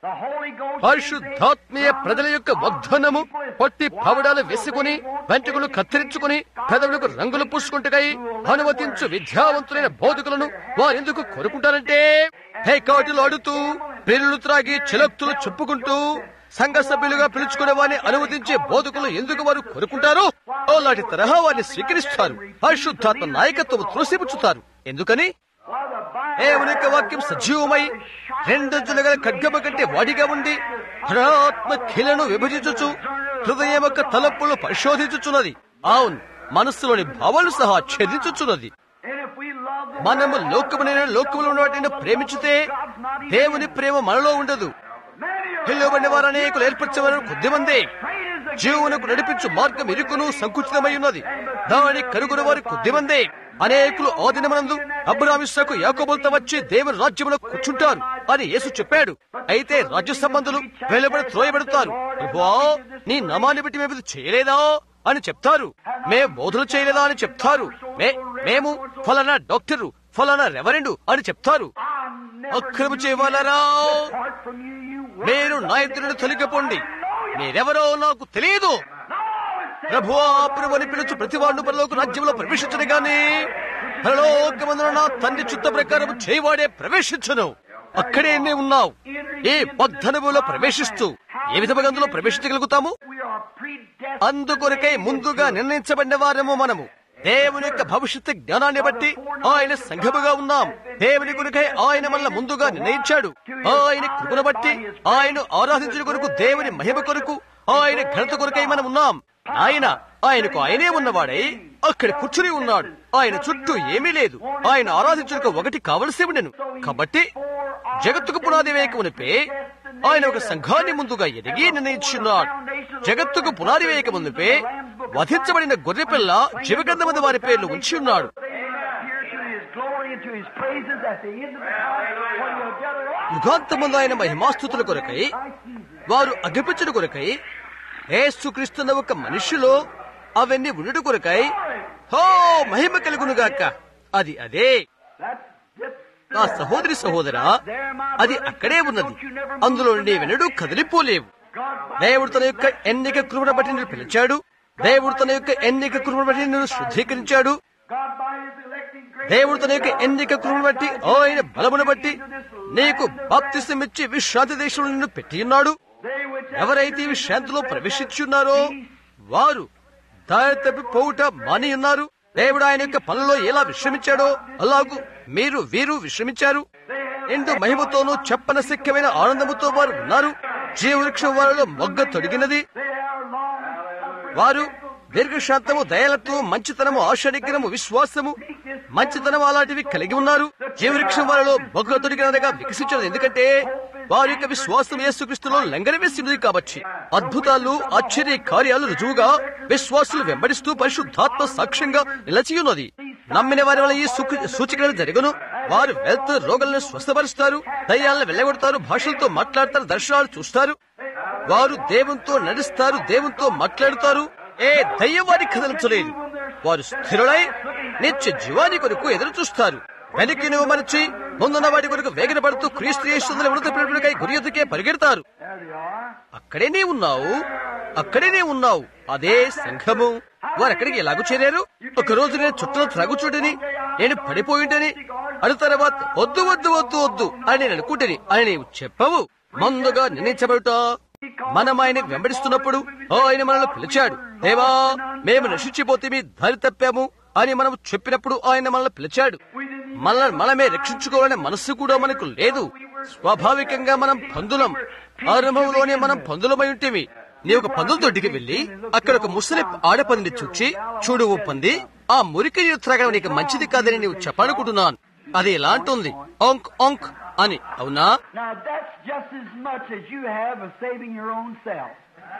The Holy Ghost పరిశుద్ధాత్మీయ ప్రజల యొక్క వాగ్దానము పొట్టి పవడాలు వేసుకుని వెంట్రుకలు కత్తిరించుకుని పెదవులకు రంగులు పూసుకుంటుకై అనుమతించు విద్యావంతులైన బోధకులను వారెందుకు కోరుకుంటారంటే హైకోర్టులు అడుతూ పిల్లులు త్రాగి చిలక్తులు చెప్పుకుంటూ సంఘ సభ్యులుగా పిలుచుకునే వారిని అనుమతించే బోధకులు ఎందుకు వారు కోరుకుంటారు అలాంటి తరహా వారిని స్వీకరిస్తారు పరిశుద్ధాత్మ నాయకత్వం త్రోసిపుచ్చుతారు ఎందుకని దేవుని యొక్క వాక్యం సజీవమై రెండంచులుగా ఖడ్గమ కంటే వాడిగా ఉండి హృదయాత్మ కీలను విభజించుచు హృదయం యొక్క తలపులు పరిశోధించుచున్నది అవును మనస్సులోని భావాలు సహా ఛేదించుచున్నది And if we love the మనము లోకమునైన లోకములో ఉన్న వాటిని ప్రేమించితే దేవుని ప్రేమ మనలో ఉండదు many are పిలువబడిన వారు అనేకులు ఏర్పరచవలను కొద్దిమంది great is the జీవునకు నడిపించు మార్గం ఇరుకును సంకుచితమై ఉన్నది దాని కనుగొన వారి కొద్దిమంది అనేకులు ఆ దినమనందు అబ్రామిస్సకు యాకోబులతో వచ్చి దేవుని రాజ్యంలో కూర్చుంటారు అని యేసు చెప్పాడు అయితే రాజ్య సంబంధులు వెలుబడి త్రోయబెడతారు ప్రభువా నీ నమాన్ని బట్టి మేము ఇది చేయలేదా అని చెప్తారు మేము బోధన చేయలేదా అని చెప్తారు మే- మేము ఫలానా డాక్టరు ఫలానా రెవరెండు అని చెప్తారు అక్రమ చేయవాలరా apart from you, you will. మీరు నా ఎదురుని తొలగిపోండి మీరెవరో నాకు తెలియదు ప్రభువా ప్రభుని పిలుచు ప్రతివాడు పరలోక రాజ్యంలో ప్రవేశించడు గాని పరలోకమందున నా తండ్రి చుట్ట ప్రకారం చేయవాడే ప్రవేశించను అక్కడే నే ఉన్నావు ఏ బద్ధనములో ప్రవేశిస్తూ ఏ విధముగా అందులో ప్రవేశించగలుగుతాము We are predestined. అందుకొరకై ముందుగా నిర్ణయించబడిన వారము మనము దేవుని యొక్క భవిష్యత్తు జ్ఞానాన్ని బట్టి ఆయన సంఘముగా ఉన్నాం దేవుని కొరకై ఆయన మనల్ని ముందుగా నిర్ణయించాడు ఆయన కృపను బట్టి ఆయన ఆరాధించిన కొరకు దేవుని మహిమ కొరకు ఆయన ఘనత కొరకై మనం ఉన్నాం ఆయన ఆయనకు ఆయనే ఉన్నవాడై అక్కడ కూర్చుని ఉన్నాడు ఆయన చుట్టూ ఏమీ లేదు ఆయన ఆరాధించుటకు ఒకటి కావలసి ఉండెను కాబట్టి జగత్తుకు పునాది వేయకమునిపే ఆయన ఒక సంఘాన్ని ముందుగా ఎదిగి నిర్ణయించున్నాడు జగత్తుకు పునాది వేయకమునిపే వధించబడిన గొర్రెపిల్ల జీవగంధమంది వారి పేర్లు ఉంచి ఉన్నాడు Here to his glory and to his praises at the end of the time when you'll gather all యుగాంతమందు ఆయన మహిమాస్తుతుల కొరకై వారు అగ్గిపించుడు కొరకై ఏసుక్రీస్తున్న ఒక మనుష్యులో అవన్నీ ఉండుట కొరకై హో మహిమ కలుగునుగాక అది అదే That's just నా సహోదరి సహోదరా అది అక్కడే ఉన్నది అందులో నుండి వెనడు కదిలిపోలేవు దేవుడు తన యొక్క ఎన్నిక కృపను బట్టి నిన్ను పిలిచాడు దేవుడు తన యొక్క ఎన్నిక కృపను బట్టి నిన్ను శుద్ధీకరించాడు God by his electing grace. దేవుడు తన యొక్క ఎన్నిక కృపను బట్టి ఆయన బలమును బట్టి నీకు బాప్తిసమిచ్చి విశ్రాంతి దేశంలో నిన్ను పెట్టి ఉన్నాడు They which ఎవరైతే ఈ విశ్రాంతిలో ప్రవేశించున్నారో వారు దారి తప్పి పోవుట మాని ఉన్నారు దేవుడు ఆయన యొక్క పనుల్లో ఎలా విశ్రమించాడో అలాగూ మీరు వీరు విశ్రమించారు ఎందు మహిమతోనూ చెప్పన శక్యమైన ఆనందముతో వారు ఉన్నారు జీవవృక్షం వారిలో మొగ్గ తొడిగినది they are long suffering. వారు దీర్ఘశాంతము దయాలతో మంచితనము ఆశానిగ్రహము విశ్వాసము మంచితనం అలాంటివి కలిగి ఉన్నారు జీవవృక్షం వారిలో మొగ్గ తొడిగినదిగా వికసించదు ఎందుకంటే వారి యొక్క విశ్వాసం యేసుక్రీస్తులో లంఘన వేసినది కాబట్టి అద్భుతాలు ఆశ్చర్య కార్యాలు రుజువుగా విశ్వాసులు వెంబడిస్తూ పరిశుద్ధాత్మ సాక్ష్యంగా నిలచి ఉన్నది నమ్మిన వారి వల్ల ఈ సూకి- సూచికలు జరగను వారు వెళ్తూ రోగులను స్వస్థపరుస్తారు దయ్యాలను వెళ్ళగొడతారు భాషలతో మాట్లాడతారు దర్శనాలు చూస్తారు వారు దేవునితో నడుస్తారు దేవునితో మాట్లాడుతారు ఏ దయ్యం వారి కదలించలేదు వారు స్థిరులై నిత్య జీవాని కొరకు ఎదురు చూస్తారు వెనక్కి నువ్వు మరచి ముందున్న వాటి కొరకు వేగన పడుతూ క్రీస్తు యేసుందుల విడుదల పిలుపునికై గురి ఎదుకే పరిగెడతారు There they are. అక్కడే నీ ఉన్నావు అక్కడే నీ ఉన్నావు అదే సంఘము వారు అక్కడికి ఎలాగూ చేరారు ఒక రోజు నేను చుట్టూ త్రాగుచూడని నేను పడిపోయింటని అడు తర్వాత వద్దు వద్దు వద్దు వద్దు అని నేను అనుకుంటని అని నీవు చెప్పవు ముందుగా నిర్ణయించబడుట మనం ఆయన వెంబడిస్తున్నప్పుడు ఓ ఆయన మనల్ని పిలిచాడు దేవా మేము నశించిపోతే మీ దారి తప్పాము అని మనం చెప్పినప్పుడు ఆయన మనల్ని పిలిచాడు మనల్ని మనమే రక్షించుకోవాలనే మనస్సు కూడా మనకు లేదు స్వాభావికంగా మనం పందులం ఆరంభంలోనే మనం పందులమై ఉంటేమి నీ ఒక పందుల దొడ్డికి వెళ్లి అక్కడ ఒక ముసలి ఆడపందిని చూచి చూడు ఓ పంది ఆ మురికి నీరు త్రాగడం నీకు మంచిది కాదని నీవు చెప్పాలనుకుంటున్నాను అది ఎలా అంటుంది ఆంక్ ఆంక్ అని అవునా Now that's just as much as you have of saving your own self.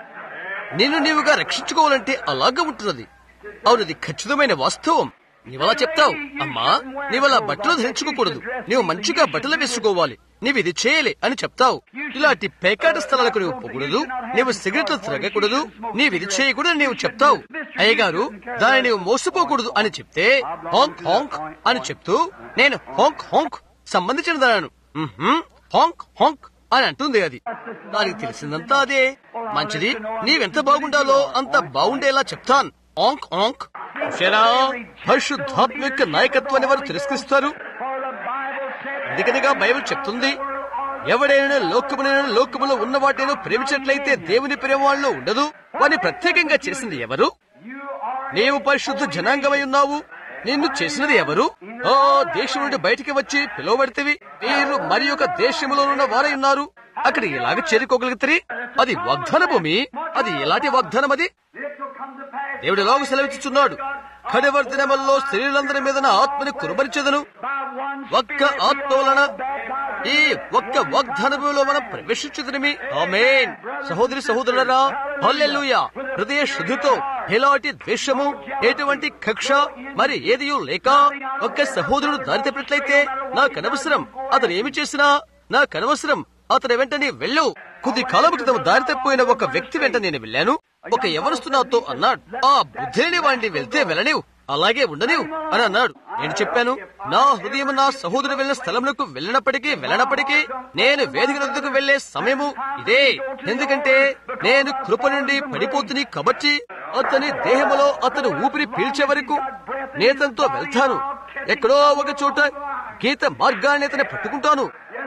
నిన్ను నీవుగా రక్షించుకోవాలంటే అలాగే ఉంటున్నది అవునది ఖచ్చితమైన వాస్తవం నీవలా చెప్తావు అమ్మా నీవలా బట్టలు ధరించుకోకూడదు నీవు మంచిగా బట్టలు వేసుకోవాలి నీవు ఇది చేయలే అని చెప్తావు ఇలాంటి పేకాట స్థలాలకు నీవు పోకూడదు నీవు సిగరెట్లు త్రగకూడదు నీవు ఇది చేయకూడదు నీవు చెప్తావు అయ్యగారు దాన్ని నీవు మోసపోకూడదు అని చెప్తే హాంక్ హాంక్ అని చెప్తూ నేను హాంక్ హాంక్ సంబంధించిన దానను మ్మ్హ్మ్, హాంక్ హాంక్ అని అంటుంది అది దానికి తెలిసిందంతా అదే మంచిది నీవెంత బాగుండాలో అంత బాగుండేలా చెప్తాను ఆంక్ ఆంక్ చూశారా పరిశుద్ధాత్మ యొక్క నాయకత్వాన్ని వారు తిరస్కరిస్తారు For the Bible said, అందుకనిగా బైబిల్ చెప్తుంది ఎవడైనా లోకములైన లోకములో ఉన్న వాటిని ప్రేమించినట్లయితే దేవుని ప్రేమ వాళ్ళలో ఉండదు వారిని ప్రత్యేకంగా చేసింది ఎవరు You are నీవు పరిశుద్ధ జనాంగమై ఉన్నావు నిన్ను చేసినది ఎవరు ఓ దేశం నుండి బయటికి వచ్చి పిలువబడితేవి మీరు మరి ఒక దేశంలో ఉన్న వారై ఉన్నారు అక్కడ ఎలాగ చేరుకోగలుగుతారు అది వాగ్దాన భూమి అది ఎలాంటి వాగ్దానం అది it will come to pass దేవుడు ఎలాగ సెలవిచ్చుచున్నాడు కడవర్తనముల్లో స్త్రీలందరి మీద నా ఆత్మని కురబరిచెదను by one ఒక్క ఆత్మ వలన ఈ ఒక్క వాగ్దానములో మనం ప్రవేశించుదనిమి ఆమేన్ సహోదరి సహోదరులరా హల్లెలూయా హృదయ శుద్ధితో ఎలాంటి ద్వేషము ఎటువంటి కక్ష మరి ఏదియూ లేక ఒక్క సహోదరుడు దారి తప్పినట్లయితే నాకు అనవసరం అతను ఏమి చేసినా నాకు అనవసరం అతని వెంట నీ వెళ్ళు కొద్ది కాలం క్రితం దారి తప్పిపోయిన ఒక వ్యక్తి వెంట నేను వెళ్ళాను ఒక ఎవరుస్తు నాతో అన్నాడు ఆ బుద్ధిని వాడిని వెళ్తే వెళ్ళనివు అలాగే ఉండనివు అని అన్నాడు నేను చెప్పాను నా హృదయం నా సహోదరు వెళ్ళిన స్థలములకు వెళ్ళినప్పటికీ వెళ్ళనప్పటికీ నేను వేదిక వద్దకు వెళ్లే సమయము ఇదే ఎందుకంటే నేను కృప నుండి పడిపోతుని కాబట్టి అతని దేహములో అతను ఊపిరి పీల్చే వరకు నేతనతో వెళ్తాను ఎక్కడో ఒక చోట గీత మార్గాన్ని అతని పట్టుకుంటాను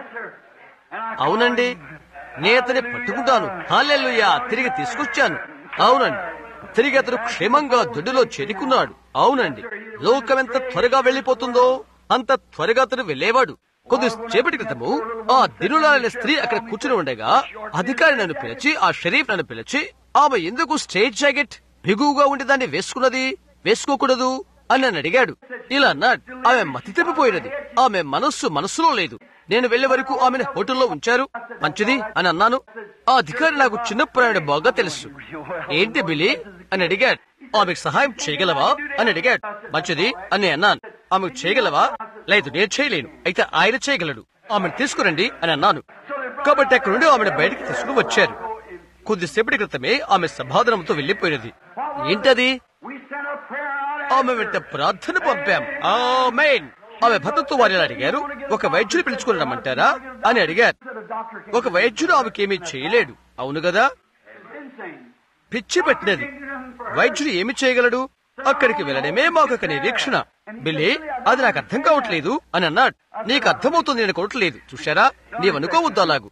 అవునండి నేతని పట్టుకుంటాను హాలెల్లుయా తిరిగి తీసుకొచ్చాను అవునండి తిరిగి అతను క్షేమంగా దొడ్డిలో చేరుకున్నాడు అవునండి లోకం ఎంత త్వరగా వెళ్లిపోతుందో అంత త్వరగా అతను వెళ్లేవాడు కొద్ది చేపటి క్రితము ఆ దినులాలనే స్త్రీ అక్కడ కూర్చుని ఉండగా అధికారి నన్ను పిలిచి ఆ షరీఫ్ నన్ను పిలిచి ఆమె ఎందుకు స్ట్రేట్ జాకెట్ బిగువుగా ఉండి దాన్ని వేసుకున్నది వేసుకోకూడదు అని నన్ను అడిగాడు ఇలా అన్నాడు ఆమె మతి తప్పిపోయినది ఆమె మనస్సు మనస్సులో లేదు నేను వెళ్లే వరకు ఆమెను హోటల్లో ఉంచారు మంచిది అని అన్నాను ఆ అధికారి నాకు చిన్నప్పుడు బాగా తెలుసు ఏంటి బిలి అని అడిగాడు ఆమెకు సహాయం చేయగలవా అని అడిగాడు మంచిది అని అన్నాను ఆమెకు చేయగలవా లేదు నేను చేయలేను అయితే ఆయన చేయగలడు ఆమెను తీసుకురండి అని అన్నాను కాబట్టి అక్కడ నుండి ఆమెను బయటికి తీసుకుని వచ్చారు కొద్దిసేపటి క్రితమే ఆమె సమాధానంతో వెళ్లిపోయినది ఏంటది we sent a prayer out ఆమె వెంట ప్రార్థన పంపాం ఆమేన్ ఆమె భర్తతో వారు ఇలా అడిగారు ఒక వైద్యుడు పిలుచుకుని రమ్మంటారా అని అడిగారు to the doctor. ఒక వైద్యుడు ఆమెకేమీ చేయలేడు అవును కదా Insane. పిచ్చి పెట్టినది వైద్యుడు ఏమి చేయగలడు అక్కడికి వెళ్ళడమే మాకు ఒక నిరీక్షణ బిల్లి అది నాకు అర్థం కావట్లేదు అని అన్నాడు నీకు అర్థమవుతుంది నేను కొట్టలేదు చూశారా నీవనుకోవద్దు అలాగు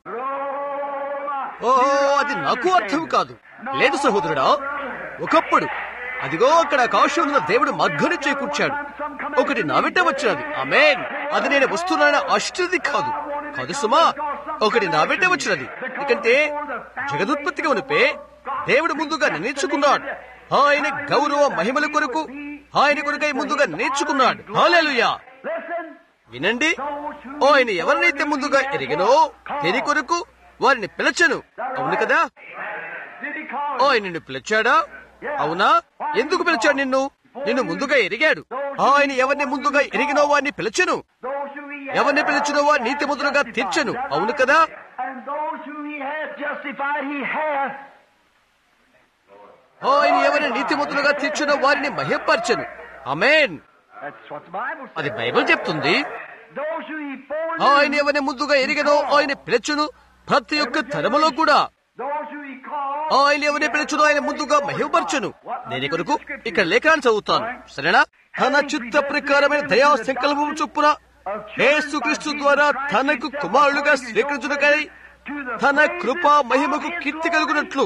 ఓహో అది నాకు అర్థం కాదు లేదు సహోదరుడా ఒకప్పుడు అదిగో అక్కడ ఆకాశం ఉన్న దేవుడు మగ్గని చేకూర్చాడు ఒకటి నా వెంట వచ్చినది ఆమేన్ అది నేను వస్తున్నాన ఆశ్చర్యది కాదు కాదు సుమా ఒకటి నా వెంట వచ్చినది ఎందుకంటే జగదుత్పత్తిగా ఉనిపే దేవుడు ముందుగా నిర్ణయించుకున్నాడు ఆయన గౌరవ మహిమల కొరకు ఆయన కొరకై ముందుగా నేర్చుకున్నాడు హాలేలుయా Listen, వినండి ఆయన ఎవరినైతే ముందుగా ఎరిగినో ఎరి కొరకు వారిని పిలచను అవును కదా did he call ఆయన నిన్ను పిలిచాడా అవునా ఎందుకు పిలిచాడు నిన్ను నిన్ను ముందుగా ఎరిగాడు ఆయన ఎవరిని ముందుగా ఎరిగినో వారిని పిలిచెను those who he ఎవరిని పిలిచినో వారిని నీతి ముద్రగా తీర్చెను అవును కదా and those who he has justified, he has. ఆయన ఎవరిని నీతి ముద్రగా తీర్చెనో వారిని మహిపరచెను amen That's what the Bible says. అది బైబిల్ చెప్తుంది Those who he foreknew, ఆయన ఎవరిని ముందుగా ఎరిగినో ఆయన పిలిచును ప్రతి ఒక్క తరములో కూడా those who he called, ఆయన ఎవరిని పిలుచునో ఆయన ముందుగా మహిమపరచును దేని కొరకు ఇక్కడ లేఖనాన్ని చదువుతాను సరేనా తన చిత్త ప్రకారమైన దయా సంకల్పం చొప్పున యేసుక్రీస్తు ద్వారా తనకు కుమారులుగా స్వీకరించుటకై తన కృపా మహిమకు కీర్తి కలుగునట్లు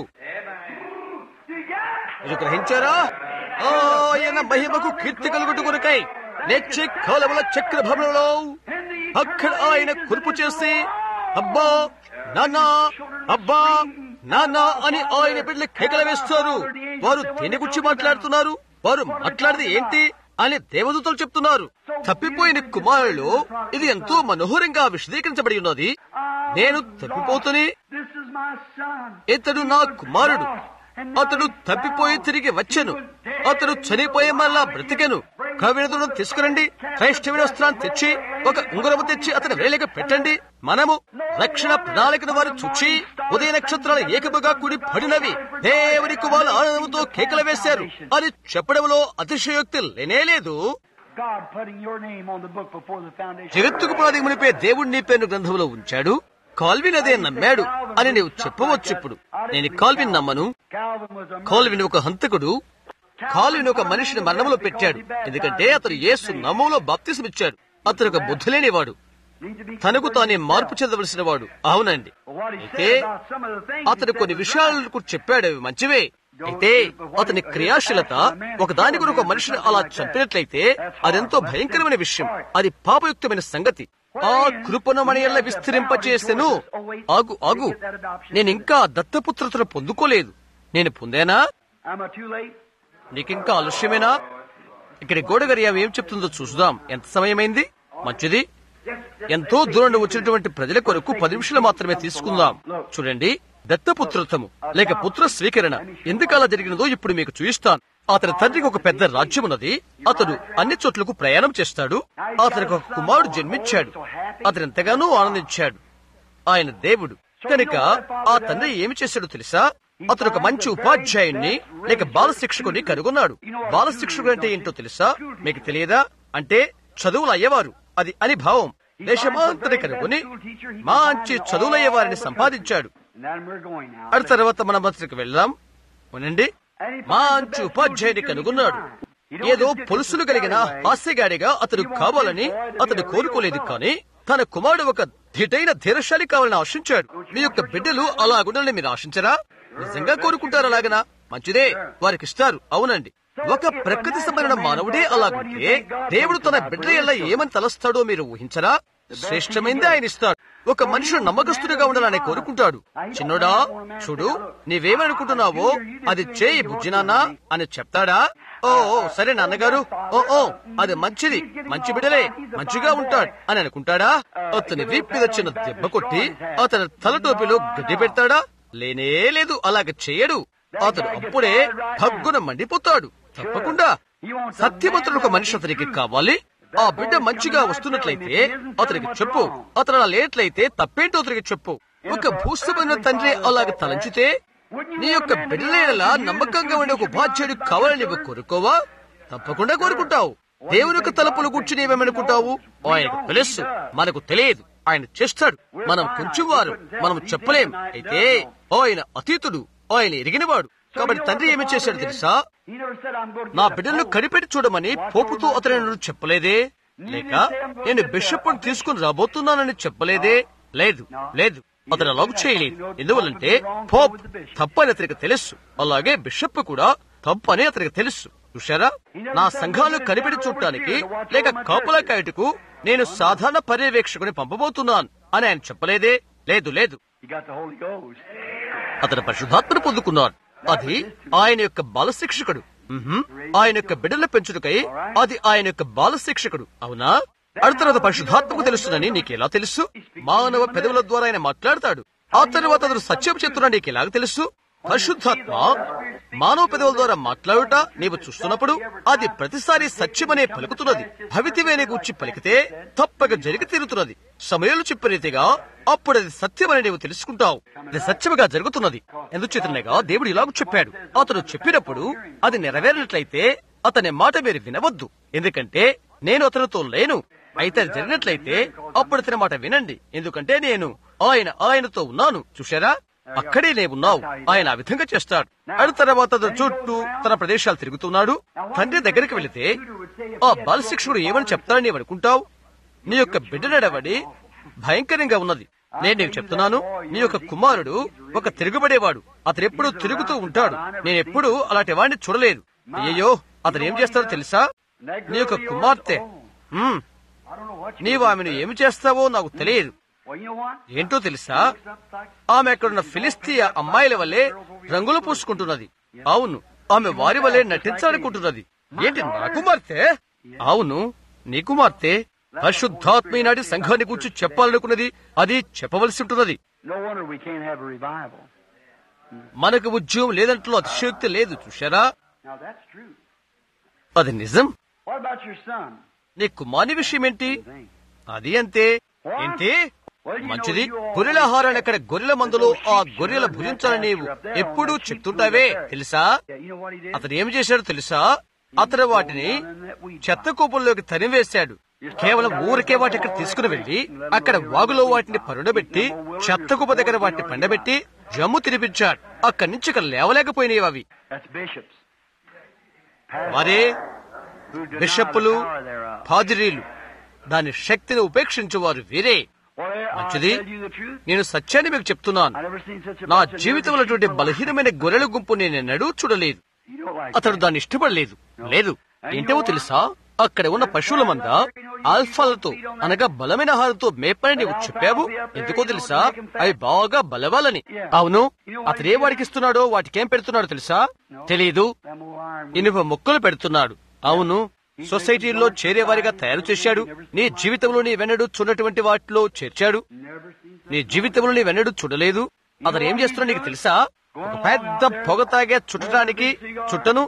మీరు గ్రహించారా ఆయన మహిమకు కీర్తి కలుగుట కొరకై నెచ్చి కాలముల చక్ర భవనంలో అక్కడ ఆయన కురుపు చేసి అబ్బా నాన్నా అబ్బా నాన్నా అని ఆయన బిడ్డలు కేకలు వేస్తారు వారు దేని గురించి మాట్లాడుతున్నారు వారు మాట్లాడేది ఏంటి అని దేవదూతలు చెప్తున్నారు తప్పిపోయిన కుమారులు ఇది ఎంతో మనోహరంగా విశదీకరించబడి ఉన్నది నేను తప్పిపోతుని this is my son. ఇతడు నా కుమారుడు అతడు తప్పిపోయి తిరిగి వచ్చెను అతడు చనిపోయే మళ్ళా బ్రతికెను కవినదుడు తీసుకురండి క్రైస్తవ వస్త్రాన్ని తెచ్చి ఒక ఉంగరము తెచ్చి అతని వేలిక పెట్టండి మనము రక్షణ ప్రణాళికను వారు చూచి ఉదయ నక్షత్రాలు ఏకముగా కూడి పడినవి దేవుని కుమారులు ఆనందంతో కేకలు వేశారు అని చెప్పడంలో అతిశయోక్తి లేనేలేదు God putting your name on the book before the foundation. జగత్తుకు పునాది మునిపే దేవుడు నీ పేరు గ్రంథంలో ఉంచాడు కాల్విన్ అదే నమ్మాడు అని నీవు చెప్పవచ్చు ఇప్పుడు నేను కాల్విన్ నమ్మను కాల్విన్ ఒక హంతకుడు కాల్విన్ ఒక మనిషిని మరణంలో పెట్టాడు ఎందుకంటే అతను యేసు నమ్మంలో బాప్తిసమిచ్చాడు అతను ఒక బుద్ధి లేనివాడు తనకు తానే మార్పు చెందవలసిన వాడు అవునండి అయితే అతను కొన్ని విషయాలకు చెప్పాడు అవి మంచివే అయితే అతని క్రియాశీలత ఒక దాని కొరకు ఒక మనిషిని అలా చంపినట్లయితే అదెంతో భయంకరమైన విషయం అది పాపయుక్తమైన సంగతి ఆ కృపను మనయల్ల విస్తరింపచేసెను ఆగు ఆగు నేను ఇంకా దత్తపుత్రతను పొందుకోలేదు నేను పొందానా నీకింకా ఆలస్యమేనా ఇక్కడ గోడగరియా ఏం చెప్తుందో చూసుదాం ఎంత సమయమైంది మంచిది ఎంతో దూరం నుండి వచ్చినటువంటి ప్రజల కొరకు పది నిమిషాలు మాత్రమే తీసుకుందాం చూడండి దత్తపుత్రత్వము లేక పుత్ర స్వీకరణ ఎందుకు అలా జరిగినదో ఇప్పుడు మీకు చూయిస్తాను అతని తండ్రికి ఒక పెద్ద రాజ్యం ఉన్నది అతడు అన్ని చోట్లకు ప్రయాణం చేస్తాడు అతనికి ఒక కుమారుడు జన్మించాడు అతను ఎంతగానో ఆనందించాడు ఆయన దేవుడు కనుక ఆ తండ్రి ఏమి చేశాడో తెలుసా అతను ఒక మంచి ఉపాధ్యాయుణ్ణి లేక బాల శిక్షకుని కనుగొన్నాడు బాల శిక్షకుడు అంటే ఏంటో తెలుసా మీకు తెలియదా అంటే చదువులు అయ్యేవారు అది అని భావం దేశమాంతని కనుగొని మంచి చదువులయ్యే వారిని సంపాదించాడు ఆ తర్వాత మన మంత్రికి వెళ్దాం వినండి మంచి ఉపాధ్యాయుని కనుగొన్నాడు ఏదో పొలుసులు కలిగిన హాస్యగాడిగా అతడు కావాలని అతడు కోరుకోలేదు కానీ తన కుమారుడు ఒక ధిటైన ధీరశాలి కావాలని ఆశించాడు మీ యొక్క బిడ్డలు అలాగుండాలని మీరు ఆశించరా నిజంగా కోరుకుంటారు అలాగనా మంచిదే వారికి ఇస్తారు అవునండి ఒక ప్రకృతి సంబంధమైన మానవుడే అలాగుంటే దేవుడు తన బిడ్డ ఎలా ఏమని తలస్తాడో మీరు ఊహించరా శ్రేష్టమైంది ఆయన ఇస్తాడు ఒక మనుషుడు నమ్మకస్తుడిగా ఉండాలని కోరుకుంటాడు చిన్నోడా చూడు నీవేమనుకుంటున్నావో అది చేయి బుజ్జినాన్న అని చెప్తాడా ఓ ఓ, సరే నాన్నగారు ఓ ఓ అది మంచిది మంచి బిడ్డలే మంచిగా ఉంటాడు అని అనుకుంటాడా అతని వీప్ మీద చిన్న దెబ్బ కొట్టి అతని తల టోపీలో గడ్డి పెడతాడా లేనే లేదు అలాగ చేయడు అతడు అప్పుడే హగ్గున మండిపోతాడు తప్పకుండా సత్యవంతుడు ఒక మనిషి అతనికి కావాలి ఆ బిడ్డ మంచిగా వస్తున్నట్లయితే అతనికి చెప్పు అతను అలా లేనట్లయితే తప్పేంటో అతనికి చెప్పు ఒక భూస్థమైన తండ్రి అలాగ తలంచితే నీ యొక్క బిడ్డలేలా నమ్మకంగా ఉండే ఒక ఉపాధ్యాయుడు కావాలని నువ్వు కోరుకోవా తప్పకుండా కోరుకుంటావు దేవుని యొక్క తలుపులు కూర్చుని ఏమేమనుకుంటావు ఆయనకు తెలుసు మనకు తెలియదు ఆయన చేస్తాడు మనం కొంచెం వారు మనం చెప్పలేం అయితే ఆయన అతీతుడు ఆయన ఎరిగినవాడు కాబట్టి తండ్రి ఏమి చేశాడు తెలుసా నా బిడ్డలను కనిపెట్టి చూడమని పోపుతో అతని నన్ను చెప్పలేదే లేక నేను బిషప్ తీసుకుని రాబోతున్నానని చెప్పలేదే లేదు లేదు అతను అలాగ చేయలేదు ఎందువల్లంటే పోప్ తప్పని అతనికి తెలుసు అలాగే బిషప్ కూడా తప్పని అతనికి తెలుసు చూశారా నా సంఘాలు కనిపెట్టి చూడటానికి లేక కాపులా కాయటకు నేను సాధారణ పర్యవేక్షకుని పంపబోతున్నాను అని ఆయన చెప్పలేదే లేదు లేదు అతను పరిశుద్ధాత్మను పొందుకున్నాడు అది ఆయన యొక్క బాల శిక్షకుడు మ్హూ. ఆయన యొక్క బిడ్డల పెంచుటకై అది ఆయన యొక్క బాల శిక్షకుడు అవునా ఆ తర్వాత పరిశుద్ధాత్మకు తెలుస్తుందని నీకెలా తెలుసు మానవ పెదవుల ద్వారా ఆయన మాట్లాడతాడు ఆ తర్వాత అతను సత్యం చెప్తున్నా నీకు ఎలాగ తెలుసు పరిశుద్ధాత్మ మానవ పెదవుల ద్వారా మాట్లాడుట నీవు చూస్తున్నప్పుడు అది ప్రతిసారి సత్యమనే పలుకుతున్నది భవితివేనే గూర్చి పలికితే తప్పక జరిగి తీరుతున్నది సమయాలు చెప్పిన రీతిగా అప్పుడు అది సత్యమని నీవు తెలుసుకుంటావు అది సత్యముగా జరుగుతున్నది ఎందుచేతనగా దేవుడు ఇలాగ చెప్పాడు అతను చెప్పినప్పుడు అది నెరవేరినట్లయితే అతని మాట మీరు వినవద్దు ఎందుకంటే నేను అతనితో లేను అయితే అది జరిగినట్లయితే అప్పుడు అతని మాట వినండి ఎందుకంటే నేను ఆయన ఆయనతో ఉన్నాను చూశారా అక్కడే నే ఉన్నావు ఆయన ఆ విధంగా చేస్తాడు అడు తర్వాత అతను చుట్టూ తన ప్రదేశాలు తిరుగుతున్నాడు తండ్రి దగ్గరికి వెళితే ఆ బాలశిక్షకుడు ఏమని చెప్తాడని నీవు అనుకుంటావు నీ యొక్క బిడ్డ నడవడి భయంకరంగా ఉన్నది నేను నీకు చెప్తున్నాను నీ యొక్క కుమారుడు ఒక తిరుగుబడేవాడు అతను ఎప్పుడు తిరుగుతూ ఉంటాడు నేను ఎప్పుడు అలాంటి వాడిని చూడలేదు అయ్యో అతను ఏం చేస్తాడో తెలుసా నీ యొక్క కుమార్తె ఉమ్, నీవు ఆమెను ఏమి చేస్తావో నాకు తెలియదు ఏంటో తెలుసా ఆమె అక్కడున్న ఫిలిస్తీయ అమ్మాయిల వల్లే రంగులు పూసుకుంటున్నది అవును ఆమె వారి వల్లే నటించాలనుకుంటున్నది ఏంటి నా కుమార్తె అవును నీ కుమార్తె పరిశుద్ధాత్మ ఈనాటి సంఘాన్ని గురించి చెప్పాలనుకున్నది అది చెప్పవలసి ఉంటున్నది No wonder we can't have a revival. మనకు ఉద్యోగం లేదంట్లో అతిశయోక్తి లేదు చూశారా Now that's true. అది నిజం What about your son? నీ కుమార్ని విషయం ఏంటి Thing. అది అంతే ఏంటి మంచిది గొర్రెల ఆహారాన్ని అక్కడ గొర్రెల మందులో ఆ గొర్రెల భుజించాలని నీవు ఎప్పుడూ చెప్తుంటావే తెలుసా Yeah, you know what he did? అతను ఏం చేశాడో తెలుసా అతను వాటిని చెత్త కూపంలోకి తరివేశాడు కేవలం ఊరికే వాటి ఇక్కడ తీసుకుని వెళ్లి అక్కడ వాగులో వాటిని పరుండబెట్టి చెత్త కుప్ప దగ్గర వాటిని పండబెట్టి జమ్ము తినిపించాడు అక్కడి నుంచి ఇక్కడ లేవలేకపోయినాయి అవి That's bishops. మరే Who deny బిషప్పులు the power thereof. పాదిరీలు దాని శక్తిని ఉపేక్షించువారు వీరే Well, I మంచిది. tell you the truth. నేను సత్యాన్ని మీకు చెప్తున్నాను I never seen such a నా bunch of జీవితంలో nervous అటువంటి people బలహీనమైన గొర్రెల గుంపు నేను ఎన్నడూ చూడలేదు You don't like అతడు దాన్ని ఇష్టపడలేదు లేదు ఏంటో తెలుసా అక్కడ ఉన్న పశువుల మంద ఆల్ఫాలతో అనగా బలమైన ఆహారంతో మేపని నీవు చెప్పావు ఎందుకో తెలుసా అవి బాగా బలవాలని అవును అతడే వాడికి ఇస్తున్నాడో వాటికేం పెడుతున్నాడో తెలుసా తెలీదు them old iron ఇనుప మొక్కలు పెడుతున్నాడు అవును సొసైటీలో చేరేవారిగా తయారు చేశాడు నీ జీవితంలో నీ వెన్నడు చూడటువంటి వాటిలో చేర్చాడు never seen నీ జీవితంలో నీ వెన్నడు చూడలేదు అతను ఏం చేస్తున్నాడు నీకు తెలుసా ఒక పెద్ద పొగ తాగే చుట్టడానికి చుట్టను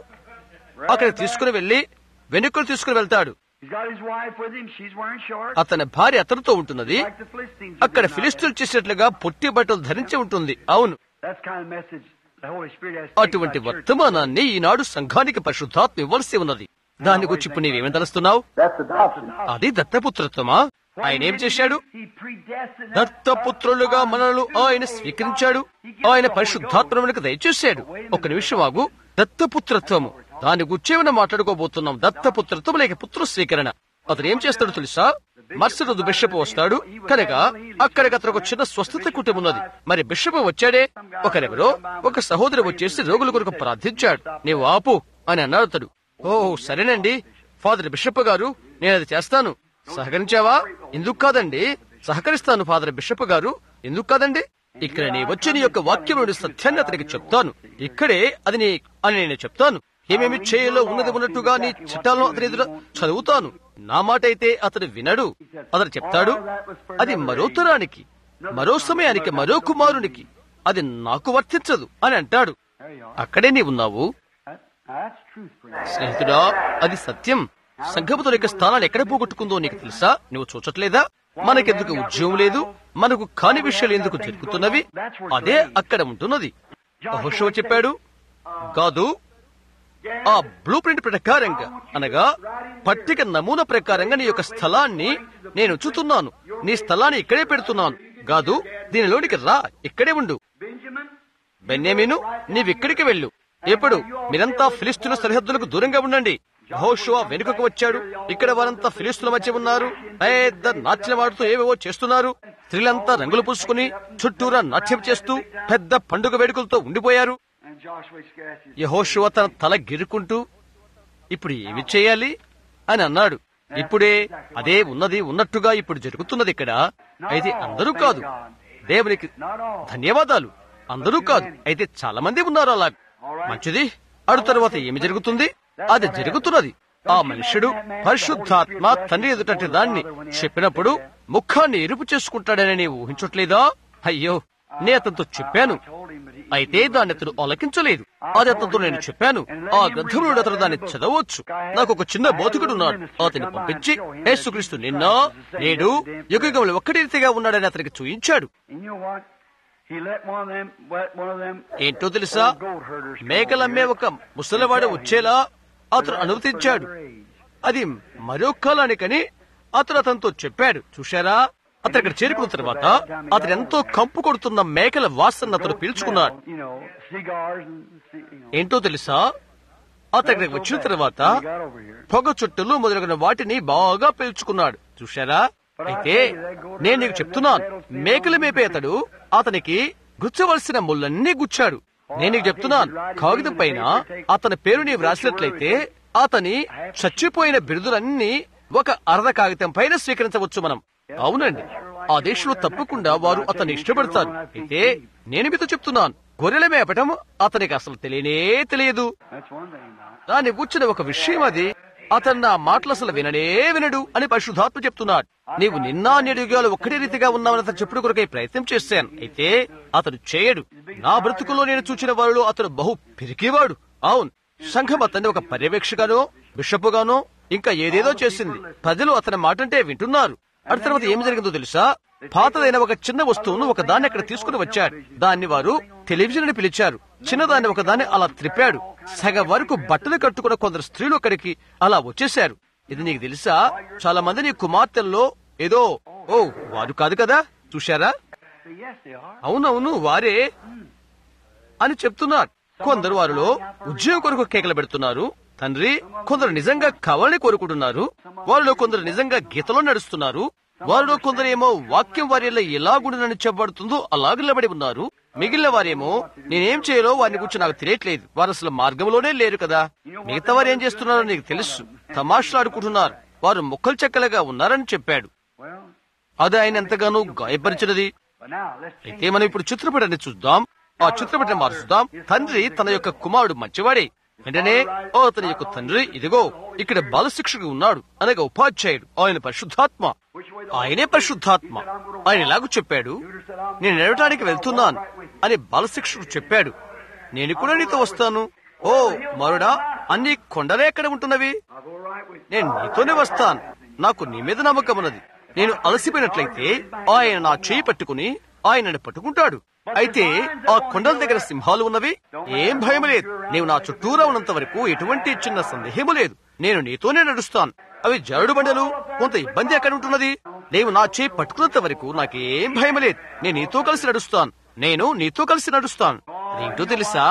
అక్కడ తీసుకుని వెళ్లి వెనుకలు తీసుకుని వెళ్తాడు He's got his wife with him. She's wearing shorts. అతని భార్య అతనితో ఉంటున్నది Like the Philistines. అక్కడ did not ఫిలిస్తులు చేసినట్లుగా పొట్టి బట్టలు ధరించి ఉంటుంది అవును have. That's the kind of message the Holy Spirit has to take అటువంటి by church. వర్తమానాన్ని ఈనాడు సంఘానికి పరిశుద్ధాత్మ ఇవ్వాల్సి ఉన్నది దాని గురించి ఇప్పుడు నీవేమని తలుస్తున్నావు That's adoption. అది దత్తపుత్రత్వమా ఆయన ఏం చేశాడు He predestined us దత్తపుత్రులుగా మనల్ని ఆయన స్వీకరించాడు ఆయన పరిశుద్ధాత్మకు దయచేశాడు ఒక నిమిషం ఆగు దత్తపుత్రత్వము దాని గురించి ఏమైనా మాట్లాడుకోబోతున్నాం దత్తపుత్రత్వం లేక పుత్ర స్వీకరణ అతను ఏం చేస్తాడు తెలుసా మరుసటి రోజు బిషప్ వస్తాడు కనుక అక్కడికి అతను ఒక చిన్న స్వస్థత కుటుంబం ఉన్నది మరి బిషప్ వచ్చాడే ఒకరెవరో ఒక సహోదరు వచ్చేసి రోగుల కొరకు ప్రార్థించాడు నీవు ఆపు అని అన్నాడు అతడు ఓ సరేనండి ఫాదర్ బిషప్ గారు నేను అది చేస్తాను సహకరించావా ఎందుకు కాదండి సహకరిస్తాను ఫాదర్ బిషప్ గారు ఎందుకు కాదండి ఇక్కడ నీ వచ్చి నీ యొక్క వాక్యం నుండి సత్యాన్ని అతనికి చెప్తాను ఇక్కడే అది నీ అని నేను చెప్తాను ఏమేమి చేయాలో ఉన్నది ఉన్నట్టుగా నీ చట్టాలను అతని ఎదుట చదువుతాను నా మాట అయితే అతడు వినడు అతడు చెప్తాడు అది మరో తరానికి మరో సమయానికి మరో కుమారునికి అది నాకు వర్తించదు అని అంటాడు There you are. అక్కడే నీ ఉన్నావు That, that's truth for you. స్నేహితుడా అది సత్యం సంఘముతో యొక్క స్థానాలు ఎక్కడ పోగొట్టుకుందో నీకు తెలుసా నువ్వు చూచట్లేదా మనకెందుకు ఉద్యోగం లేదు మనకు కాని విషయాలు ఎందుకు జరుగుతున్నవి అదే అక్కడ ఉంటున్నది అహోషవ చెప్పాడు కాదు ఆ బ్లూ ప్రింట్ ప్రకారంగా అనగా పట్టిక నమూనా ప్రకారంగా నీ యొక్క స్థలాన్ని నేను ఉంచుతున్నాను నీ స్థలాన్ని ఇక్కడే పెడుతున్నాను కాదు దీనిలోనికి రా ఇక్కడే ఉండు Benjamin, బెన్యామీను నీవిక్కడికి వెళ్ళు ఎప్పుడు మీరంతా ఫిలిస్తుల సరిహద్దులకు దూరంగా ఉండండి యెహోషువ వెనుకకు వచ్చాడు ఇక్కడ వారంతా ఫిలిస్తుల మధ్య ఉన్నారు పెద్ద నాట్యం వాడుతూ ఏవేవో చేస్తున్నారు స్త్రీలంతా రంగులు పూసుకుని చుట్టూరా నాట్యం చేస్తూ పెద్ద పండుగ వేడుకలతో ఉండిపోయారు and Joshua scratched his యెహోషువ తన తల గిరుకుంటూ ఇప్పుడు ఏమి చేయాలి అని అన్నాడు ఇప్పుడే అదే ఉన్నది ఉన్నట్టుగా ఇప్పుడు జరుగుతున్నది ఇక్కడ అయితే అందరూ కాదు దేవునికి ధన్యవాదాలు అందరూ కాదు అయితే చాలా మంది ఉన్నారు అలా మంచిది అడు తరువాత ఏమి జరుగుతుంది అది జరుగుతున్నది ఆ మనుష్యుడు పరిశుద్ధాత్మ తండ్రి ఎదుటటి దాన్ని చెప్పినప్పుడు ముఖాన్ని ఎరుపు చేసుకుంటాడని నీవు ఊహించట్లేదా అయ్యో నే అతనితో చెప్పాను told him, but he, అయితే దాన్ని అతడు ఆలకించలేదు అది అతనితో నేను చెప్పాను ఆ గ్రంథంలో అతను దాన్ని చదవచ్చు నాకు ఒక చిన్న బోధకుడు ఉన్నాడు అతన్ని పంపించి యేసుక్రీస్తు నిన్న నేడు యుగంలో ఒక్కటి రీతిగా ఉన్నాడని అతనికి చూయించాడు and you know what? He let one of them, let one of them ఏంటో తెలుసా old goat herders come మేకలమ్మే over ఒక ముసలివాడు వచ్చేలా అతను అనుమతించాడు అది మరో కాలానికని అతను అతనితో చెప్పాడు చూశారా అతను ఇక్కడ చేరుకున్న తర్వాత అతను ఎంతో కంపు కొడుతున్న మేకల వాసన అతను పీల్చుకున్నాడు You know, cigars and, you know. ఏంటో తెలుసా అతడికి వచ్చిన తర్వాత He got over here. పొగ చుట్టలు మొదలైన వాటిని బాగా పీల్చుకున్నాడు చూశారా అయితే నేను నీకు చెప్తున్నాను మేకల మేపే అతడు అతనికి గుచ్చవలసిన ముళ్ళన్నీ గుచ్చాడు నేను నీకు చెప్తున్నాను కాగితం పైన అతని పేరు నీవు రాసినట్లయితే అతని చచ్చిపోయిన బిరుదులన్నీ ఒక అర్ధ కాగితం పైన స్వీకరించవచ్చు మనం అవునండి ఆ దేశంలో తప్పకుండా వారు అతన్ని ఇష్టపడతారు అయితే నేను మీతో చెప్తున్నాను గొర్రెల మేపటం అతనికి అసలు తెలియనే తెలియదు That's one thing about it. దాన్ని కూర్చున్న ఒక విషయం అది అతను నా మాటలు అసలు విననే వినడు అని పరిశుద్ధాత్మ చెప్తున్నాడు నీవు నిన్న నేడుగాలు ఒక్కటే రీతిగా ఉన్నావని అతను చెప్పుడు కొరకై ప్రయత్నం చేశాను అయితే అతను చేయడు నా బ్రతుకులో నేను చూచిన వారిలో అతను బహు పిరికివాడు అవును సంఘం అతన్ని ఒక పర్యవేక్షగానో బిషప్పుగానో ఇంకా ఏదేదో చేసింది ప్రజలు అతని మాటంటే వింటున్నారు అటు తర్వాత ఏం జరిగిందో తెలుసా పాతదైన ఒక చిన్న వస్తువును ఒక దాన్ని అక్కడ తీసుకుని వచ్చాడు దాన్ని వారు టెలివిజన్ అని పిలిచారు చిన్నదాన్ని ఒక దాన్ని అలా త్రిప్పాడు సగం వరకు బట్టలు కట్టుకున్న కొందరు స్త్రీలు అక్కడికి అలా వచ్చేశారు ఇది నీకు తెలుసా చాలా మంది నీ కుమార్తెల్లో ఏదో ఓ వారు కాదు కదా చూశారా Say, yes, they are. అవునవును వారే అని చెప్తున్నారు కొందరు వారిలో ఉద్యోగం కొరకు కేకలు పెడుతున్నారు తండ్రి కొందరు నిజంగా కవలని కోరుకుంటున్నారు వారిలో కొందరు నిజంగా గీతలో నడుస్తున్నారు వారిలో కొందరేమో వాక్యం వారిలో ఎలాగుండనని చెప్పబడుతుందో అలాగ నిలబడి ఉన్నారు మిగిలిన వారేమో నేనేం చేయాలో వారిని గురించి నాకు తెలియట్లేదు వారు అసలు మార్గంలోనే లేరు కదా మిగతా వారు ఏం చేస్తున్నారో నీకు తెలుసు తమాషలాడుకుంటున్నారు వారు ముక్కలు చెక్కలుగా ఉన్నారని చెప్పాడు Well, అది ఆయన ఎంతగానో గాయపరిచినది but now let's change. అయితే మనం ఇప్పుడు చిత్రపటాన్ని చూద్దాం ఆ చిత్రపటాన్ని మార్చుదాం తండ్రి తన యొక్క కుమారుడు మంచివాడే వెంటనే ఓ అతని యొక్క తండ్రి ఇదిగో ఇక్కడ బాలశిక్షకు ఉన్నాడు అనగా ఉపాధ్యాయుడు ఆయన పరిశుద్ధాత్మ ఆయనే పరిశుద్ధాత్మ ఆయన ఎలాగూ చెప్పాడు నేను నడవటానికి వెళ్తున్నాను అని బాలశిక్షకు చెప్పాడు నేను కూడా నీతో వస్తాను ఓ మరుడా అన్ని కొండలే ఎక్కడ ఉంటున్నవి I'll go right with you. నేను నీతోనే వస్తాను నాకు నీ మీద నమ్మకం ఉన్నది నేను అలసిపోయినట్లయితే ఆయన నా చేయి పట్టుకుని ఆయనను పట్టుకుంటాడు అయితే ఆ కొండల దగ్గర సింహాలు ఉన్నవి ఏం భయం లేదు నీవు నా చుట్టూరా ఉన్నంత వరకు ఎటువంటి చిన్న సందేహము లేదు నేను నీతోనే నడుస్తాను అవి జరుడు బండలు కొంత ఇబ్బంది ఎక్కడ ఉంటున్నది నీవు నా చేయి పట్టుకున్నంత వరకు నాకేం భయం లేదు నేను నీతో కలిసి నడుస్తాను నేను నీతో కలిసి నడుస్తాను ఏంటో తెలుసా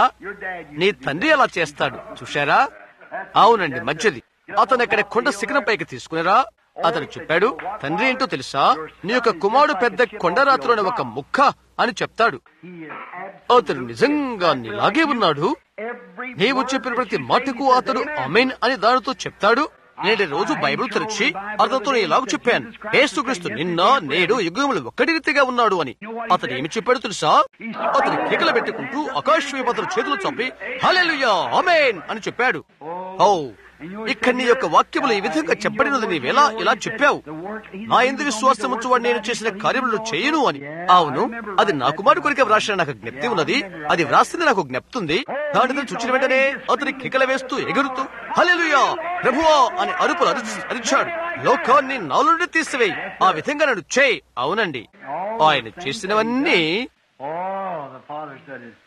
నీ తండ్రి అలా చేస్తాడు చూశారా అవునండి మంచిది అతను అక్కడ కొండ శిఖరం పైకి తీసుకునిరా అతను చెప్పాడు తండ్రి ఏంటో తెలుసా నీ యొక్క కుమారుడు పెద్ద కొండరాత్రులోని ఒక ముక్క అని చెప్తాడు He is అతను నిజంగా నీలాగే ఉన్నాడు every నీవు చెప్పిన ప్రతి మాటకు అతడు అమెన్ అని దానితో చెప్తాడు నేటి రోజు బైబిల్ తెరిచి అతనితో నేను ఇలాగ చెప్పాను యేసుక్రీస్తు నిన్న నేడు యుగములు ఒక్కటి రీతిగా ఉన్నాడు అని అతను ఏమి చెప్పాడు తెలుసా అతను కేకలు పెట్టుకుంటూ ఆకాశం అతను చేతులు చంపి హల్లెలూయా అమెన్ అని చెప్పాడు ఓ ఇక్కడ నీ యొక్క వాక్యములు ఈ విధంగా చెప్పబడినది నీవెలా ఇలా చెప్పావు నా ఎందు విశ్వాసం ఉంచువాడు నేను చేసిన కార్యములు చేయను అని అవును అది నా కుమారుడు కొరికే వ్రాసిన నాకు జ్ఞప్తి ఉన్నది అది వ్రాసింది నాకు జ్ఞప్తుంది దానితో చూచిన వెంటనే అతని కికల వేస్తూ ఎగురుతూ హల్లెలూయా ప్రభువా అని అరుపులు అరిచి అరిచాడు లోకాన్ని నాలో నుండి తీసివేయి ఆ విధంగా నన్ను చేయి అవునండి ఆయన చేసినవన్నీ Oh, the father said it.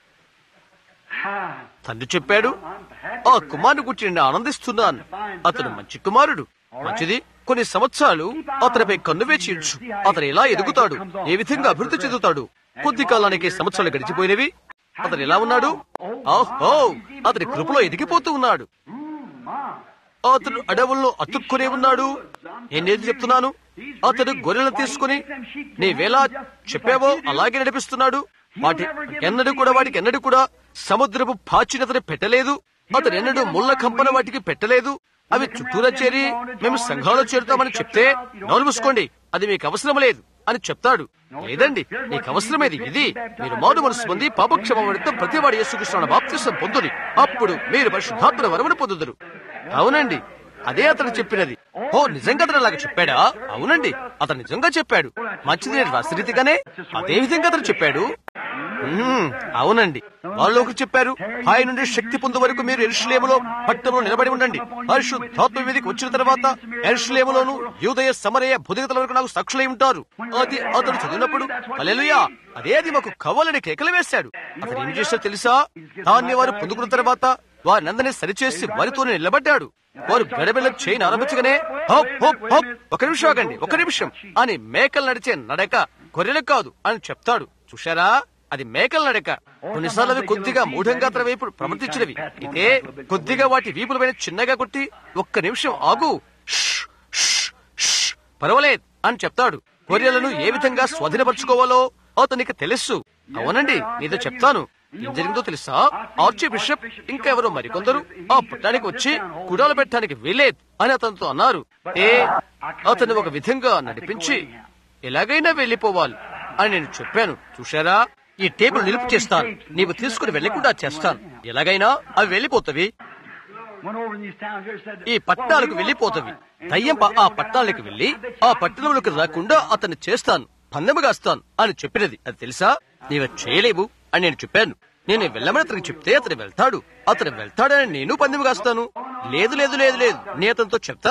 Ha. తండ్రి చెప్పాడు ఆ కుమారుడు గురించి నేను ఆనందిస్తున్నాను అతను మంచి కుమారుడు మంచిది కొన్ని సంవత్సరాలు అతనిపై కన్ను వేచి ఉంచు అతను ఎలా ఎదుగుతాడు ఏ విధంగా అభివృద్ధి చెందుతాడు కొద్ది కాలానికి సంవత్సరాలు గడిచిపోయినవి అతను ఎలా ఉన్నాడు ఓహో అతని కృపలో ఎదిగిపోతూ ఉన్నాడు అతను అడవుల్లో అతుక్కునే ఉన్నాడు నేనేది చెప్తున్నాను అతడు గొర్రెలను తీసుకుని నీవేలా చెప్పావో అలాగే నడిపిస్తున్నాడు వాటి ఎన్నడూ కూడా వాటికి ఎన్నడూ కూడా సముద్రపు పాచిని అతను పెట్టలేదు అతను ఎన్నడూ ముళ్ళ కంపన వాటికి పెట్టలేదు అవి చుట్టూరా చేరి మేము సంఘంలో చేరుతామని చెప్తే నోరు మూసుకోండి అది మీకు అవసరం లేదు అని చెప్తాడు లేదండి నీకు అవసరమేది ఇది మీరు మారు మనసు పొంది పాపక్షమతో ప్రతివాడు యేసుకృష్ణ బాప్తిసం పొందుని అప్పుడు మీరు పరిశుద్ధాత్మ వరమును పొందుదురు అవునండి అదే అతను చెప్పినది ఓ నిజంగా అతను అలాగ చెప్పాడా అవునండి అతను నిజంగా చెప్పాడు మంచిది నేను రాసిన రీతిగానే అదే విధంగా అతను చెప్పాడు మ్మ్, అవునండి వాళ్ళు ఒకరు చెప్పారు హాయి నుండి శక్తి పొందు వరకు మీరు ఎరుషులేములో పట్టణంలో నిలబడి ఉండండి పరిశుద్ధాత్మ మీదకి వచ్చిన తర్వాత ఎరుషులేములోను యూదయ సమరయ బుధిగతల వరకు నాకు సాక్షులై ఉంటారు అది అతను చదివినప్పుడు అలెలుయా అదే అది మాకు కవ్వాలని కేకలు వేశాడు అతను ఏం చేశాడో తెలుసా దాన్ని వారు పొందుకున్న తర్వాత వారినందరినీ సరిచేసి వారితోనే నిలబడ్డాడు వారు గడబిల చేయని ఆరంభించగానే హప్, హప్, హప్, ఒక నిమిషం ఆగండి ఒక నిమిషం అని మేకలు నడిచే నడక గొర్రెలు కాదు అని చెప్తాడు చూశారా అది మేకల నడక కొన్నిసార్లు అవి కొద్దిగా మూఢంగా తన వైపు ప్రవర్తించినవి అయితే కొద్దిగా వాటి వీపుల పైన చిన్నగా కొట్టి ఒక్క నిమిషం ఆగు ష్, ష్, ష్, పర్వాలేదు అని చెప్తాడు గొర్రెలను ఏ విధంగా స్వాధీనపరచుకోవాలో అతనికి తెలుసు అవునండి నీతో చెప్తాను ఏం జరిగిందో తెలుసా ఆర్చి బిషప్ ఇంకా ఎవరో మరికొందరు ఆ పట్టణానికి వచ్చి కుడాలు పెట్టడానికి వీలేదు అని అతనితో అన్నారు ఏ అతను ఒక విధంగా నడిపించి ఎలాగైనా వెళ్లిపోవాలి అని నేను చెప్పాను చూశారా ఈ టేబుల్ నిలుపు చేస్తాను నీవు తీసుకుని వెళ్లకుండా చేస్తాను ఎలాగైనా అవి వెళ్లిపోతవి Went over in these towns here said, ఈ పట్టణాలకు వెళ్లిపోతవి దయ్యం ప- ఆ పట్టణాలకు వెళ్లి ఆ పట్టణంలోకి రాకుండా అతన్ని చేస్తాను పందెముగాస్తాను అని చెప్పినది అది తెలుసా నీవు చేయలేవు అని నేను చెప్పాను నేను వెళ్ళమని అతనికి చెప్తే అతను వెళ్తాడు అతను వెళ్తాడని నేను పందెముగాస్తాను లేదు లేదు లేదు లేదు నేను అతనితో చెప్తాను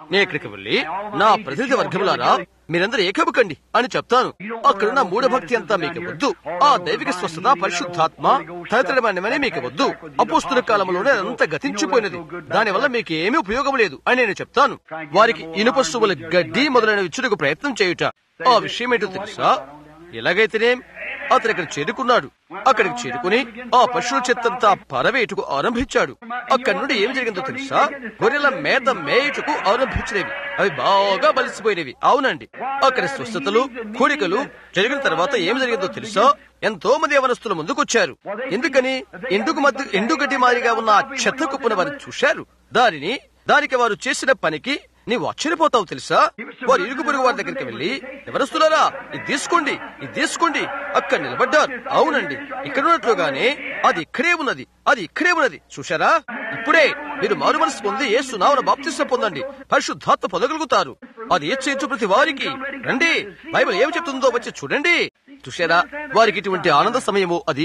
నేను ఇక్కడికి వెళ్ళి నా ప్రతినిధి వర్గములారా మీరందరూ ఏకముకండి అని చెప్తాను అక్కడున్న మూఢభక్తి అంతా మీకు వద్దు ఆ దైవిక స్వస్థత పరిశుద్ధాత్మ తదితరమైనవని మీకు వద్దు అపోస్తుల కాలంలోనే అదంతా గతించిపోయినది దానివల్ల మీకు ఏమీ ఉపయోగం లేదు అని నేను చెప్తాను వారికి ఇనుప సువ్వుల గడ్డి మొదలైన ఇచ్చుటకు ప్రయత్నం చేయుట ఆ విషయం ఏంటో తెలుసా ఎలాగైతేనే అతను ఇక్కడ చేరుకున్నాడు అక్కడికి చేరుకుని ఆ పశువుల చెత్తంతా పరవేటుకు ఆరంభించాడు అక్కడి నుండి ఏం జరిగిందో తెలుసా గొర్రెల మేత మేయుటకు ఆరంభించినవి అవి బాగా బలిసిపోయినవి అవునండి అక్కడ స్వస్థతలు కోరికలు జరిగిన తర్వాత ఏం జరిగిందో తెలుసా ఎంతో మంది యవనస్తుల ముందుకొచ్చారు ఎందుకని ఎండుకు మధ్య ఎండుగడ్డి మారిగా ఉన్న ఆ చెత్త కుప్పను వారు చూశారు దానిని దానికి వారు చేసిన పనికి నీవు ఆశ్చర్యపోతావు తెలుసా వారు ఇరుగు పొరుగు వారి దగ్గరికి వెళ్ళి ఎవరొస్తున్నారా ఇది తీసుకోండి ఇది తీసుకోండి అక్కడ నిలబడ్డారు అవునండి ఇక్కడ ఉన్నట్లుగానే అది ఇక్కడే ఉన్నది అది ఇక్కడే ఉన్నది చూశారా ఇప్పుడే మీరు మారు మనసు పొంది ఏ సునావన బాప్తిస్మ పొందండి పరిశుద్ధాత్మ పొందగలుగుతారు అది ఏ చేయించు ప్రతి వారికి రండి బైబిల్ ఏమి చెప్తుందో వచ్చి చూడండి చూశారా వారికి ఇటువంటి ఆనంద సమయము అది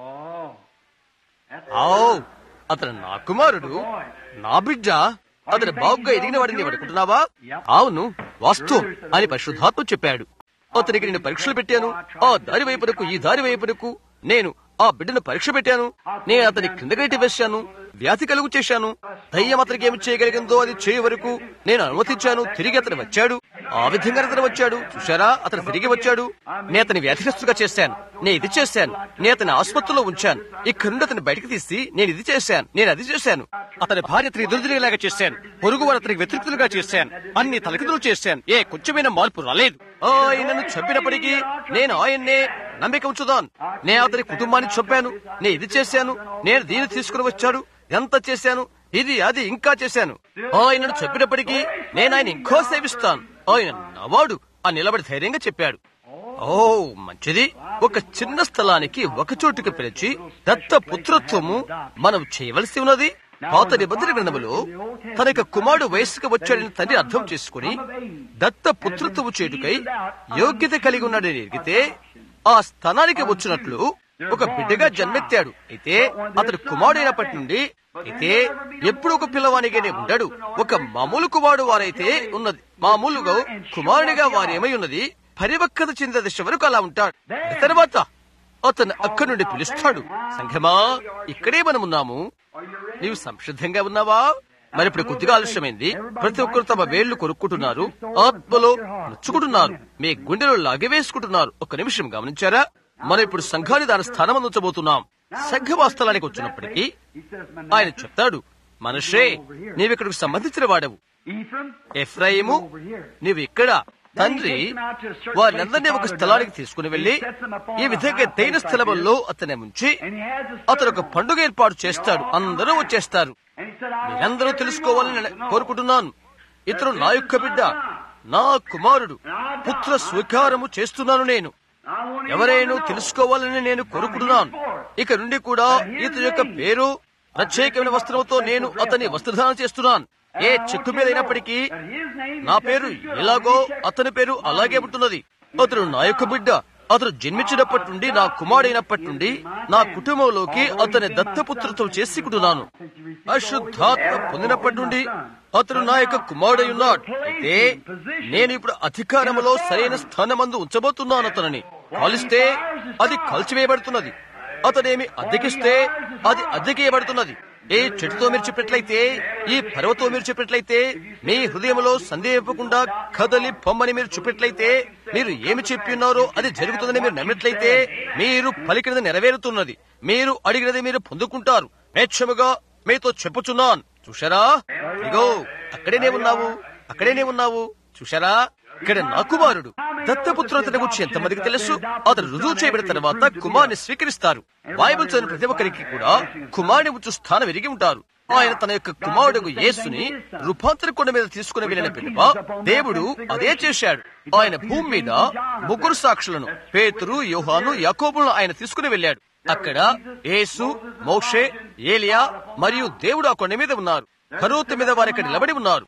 ఓ అతను నా కుమారుడు నా బిడ్డ అతను బాగుగా ఎదిగిన వాడిని అనుకుంటున్నావా అవును వాస్తవం అని పరిశుద్ధాత్మ చెప్పాడు అతనికి నేను పరీక్షలు పెట్టాను ఆ దారి వైపునకు ఈ దారి వైపునకు నేను ఆ బిడ్డను పరీక్ష పెట్టాను నేను అతని క్రిందగట్టి వేశాను వ్యాధి కలుగు చేశాను దయ్యం అతనికి ఏమి చేయగలిగిందో అది చేయ వరకు నేను అనుమతించాను తిరిగి అతను వచ్చాడు ఆ విధంగా అతను వచ్చాడు చూశారా అతను తిరిగి వచ్చాడు నేను అతని వ్యాధిగ్రస్తుగా చేశాను నేను ఇది చేశాను నేను అతని ఆసుపత్రిలో ఉంచాను ఇక్కడ నుండి అతని బయటకు తీసి నేను ఇది చేశాను నేను అది చేశాను అతని భార్య అతనికి ఎదురుదిరేలాగా చేశాను పొరుగు వారు అతనికి వ్యతిరేక్తులుగా చేశాను అన్ని తలకిదులు చేశాను ఏ కొంచెమైన మార్పు రాలేదు ఆయనను చంపినప్పటికీ నేను ఆయన్నే నమ్మిక ఉంచుదాను నేను అతని కుటుంబాన్ని చంపాను నేను ఇది చేశాను నేను దీన్ని తీసుకుని వచ్చాడు ఎంత చేశాను ఇది అది ఇంకా చేశాను ఆయనను చెప్పినప్పటికీ నేను ఆయన ఇంకో సేవిస్తాను ఆయన నవాడు ఆ నిలబడి ధైర్యంగా చెప్పాడు ఓ మంచిది ఒక చిన్న స్థలానికి ఒక చోటుకు పిలిచి దత్త పుత్రత్వము మనం చేయవలసి ఉన్నది పాత నిబంధన గ్రంథములో తన యొక్క కుమారుడు వయస్సుకు వచ్చాడని తండ్రి అర్థం చేసుకుని దత్త పుత్రత్వము చేటుకై యోగ్యత కలిగి ఉన్నాడని ఎరిగితే ఆ స్థానానికి వచ్చినట్లు ఒక బిడ్డగా జన్మెత్తాడు అయితే అతడు కుమారుడైనప్పటి నుండి అయితే ఎప్పుడు ఒక పిల్లవానిగానే ఉంటాడు ఒక మామూలు కుమారుడు వారైతే ఉన్నది మామూలుగా కుమారుడిగా వారేమై ఉన్నది పరిపక్వత చెందిన దశ వరకు అలా ఉంటాడు తర్వాత అతను అక్కడి నుండి పిలుస్తాడు సంఘమా ఇక్కడే మనం ఉన్నాము నీవు సంసిద్ధంగా ఉన్నావా మరి ఇప్పుడు కొద్దిగా ఆలస్యమైంది ప్రతి ఒక్కరు తమ వేళ్లు కొరుక్కుంటున్నారు ఆత్మలో నొచ్చుకుంటున్నారు మీ గుండెలో లాగివేసుకుంటున్నారు ఒక నిమిషం గమనించారా మనం ఇప్పుడు సంఘాన్ని దాని స్థానం అందించబోతున్నాం సంఘ వాస్తవానికి వచ్చినప్పటికీ ఆయన చెప్తాడు మనుషే నీవిక్కడికి సంబంధించిన వాడవు ఎఫ్రాయిము నీవు ఇక్కడ తండ్రి వారినందరినీ ఒక స్థలానికి తీసుకుని వెళ్లి ఈ విధంగా తైన స్థలముల్లో అతని ముంచి అతను ఒక పండుగ ఏర్పాటు చేస్తాడు అందరూ వచ్చేస్తారు మీరందరూ తెలుసుకోవాలని కోరుకుంటున్నాను ఇతను నా యొక్క బిడ్డ నా కుమారుడు పుత్ర స్వీకారము చేస్తున్నాను నేను ఎవరైనా తెలుసుకోవాలని నేను కోరుకుంటున్నాను ఇక నుండి కూడా ఇతని యొక్క పేరు ప్రత్యేకమైన వస్త్రంతో నేను అతని వస్త్రధారణ చేస్తున్నాను ఏ చెక్కు మీద అయినప్పటికీ నా పేరు ఎలాగో అతని పేరు అలాగే ఉంటున్నది అతను నా యొక్క బిడ్డ అతను జన్మించినప్పటి నుండి నా కుమారుడైనప్పటి నుండి నా కుటుంబంలోకి అతని దత్తపుత్రత్వం చేసుకుంటున్నాను అశుద్ధాత్మ పొందినప్పటి నుండి అతను నా యొక్క కుమారుడై ఉన్నాడు అయితే నేను ఇప్పుడు అధికారంలో సరైన స్థానమందు ఉంచబోతున్నాను అతనిని కాలిస్తే అది కాల్చివేయబడుతున్నది అతనేమి అద్దెకిస్తే అది అద్దెకేయబడుతున్నది ఏ చెట్టుతో మీరు చెప్పినట్లయితే ఈ పర్వతో మీరు చెప్పినట్లయితే మీ హృదయంలో సందేహింపకుండా కదలి పొమ్మని మీరు చెప్పినట్లయితే మీరు ఏమి చెప్పి ఉన్నారో అది జరుగుతుందని మీరు నమ్మినట్లయితే మీరు పలికినది నెరవేరుతున్నది మీరు అడిగినది మీరు పొందుకుంటారు మేక్షముగా మీతో చెప్పుచున్నాను చూశారా ఇగో అక్కడేనే ఉన్నావు అక్కడేనే ఉన్నావు చూశారా ఇక్కడ నా కుమారుడు దత్తపుత్రుల గురించి ఎంతమందికి తెలుసు అతను రుజువు చేయబడిన తర్వాత కుమారుని స్వీకరిస్తారు బైబిల్ చదివిన ప్రతి ఒక్కరికి కూడా కుమారుని ఉంచు స్థానం ఎరిగి ఉంటారు ఆయన తన యొక్క కుమారుడు యేసుని రూపాంతర కొండ మీద తీసుకుని వెళ్లిన పిలువ దేవుడు అదే చేశాడు ఆయన భూమి మీద ముగ్గురు సాక్షులను పేతురు యోహాను యాకోబులను ఆయన తీసుకుని వెళ్ళాడు అక్కడ యేసు మోషే ఏలియా మరియు దేవుడు ఆ కొండ మీద ఉన్నారు కరూతు మీద వారు ఇక్కడ నిలబడి ఉన్నారు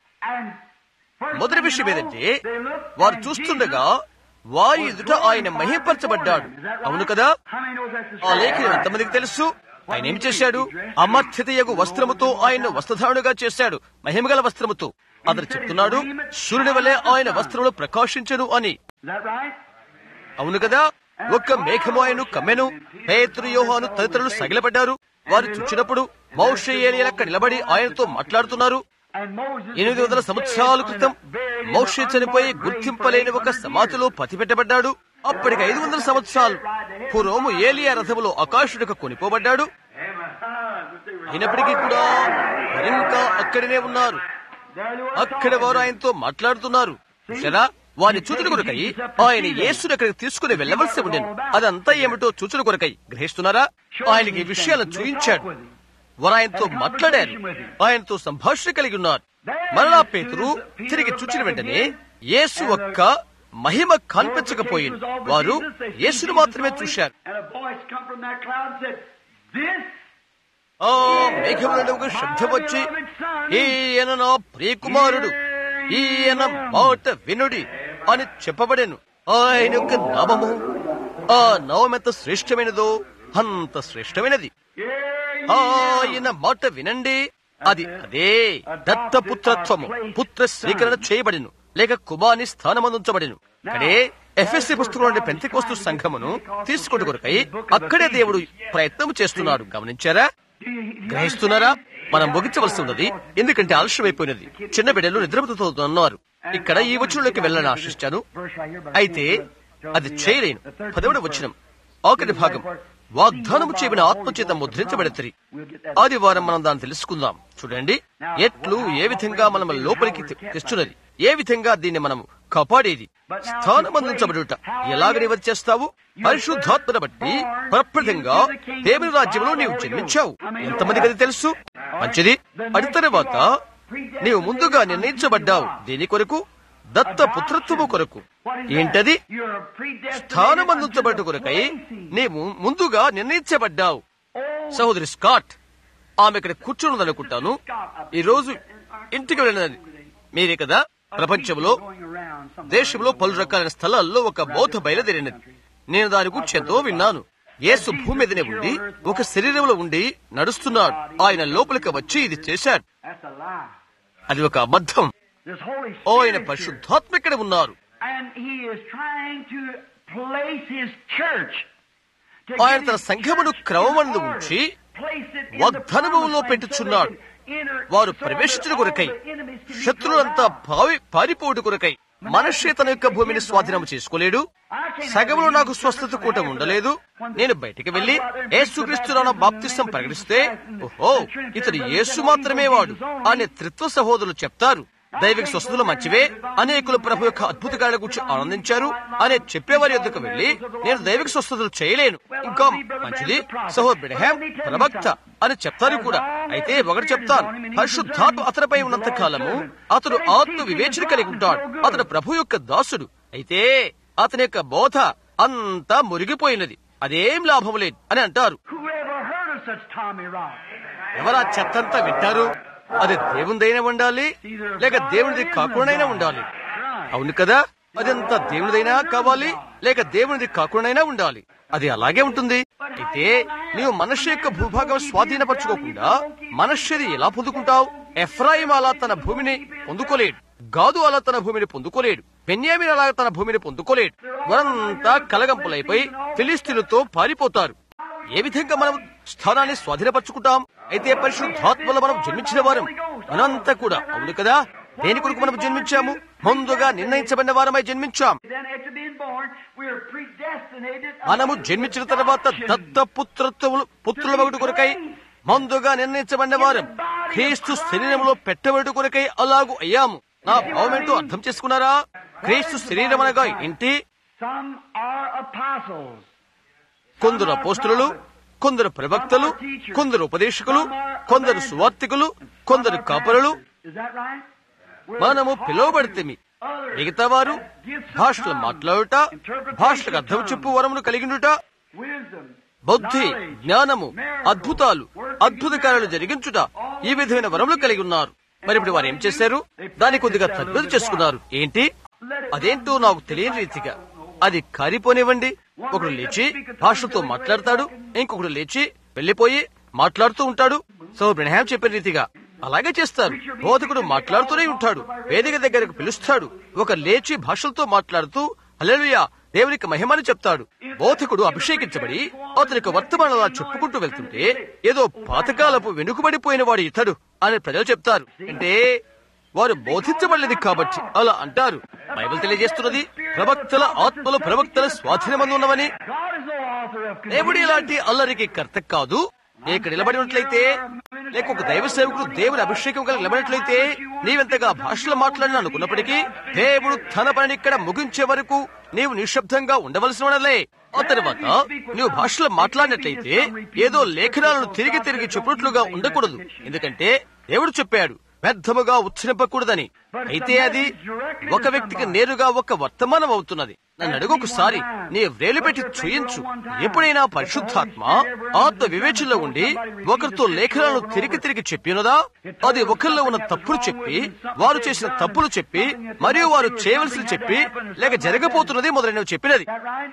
మొదటి విషయం ఏదంటే వారు చూస్తుండగా వారి ఎదుట ఆయన మహిపరచబడ్డాడు అవును కదా ఆ లేఖనం ఎంతమందికి తెలుసు ఆయన ఏం చేశాడు అమర్త్యతయగు వస్త్రముతో ఆయన వస్త్రధారుడుగా చేశాడు మహిమగల వస్త్రముతో అతను చెప్తున్నాడు సూర్యుని వలె ఆయన వస్త్రములు ప్రకాశించను అని Is that right? అవును కదా ఒక్క మేఘము ఆయన కమ్మెను పేతురు యోహాను తదితరులు సగిలపడ్డారు వారు చూచినప్పుడు మౌషే ఏలియలు అక్కడ నిలబడి ఆయనతో మాట్లాడుతున్నారు And Moses ఎనిమిది వందల సంవత్సరాల క్రితం మౌషే చనిపోయి గుర్తింపలేని ఒక సమాధిలో పతిపెట్టబడ్డాడు అప్పటికి ఐదు వందల సంవత్సరాలు పూర్వము ఏలియా రథములో ఆకాశుడికి కొనిపోబడ్డాడు అయినప్పటికీ కూడా వారు ఇంకా అక్కడనే ఉన్నారు అక్కడ వారు ఆయనతో మాట్లాడుతున్నారు చూసారా వారి చూచుడు కొరకై ఆయన యేసుని అక్కడికి తీసుకుని వెళ్ళవలసి ఉండేను అదంతా ఏమిటో చూచుడు కొరకై గ్రహిస్తున్నారా ఆయనకి ఈ విషయాలను చూయించాడు వారు ఆయనతో మాట్లాడారు ఆయనతో సంభాషణ కలిగి ఉన్నారు మరలా పేతురు తిరిగి చూచిన వెంటనే యేసు ఒక్క మహిమ కనిపించకపోయింది వారు యేసును మాత్రమే చూశారు And a voice come from that cloud and said, This ఆ మేఘములలో ఒక శబ్దం వచ్చి ఈయన నా ప్రియకుమారుడు ఈయన మాట వినుడి అని చెప్పబడెను ఆయన యొక్క నామము ఆ నామం ఎంత శ్రేష్టమైనదో అంత శ్రేష్టమైనది ఆయన మాట వినండి అది అదే దత్తపుత్రత్వము పుత్ర స్వీకరణ చేయబడిను లేక కుమాని స్థానమందించబడిను అక్కడే ఎఫ్ఎస్సి పుస్తకంలోని పెంతికోస్తు సంఘమును తీసుకుంటు కొరకై అక్కడే దేవుడు ప్రయత్నం చేస్తున్నాడు గమనించారా గ్రహిస్తున్నారా మనం ముగించవలసి ఉన్నది ఎందుకంటే ఆలస్యమైపోయినది చిన్న బిడ్డలు నిద్రపోతూ అన్నారు ఇక్కడ ఈ వచనంలోకి వెళ్ళని ఆశిస్తాను అయితే అది చేయలేను పదవుడు వచనం ఆఖరి భాగం వాగ్దానము చేయబడిన ఆత్మచేత ముద్రించబడతరి ఆదివారం మనం దాన్ని తెలుసుకుందాం చూడండి ఎట్లు ఏ విధంగా మనం లోపలికి తె- తెస్తున్నది ఏ విధంగా దీన్ని మనం కాపాడేది స్థానమందించబడుట ఎలాగ నీవు చేస్తావు పరిశుద్ధాత్మను బట్టి ప్రప్రదంగా దేవుని రాజ్యంలో నీవు జన్మించావు ఎంతమందికి అది తెలుసు మంచిది అడి తర్వాత నీవు ముందుగా నిర్ణయించబడ్డావు దేని కొరకు దత్త పుత్రత్వము కొరకు ఏంటది you're predestinated స్థానమందించబడ్డ కొరకై నీవు ముందుగా నిర్ణయించబడ్డావు సహోదరి స్కాట్ ఆమె ఇక్కడ కూర్చున్నదనుకుంటాను ఈ రోజు ఇంటికి వెళ్ళినది మీరే కదా ప్రపంచంలో going around some దేశంలో పలు రకాలైన స్థలాల్లో ఒక బౌద్ధ బయలుదేరినది నేను దాని గురించి ఎంతో విన్నాను యేసు భూమి మీదనే ఉండి ఒక శరీరంలో ఉండి నడుస్తున్నాడు ఆయన లోపలికి వచ్చి ఇది చేశాడు That's a lie. అది ఒక అబద్ధం This Holy ఆయన Spirit here. పరిశుద్ధాత్మ ఇక్కడ ఉన్నారు And he is trying to place his church. to ఆయన get తన his సంఘమును church క్రమమందు in order. ఉంచి Place it in the వాగ్దానములో promised పెట్టుచున్నాడు land so they can enter- వారు so that ప్రవేశించిన all కొరకై the enemies can be శత్రువులంతా thrown out. పావి పారిపోటు కొరకై మనుష్య తన యొక్క భూమిని స్వాధీనం చేసుకోలేడు సగములో నాకు స్వస్థత కూటం ఉండలేదు నేను బయటికి వెళ్లి యేసుక్రీస్తున్న బాప్తిసం ప్రకటిస్తే ఓహో ఇతడు యేసు మాత్రమే వాడు అనే త్రిత్వ సహోదరులు చెప్తారు దైవిక స్వస్థతలు మంచివే అనేకులు ప్రభు యొక్క అద్భుత కార్యాల గురించి ఆనందించారు అనే చెప్పేవారి యొద్దకు వెళ్లి నేను దైవిక స్వస్థతలు చేయలేను ఇంకా మంచిది సహోదరు బిడహాం ప్రవక్త అని చెప్తారు కూడా అయితే ఒకటి చెప్తాను పరిశుద్ధాత్మ అతనిపై ఉన్నంత కాలము అతడు ఆత్మ వివేచన కలిగి ఉంటాడు అతడు ప్రభు యొక్క దాసుడు అయితే అతని యొక్క బోధ అంతా మురిగిపోయినది అదేం లాభం లేదు అని అంటారు Whoever heard of such Tommy Rock? ఎవరా చెత్తంతా వింటారు అది దేవునిదైనా ఉండాలి లేక దేవునిది కాకుండానైనా ఉండాలి అవును కదా అదంతా దేవునిదైనా కావాలి లేక దేవునిది కాకుండానైనా ఉండాలి అది అలాగే ఉంటుంది అయితే నీవు మనుష్య యొక్క భూభాగం స్వాధీనపరచుకోకుండా మనుష్యది ఎలా పొందుకుంటావు ఎఫ్రాయిం అలా తన భూమిని పొందుకోలేడు గాదు అలా తన భూమిని పొందుకోలేడు బెన్యామిన్ అలా తన భూమిని పొందుకోలేడు వారంతా కలగంపులైపోయి ఫిలిస్తీన్లతో పారిపోతారు ఏ విధంగా మనం స్థానాన్ని స్వాధీనపరచుకుంటాం అయితే పరిశుద్ధాత్మలో మనం జన్మించిన వారం మనంతా కూడా అవును కదా దేని కొరకు మనం జన్మించాము ముందుగా నిర్ణయించబడిన వారమై జన్మించాం Then after being born, we are predestinated. మనము జన్మించిన తర్వాత దత్త పుత్రత్వములు పుత్రుల ఒకటి కొరకై ముందుగా నిర్ణయించబడిన వారం క్రీస్తు శరీరంలో పెట్టబడి కొరకై అలాగు అయ్యాము నా భావం ఏంటో అర్థం చేసుకున్నారా క్రీస్తు శరీరం అనగా ఏంటి Some are apostles. కొందరు అపోస్తులు కొందరు ప్రవక్తలు కొందరు ఉపదేశకులు కొందరు సువార్తికులు కొందరు కాపరులు Is that right? మనము పిలువబడితేమి మిగతా వారు భాషలు మాట్లాడుట భాషలకు అర్థం చెప్పు వరమును కలిగినట Wisdom. బుద్ధి జ్ఞానము అద్భుతాలు అద్భుత కార్యాలు జరిగించుట ఈ విధమైన వరములు కలిగి ఉన్నారు మరి ఇప్పుడు వారు ఏం చేశారు దాన్ని కొద్దిగా తగ్గుదల చేసుకున్నారు ఏంటి అదేంటో నాకు తెలియని రీతిగా అది కారిపోనివ్వండి ఒకడు లేచి భాషతో మాట్లాడతాడు ఇంకొకడు లేచి వెళ్లిపోయి మాట్లాడుతూ ఉంటాడు సో బ్రహ్యాం చెప్పిన రీతిగా అలాగే చేస్తారు బోధకుడు మాట్లాడుతూనే ఉంటాడు వేదిక దగ్గరకు పిలుస్తాడు ఒక లేచి భాషలతో మాట్లాడుతూ హల్లెలూయా దేవునికి మహిమని చెప్తాడు బోధకుడు అభిషేకించబడి అతనికి వర్తమానంలా చెప్పుకుంటూ వెళ్తుంటే ఏదో పాతకాలపు వెనుకబడిపోయిన వాడు ఇతడు అని ప్రజలు చెప్తారు అంటే వారు బోధించబడలేదు కాబట్టి అలా అంటారు బైబిల్ తెలియజేస్తున్నది ప్రవక్తల ఆత్మలు ప్రవక్తల స్వాధీనమందు ఉన్నవని God is no author of దేవుడు ఇలాంటి అల్లరికి కర్త కాదు ఇక్కడ నిలబడి ఉన్నట్లయితే లేక ఒక దైవ సేవకుడు దేవుని అభిషేకం కలిగి నిలబడినట్లయితే నీవెంతగా భాషలో మాట్లాడిన అనుకున్నప్పటికీ దేవుడు తన పనిని ఇక్కడ ముగించే వరకు నీవు నిశ్శబ్దంగా ఉండవలసిన వాడలే ఆ తర్వాత నువ్వు భాషలో మాట్లాడినట్లయితే ఏదో లేఖనాలను తిరిగి తిరిగి చెప్పినట్లుగా ఉండకూడదు ఎందుకంటే దేవుడు చెప్పాడు వ్యర్థముగా ఉచ్చరింపకూడదని అయితే అది ఒక వ్యక్తికి నేరుగా ఒక వర్తమానం అవుతున్నది నన్ను అడుగు ఒకసారి నీ వ్రేలు పెట్టి చూయించు ఎప్పుడైనా పరిశుద్ధాత్మ ఆత్మ వివేచనలో ఉండి ఒకరితో లేఖనాలను తిరిగి తిరిగి చెప్పినదా అది ఒకరిలో ఉన్న తప్పులు చెప్పి వారు చేసిన తప్పులు చెప్పి మరియు వారు చేయవలసింది చెప్పి లేక జరగబోతున్నది మొదలైనవి చెప్పినది that right?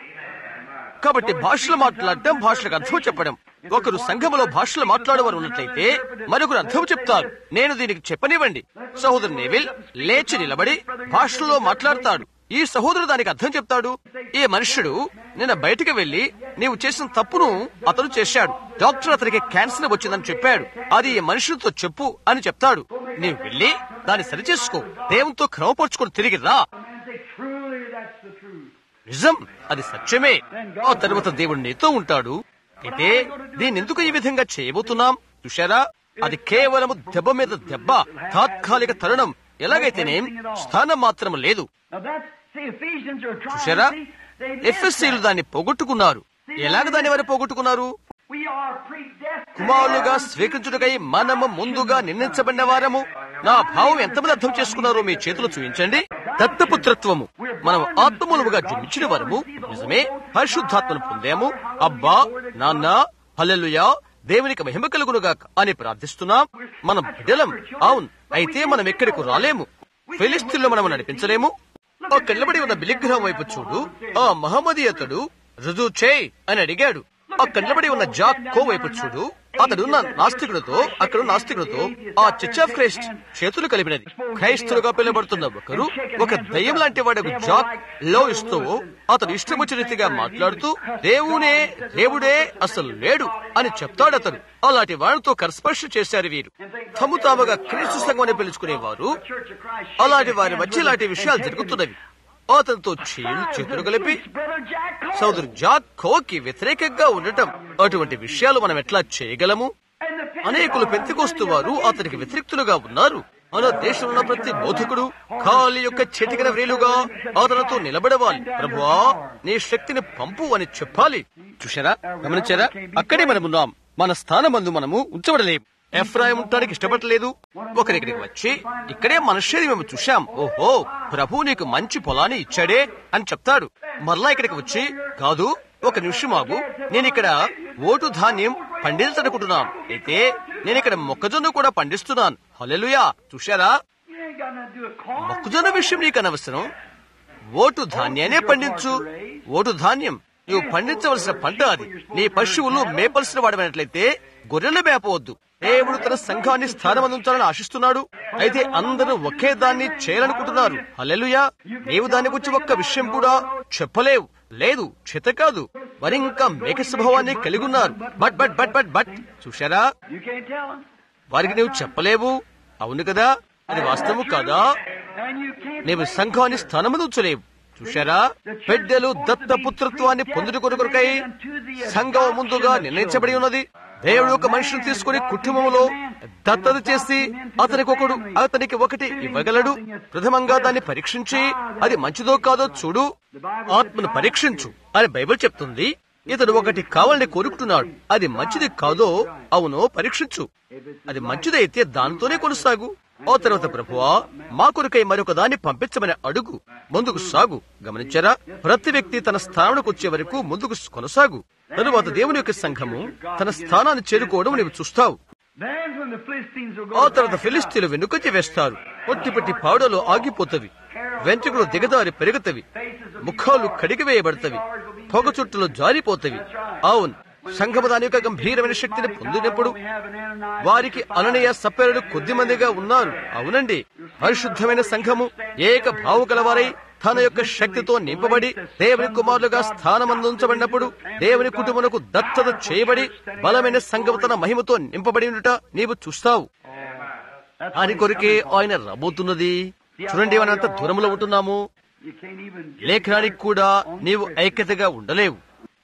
కాబట్టి భాషలు మాట్లాడటం భాషలకు అర్థం చెప్పడం ఒకరు సంఘములో భాషలు మాట్లాడేవారు ఉన్నట్లయితే మరొకరు అర్థం చెప్తారు నేను దీనికి చెప్పనివ్వండి సహోదరు నేవిల్ లేచి నిలబడి భాషలో మాట్లాడతాడు ఈ సహోదరుడు దానికి అర్థం చెప్తాడు ఈ మనుష్యుడు నిన్న బయటికి వెళ్లి నీవు చేసిన తప్పును అతను చేశాడు డాక్టర్ అతనికి క్యాన్సర్ వచ్చిందని చెప్పాడు అది ఈ మనుషులతో చెప్పు అని చెప్తాడు నీవు వెళ్లి దాన్ని సరిచేసుకో దేవునితో క్రమపరుచుకొని తిరిగి రా And say, truly, that's the truth. నిజం అది సత్యమే ఆ తర్వాత దేవుడు నీతో ఉంటాడు అయితే దీన్ని ఎందుకు ఈ విధంగా చేయబోతున్నాం చూశారా అది కేవలము దెబ్బ మీద దెబ్బ తాత్కాలిక తరుణం ఎలాగైతేనేం స్థానం మాత్రం లేదు Now that's, see, Ephesians are trying చూశారా to see, they ఎఫ్ఎస్సీలు దాన్ని పోగొట్టుకున్నారు ఎలాగ దాన్ని వారు పోగొట్టుకున్నారు We are predestined. కుమారులుగా స్వీకరించుటకై మనము ముందుగా నిర్ణయించబడిన వారము నా భావం ఎంతమంది అర్థం చేసుకున్నారో మీ చేతులు చూపించండి దత్తపుత్రత్వము మనం ఆత్మమూలముగా జన్మించిన వారము నిజమే పరిశుద్ధాత్మను పొందాము అబ్బా నాన్న హల్లెలూయా దేవునికి మహిమ కలుగునుగా అని ప్రార్థిస్తున్నాం మనం బిడ్డలం అవును అయితే మనం ఎక్కడికి రాలేము ఫిలిస్తీన్లో మనం నడిపించలేము ఆ కళ్ళబడి ఉన్న బిలిగ్రహం వైపు చూడు ఆ మహమ్మదీయతడు రుజువు చేయి అని అడిగాడు ఆ కళ్ళబడి ఉన్న జాక్ కో వైపు చూడు అతడు నా నాస్తికుడితో అక్కడ నాస్తికుడితో ఆ చర్చ్ ఆఫ్ క్రైస్ట్ చేతులు కలిపినది క్రైస్తులుగా పిలువబడుతున్న ఒకరు ఒక దయ్యం లాంటి వాడు జాక్ లో ఇస్తూ అతడు ఇష్టం వచ్చిన రీతిగా మాట్లాడుతూ దేవునే దేవుడే అసలు లేడు అని చెప్తాడు అతడు అలాంటి వాడితో కరస్పర్శ చేశారు వీరు తము తాముగా క్రీస్తు సంఘం అని పిలుచుకునేవారు Church of Christ. అలాంటి వారి మధ్య ఇలాంటి విషయాలు జరుగుతున్నవి అతనితో చేతులు చేతులు కలిపి Brother Jack Cole. సోదరు జాక్ కోకి వ్యతిరేకంగా ఉండటం అటువంటి విషయాలు మనం ఎట్లా చేయగలము And the అనేకులు పెంతికొస్తూ వారు అతనికి వ్యతిరేక్తులుగా ఉన్నారు మన దేశంలో ఉన్న ప్రతి బోధకుడు కాలి యొక్క చిటికిన వ్రేలుగా అతనితో నిలబడవాలి ప్రభువా నీ శక్తిని పంపు అని చెప్పాలి చూశారా గమనించారా అక్కడే మనం ఉన్నాం మన స్థానమందు మనము ఉంచబడలేం ఎఫ్రాయిం ఉండటానికి ఇష్టపడలేదు ఒకరి ఇక్కడికి వచ్చి ఇక్కడే మనుష్యుని మేము చూశాం ఓహో ప్రభు నీకు మంచి పొలాన్ని ఇచ్చాడే అని చెప్తాడు మరలా ఇక్కడికి వచ్చి కాదు ఒక నిమిషం ఆగు నేను ఇక్కడ ఓటు ధాన్యం పండించనుకుంటున్నాను అయితే నేను ఇక్కడ మొక్కజొన్న కూడా పండిస్తున్నాను హల్లెలూయా చూశారా You ain't got nothing to do with corn. మొక్కజొన్న విషయం నీకు అనవసరం ఓటు ధాన్యాన్ని పండించు ఓటు ధాన్యం నువ్వు పండించవలసిన పంట అది నీ పశువులు మేపలసిన వాడమైనట్లయితే గొర్రెలు మేపవద్దు దేవుడు తన సంఘాన్ని స్థానమందించాలని ఆశిస్తున్నాడు అయితే అందరూ ఒకే దాన్ని చేయాలనుకుంటున్నారు హల్లెలూయా నీవు దాని గురించి ఒక్క విషయం కూడా చెప్పలేవు లేదు చేత కాదు మరింకా మేక స్వభావాన్ని కలిగి ఉన్నారు but but but but but చూశారా You can't tell him. వారికి నీవు చెప్పలేవు అవును కదా అది వాస్తవం కాదా And you can't నీవు సంఘాన్ని స్థానముంచలేవు చూశారా పెద్దలు దత్త పుత్రత్వాన్ని పొందుట కొరకై సంఘం ముందుగా నిర్ణయించబడి ఉన్నది దేవుడు ఒక మనిషిని తీసుకుని కుటుంబంలో దత్తత చేసి అతనికి ఒకడు అతనికి ఒకటి ఇవ్వగలడు ప్రథమంగా దాన్ని పరీక్షించి అది మంచిదో కాదో చూడు ఆత్మను పరీక్షించు అని బైబిల్ చెప్తుంది ఇతడు ఒకటి కావాలని కోరుకుంటున్నాడు అది మంచిది కాదో అవునో పరీక్షించు అది మంచిదైతే దానితోనే కొనసాగు ఓ తర్వాత ప్రభువా మా కొరకై మరొక దాన్ని పంపించమని అడుగు ముందుకు సాగు గమనించారా ప్రతి వ్యక్తి తన స్థానానికి వచ్చే వరకు ముందుకు కొనసాగు తరువాత దేవుని యొక్క సంఘము తన స్థానాన్ని చేరుకోవడం నీవు చూస్తావు Then when the Philistines will ఆ go తర్వాత back ఫిలిస్తీన్లు వెనుకంజ వేస్తారు పొట్టిపట్టి పావుడలు ఆగిపోతవి వెంట్రుకలు దిగదారి పెరుగుతవి ముఖాలు కడిగి వేయబడతవి పొగ చుట్టలు జారిపోతవి అవును సంఘము దాని యొక్క గంభీరమైన శక్తిని పొందినప్పుడు వారికి అననీయ సప్పెరుడు కొద్ది మందిగా ఉన్నారు అవునండి పరిశుద్ధమైన సంఘము ఏక భావు గలవారై తన యొక్క శక్తితో నింపబడి దేవుని కుమారులుగా స్థానమందించబడినప్పుడు దేవుని కుటుంబమునకు దత్తత చేయబడి బలమైన సంఘము తన మహిమతో నింపబడి ఉండుట నీవు చూస్తావు అని కొరికే ఆయన రాబోతున్నది చూడండి మనం అంత దూరంలో ఉంటున్నాము లేఖనానికి కూడా నీవు ఐక్యతగా ఉండలేవు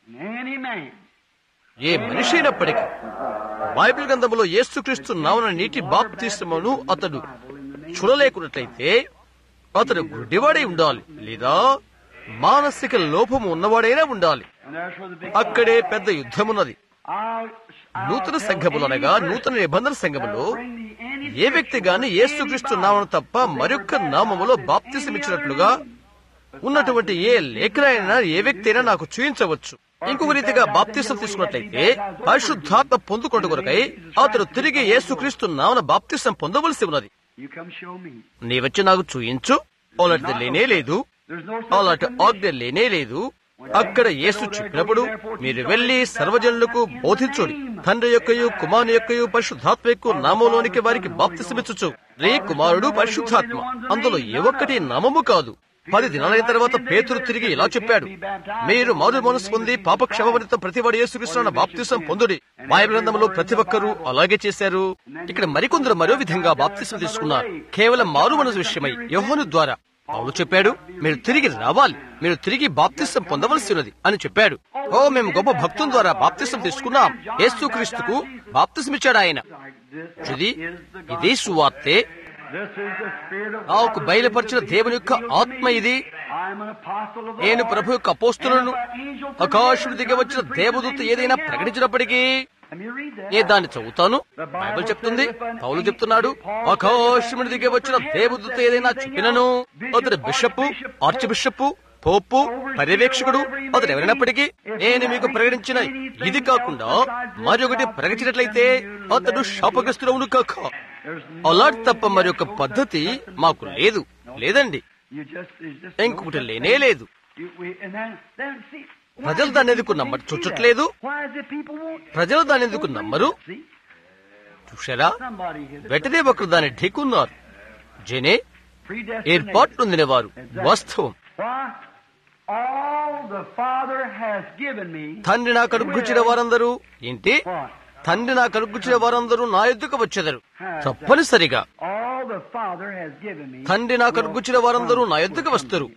ఏ మనిషి అయినప్పటికీ బైబిల్ గ్రంథంలో యేసుక్రీస్తు నామన నీటి బాప్తిస్మను అతడు చూడలేకున్నట్లయితే అతడు గుడ్డివాడై ఉండాలి లేదా మానసిక లోపము ఉన్నవాడైనా ఉండాలి అక్కడే పెద్ద యుద్ధమున్నది నూతన సంఘములనగా నూతన నిబంధన సంఘములో ఏ వ్యక్తి గాని యేసుక్రీస్తు నామను తప్ప మరొక్క నామములో బాప్తిసమిచ్చినట్లుగా ఉన్నటువంటి ఏ లేఖనైనా ఏ వ్యక్తి అయినా నాకు చూపించవచ్చు ఇంకొక రీతిగా బాప్తిసం తీసుకున్నట్లయితే పరిశుద్ధాత్మ పొందుకొంటు కొరకై అతడు తిరిగి యేసుక్రీస్తు నామన బాప్తిసం పొందవలసి ఉన్నది నీవచ్చి నాకు చూయించు అలాంటిది లేనే లేదు అలాంటి ఆజ్ఞ లేనే లేదు అక్కడ యేసు చెప్పినప్పుడు మీరు వెళ్లి సర్వజనులకు బోధించుడి తండ్రి యొక్కయు కుమారుని యొక్కయు పరిశుద్ధాత్మ యొక్క నామంలోనికి వారికి బాప్తిసమిచ్చు రే కుమారుడు పరిశుద్ధాత్మ అందులో ఏ ఒక్కటి నామము కాదు పది దినాలైన తర్వాత పేతురు తిరిగి ఇలా చెప్పాడు మీరు మారు మనసు పొంది పాప క్షమవనిత ప్రతివాడు యేసుకృష్ణ బాప్తిసం పొందుడి బైబిల్ గ్రంథంలో ప్రతి ఒక్కరూ అలాగే చేశారు ఇక్కడ మరికొందరు మరో విధంగా బాప్తిసం తీసుకున్నారు కేవలం మారు మనసు విషయమై యోహోను ద్వారా పౌలు చెప్పాడు మీరు తిరిగి రావాలి మీరు తిరిగి బాప్తిసం పొందవలసి ఉన్నది అని చెప్పాడు ఓ మేము గొప్ప భక్తుల ద్వారా బాప్తిసం తీసుకున్నాం యేసుక్రీస్తుకు బాప్తిసం ఇచ్చాడు ఆయన ఇది ఇది సువార్తే నాకు బయలుపరిచిన దేవుని యొక్క ఆత్మ ఇది నేను ప్రభు యొక్క అపోస్తులను ఆకాశుడు దిగి వచ్చిన దేవదూత ఏదైనా ప్రకటించినప్పటికీ ఏ దాన్ని చదువుతాను బైబిల్ చెప్తుంది పౌలు చెప్తున్నాడు ఆకాశముడి దిగి వచ్చిన దేవదూత ఏదైనా చెప్పినను అతడు బిషప్ ఆర్చ్ బిషప్ పోపు పర్యవేక్షకుడు అతడు ఎవరైనప్పటికీ నేను మీకు ప్రకటించిన ఇది కాకుండా మరొకటి ప్రకటించినట్లయితే అతడు శాపగ్రస్తుడవును కాక అలాంటి తప్ప మరి ఒక పద్ధతి మాకు లేదు లేదండి ఇంకొకటి లేనే లేదు ప్రజలు దాన్ని ఎందుకు నమ్మరు చూచట్లేదు ప్రజలు దాన్ని ఎందుకు నమ్మరు చూశారా వెంటనే ఒకరు దాన్ని ఢీకున్నారు జనే ఏర్పాటు నొందిన వారు వాస్తవం తండ్రి నాకు అనుగ్రహించిన వారందరూ ఏంటి తండ్రి నాకు అనుగ్రహించిన వారందరూ నా ఎద్దుకు వచ్చేదరు తప్పనిసరిగా తండ్రి నాకు అనుగ్రహించిన వారందరూ నా ఎద్దుకు వస్తారు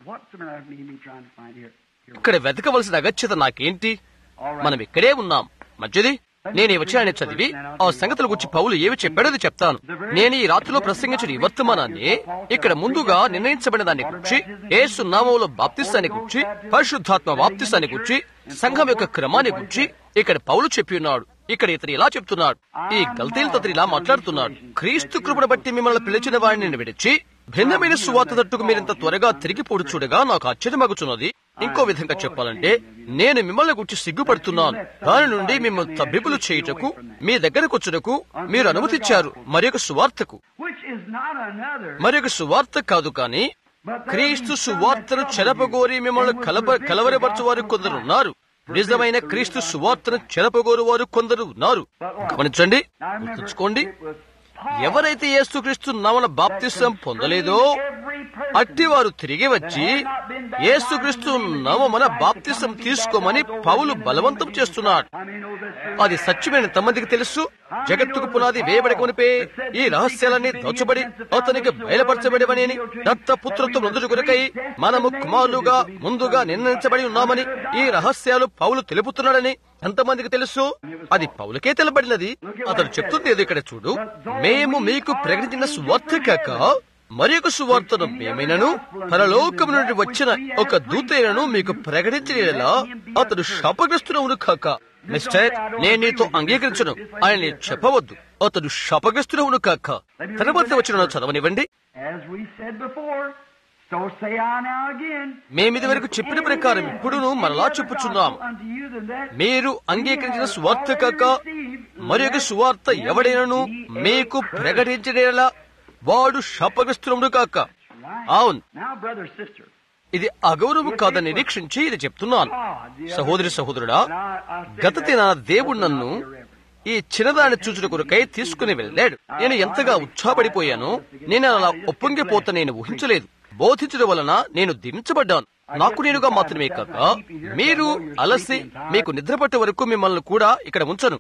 ఇక్కడ వెతకవలసిన అగత్యత నాకేంటి మనం ఇక్కడే ఉన్నాం మంచిది నేను ఈ విషయాన్ని చదివి ఆ సంగతుల గురించి పౌలు ఏవి చెప్పాడో అది చెప్తాను నేను ఈ రాత్రిలో ప్రసంగించిన ఈ వర్తమానాన్ని ఇక్కడ ముందుగా నిర్ణయించబడిన దాన్ని గురించి ఏసు నామంలో బాప్తిస్తాన్ని గురించి పరిశుద్ధాత్మ బాప్తిస్తాన్ని గురించి సంఘం యొక్క క్రమాన్ని గురించి ఇక్కడ పౌలు చెప్పి ఉన్నాడు ఇక్కడ ఇతను ఇలా చెప్తున్నాడు ఈ గల్తీలతో అతను ఇలా మాట్లాడుతున్నాడు క్రీస్తు కృపను బట్టి మిమ్మల్ని పిలిచిన వాడిని నేను విడిచి భిన్నమైన సువార్త తట్టుకు మీరింత త్వరగా తిరిగి పొడి చూడగా నాకు ఆశ్చర్యమగుచున్నది ఇంకో విధంగా చెప్పాలంటే నేను మిమ్మల్ని గురించి సిగ్గుపడుతున్నాను దాని నుండి మిమ్మల్ని తబ్బిపులు చేయుటకు మీ దగ్గరకు వచ్చుటకు మీరు అనుమతిచ్చారు మరొక సువార్తకు మరొక సువార్త కాదు కానీ క్రీస్తు సువార్తను చెరపగోరి మిమ్మల్ని కలప కలవరపరచు వారు కొందరు ఉన్నారు నిజమైన క్రీస్తు సువార్తను చెరపగోరు వారు కొందరు ఉన్నారు గమనించండి గుర్తుంచుకోండి ఎవరైతే యేసుక్రీస్తు నామన బాప్తిసం పొందలేదో అట్టివారు తిరిగి వచ్చి యేసుక్రీస్తు నామన బాప్తిసం తీసుకోమని పౌలు బలవంతం చేస్తున్నాడు అది సత్యమైన తమందికి తెలుసు జగత్తుకు పునాది వేయబడకమునిపే ఈ రహస్యాలన్నీ దోచబడి అతనికి బయలుపరచబడవని దత్త పుత్రత్వం నందుడు కొరకై మనము కుమారులుగా ముందుగా నిర్ణయించబడి ఉన్నామని ఈ రహస్యాలు పౌలు తెలుపుతున్నాడని ఎంతమందికి తెలుసు అది పౌలకే తెలబడినది అతడు చెప్తుంది ఏదో ఇక్కడ చూడు మేము మీకు ప్రకటించిన సువార్త కాక మరి ఒక సువార్తను మేమైనను పరలోకము నుండి వచ్చిన ఒక దూతైనను మీకు ప్రకటించిన అతడు శాపగ్రస్తుడవును కాక మిస్టర్ నేను నీతో అంగీకరించను ఆయన చెప్పవద్దు అతడు శాపగ్రస్తుడవును కాక తర్వాత వచ్చిన చదవనివ్వండి మేమిది వరకు చెప్పిన ప్రకారం ఇప్పుడును మరలా చెప్పుచున్నాం మీరు అంగీకరించిన సువార్త కాక మరి ఒక సువార్త ఎవడైనను మీకు ప్రకటించడేలా వాడు శాపగ్రస్తుడు కాక అవును ఇది అగౌరవం కాదని నిరీక్షించి ఇది చెప్తున్నాను సహోదరి సహోదరుడా గత దిన దేవుడు నన్ను ఈ చిన్నదాన్ని చూచుట కొరకై తీసుకుని వెళ్ళాడు నేను ఎంతగా ఉత్సాహపడిపోయానో నేను అలా ఒప్పొంగిపోతా నేను ఊహించలేదు బోధించడం వలన నేను దించబడ్డాను నాకు నేనుగా మాత్రమే కాక మీరు అలసి మీకు నిద్రపట్టే వరకు మిమ్మల్ని కూడా ఇక్కడ ఉంచను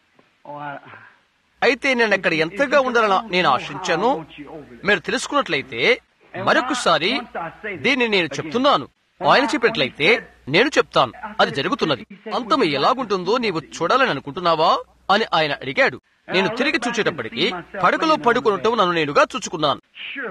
అయితే నేను అక్కడ ఎంతగా ఉండాలని నేను ఆశించాను మీరు తెలుసుకున్నట్లయితే మరొకసారి దీన్ని నేను చెప్తున్నాను ఆయన చెప్పినట్లయితే నేను చెప్తాను అది జరుగుతున్నది అంతం ఎలాగుంటుందో నీవు చూడాలని అనుకుంటున్నావా అని ఆయన అడిగాడు నేను తిరిగి చూచేటప్పటికి పడకలో పడుకునటం నన్ను నేనుగా చూచుకున్నాను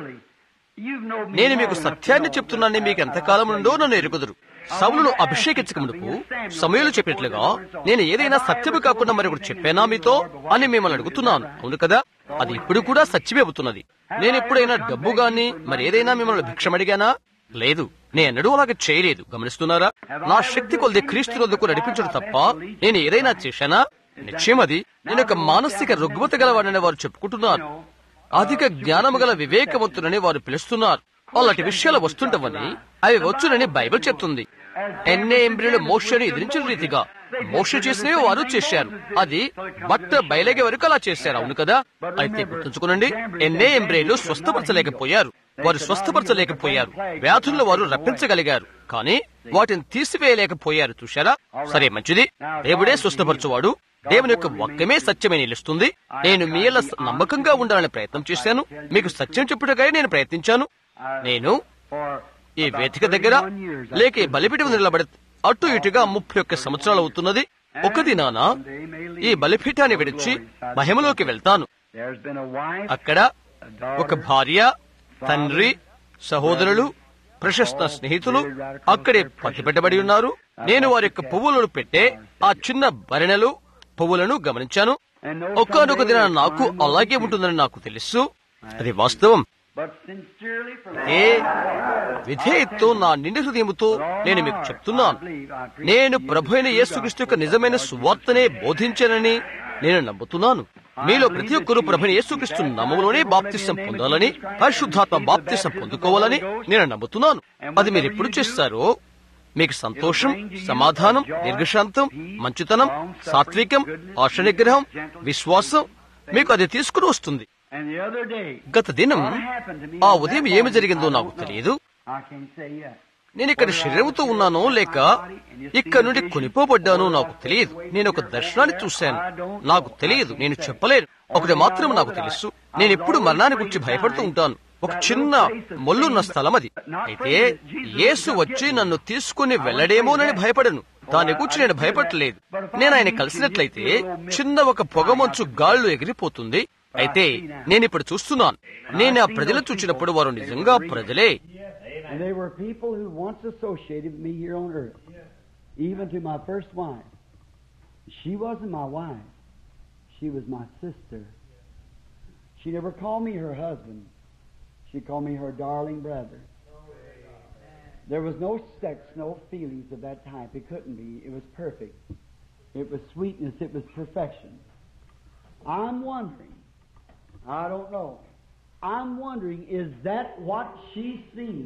నేను మీకు సత్యాన్ని చెప్తున్నానని మీకు ఎంతకాలం నుండో నన్ను ఎరుగుదురు సవులను అభిషేకించకమునకు సమయంలో చెప్పినట్లుగా నేను ఏదైనా సత్యము కాకుండా మరొకటి చెప్పానా మీతో అని మిమ్మల్ని అడుగుతున్నాను అవును కదా అది ఇప్పుడు కూడా సత్యమే అవుతున్నది నేను ఎప్పుడైనా డబ్బు గాని మరి ఏదైనా మిమ్మల్ని భిక్షం అడిగానా లేదు నేను ఎన్నడూ అలాగే చేయలేదు గమనిస్తున్నారా నా శక్తి కొద్ది క్రీస్తు వద్దకు నడిపించడం తప్ప నేను ఏదైనా చేశానా నిశ్చయం అది నేను ఒక మానసిక రుగ్మత గలవాడని వారు చెప్పుకుంటున్నారు అధిక జ్ఞానము గల వివేకవంతులని వారు పిలుస్తున్నారు అలాంటి విషయాలు వస్తుంటవని అవి వచ్చునని బైబిల్ చెప్తుంది ఎన్నే ఎంబ్రిలు మోషని ఎదిరించిన రీతిగా మోష చేసినవి వారు చేశారు అది బట్ట బయలగే వరకు అలా చేశారు అవును కదా అయితే గుర్తుంచుకునండి ఎన్నే ఎంబ్రేలు స్వస్థపరచలేకపోయారు వారు స్వస్థపరచలేకపోయారు వ్యాధులను వారు రప్పించగలిగారు కానీ వాటిని తీసివేయలేకపోయారు చూశారా సరే మంచిది దేవుడే స్వస్థపరచువాడు దేవుని యొక్క వాక్యమే సత్యమే నిలుస్తుంది నేను మీల నమ్మకంగా ఉండాలని ప్రయత్నం చేశాను మీకు సత్యం చెప్పుటకై నేను ప్రయత్నించాను నేను ఈ వేదిక దగ్గర లేక ఈ బలిపీఠం నిలబడి అటు ఇటుగా ముప్పై ఒక్క సంవత్సరాలు అవుతున్నది ఒక దినాన ఈ బలిపీఠాన్ని విడిచి మహిమలోకి వెళ్తాను అక్కడ ఒక భార్య తండ్రి సహోదరులు ప్రశస్త స్నేహితులు అక్కడే పత్తిపెట్టబడి ఉన్నారు నేను వారి యొక్క పువ్వులను పెట్టే ఆ చిన్న భరణలు పువ్వులను గమనించాను ఒక్కనొక దిన నాకు అలాగే ఉంటుందని నాకు తెలుసు అది వాస్తవం ఏ విధేయతో నా నిండి హృదయముతో నేను మీకు చెప్తున్నాను నేను ప్రభు అయిన యేసుక్రీస్తు యొక్క నిజమైన సువార్తనే బోధించానని నేను నమ్ముతున్నాను మీలో ప్రతి ఒక్కరూ ప్రభుని యేసుక్రీస్తు నమ్మలోనే బాప్తిసం పొందాలని పరిశుద్ధాత్మ బాప్తిసం పొందుకోవాలని నేను నమ్ముతున్నాను అది మీరు ఎప్పుడు చేస్తారో మీకు సంతోషం సమాధానం దీర్ఘశాంతం మంచితనం సాత్వికం ఆశ నిగ్రహం విశ్వాసం మీకు అది తీసుకుని వస్తుంది గత దినం ఆ ఉదయం ఏమి జరిగిందో నాకు తెలియదు నేను ఇక్కడ శరీరంతో ఉన్నానో లేక ఇక్కడ నుండి కొనిపోబడ్డానో నాకు తెలియదు నేను ఒక దర్శనాన్ని చూశాను నాకు తెలియదు నేను చెప్పలేను ఒకటి మాత్రం నాకు తెలుసు నేను ఎప్పుడు మరణాన్ని గురించి భయపడుతూ ఉంటాను ఒక చిన్న మొల్లున్న స్థలం అది అయితే యేసు వచ్చి నన్ను తీసుకుని వెళ్లడేమోనని భయపడను దాని గురించి నేను భయపడలేదు నేను ఆయన కలిసినట్లయితే చిన్న ఒక పొగమంచు గాళ్ళు ఎగిరిపోతుంది అయితే నేను ఇప్పుడు చూస్తున్నాను నేను ఆ ప్రజలు చూసినప్పుడు వారు నిజంగా ప్రజలే And they were people who once associated with me here on earth, even to my first wife. She wasn't my wife, she was my sister. She never called me her husband, she called me her darling brother. There was no sex, no feelings of that type. It couldn't be. It was perfect. It was sweetness, it was perfection. I'm wondering, I don't know, I'm wondering, is that what she seen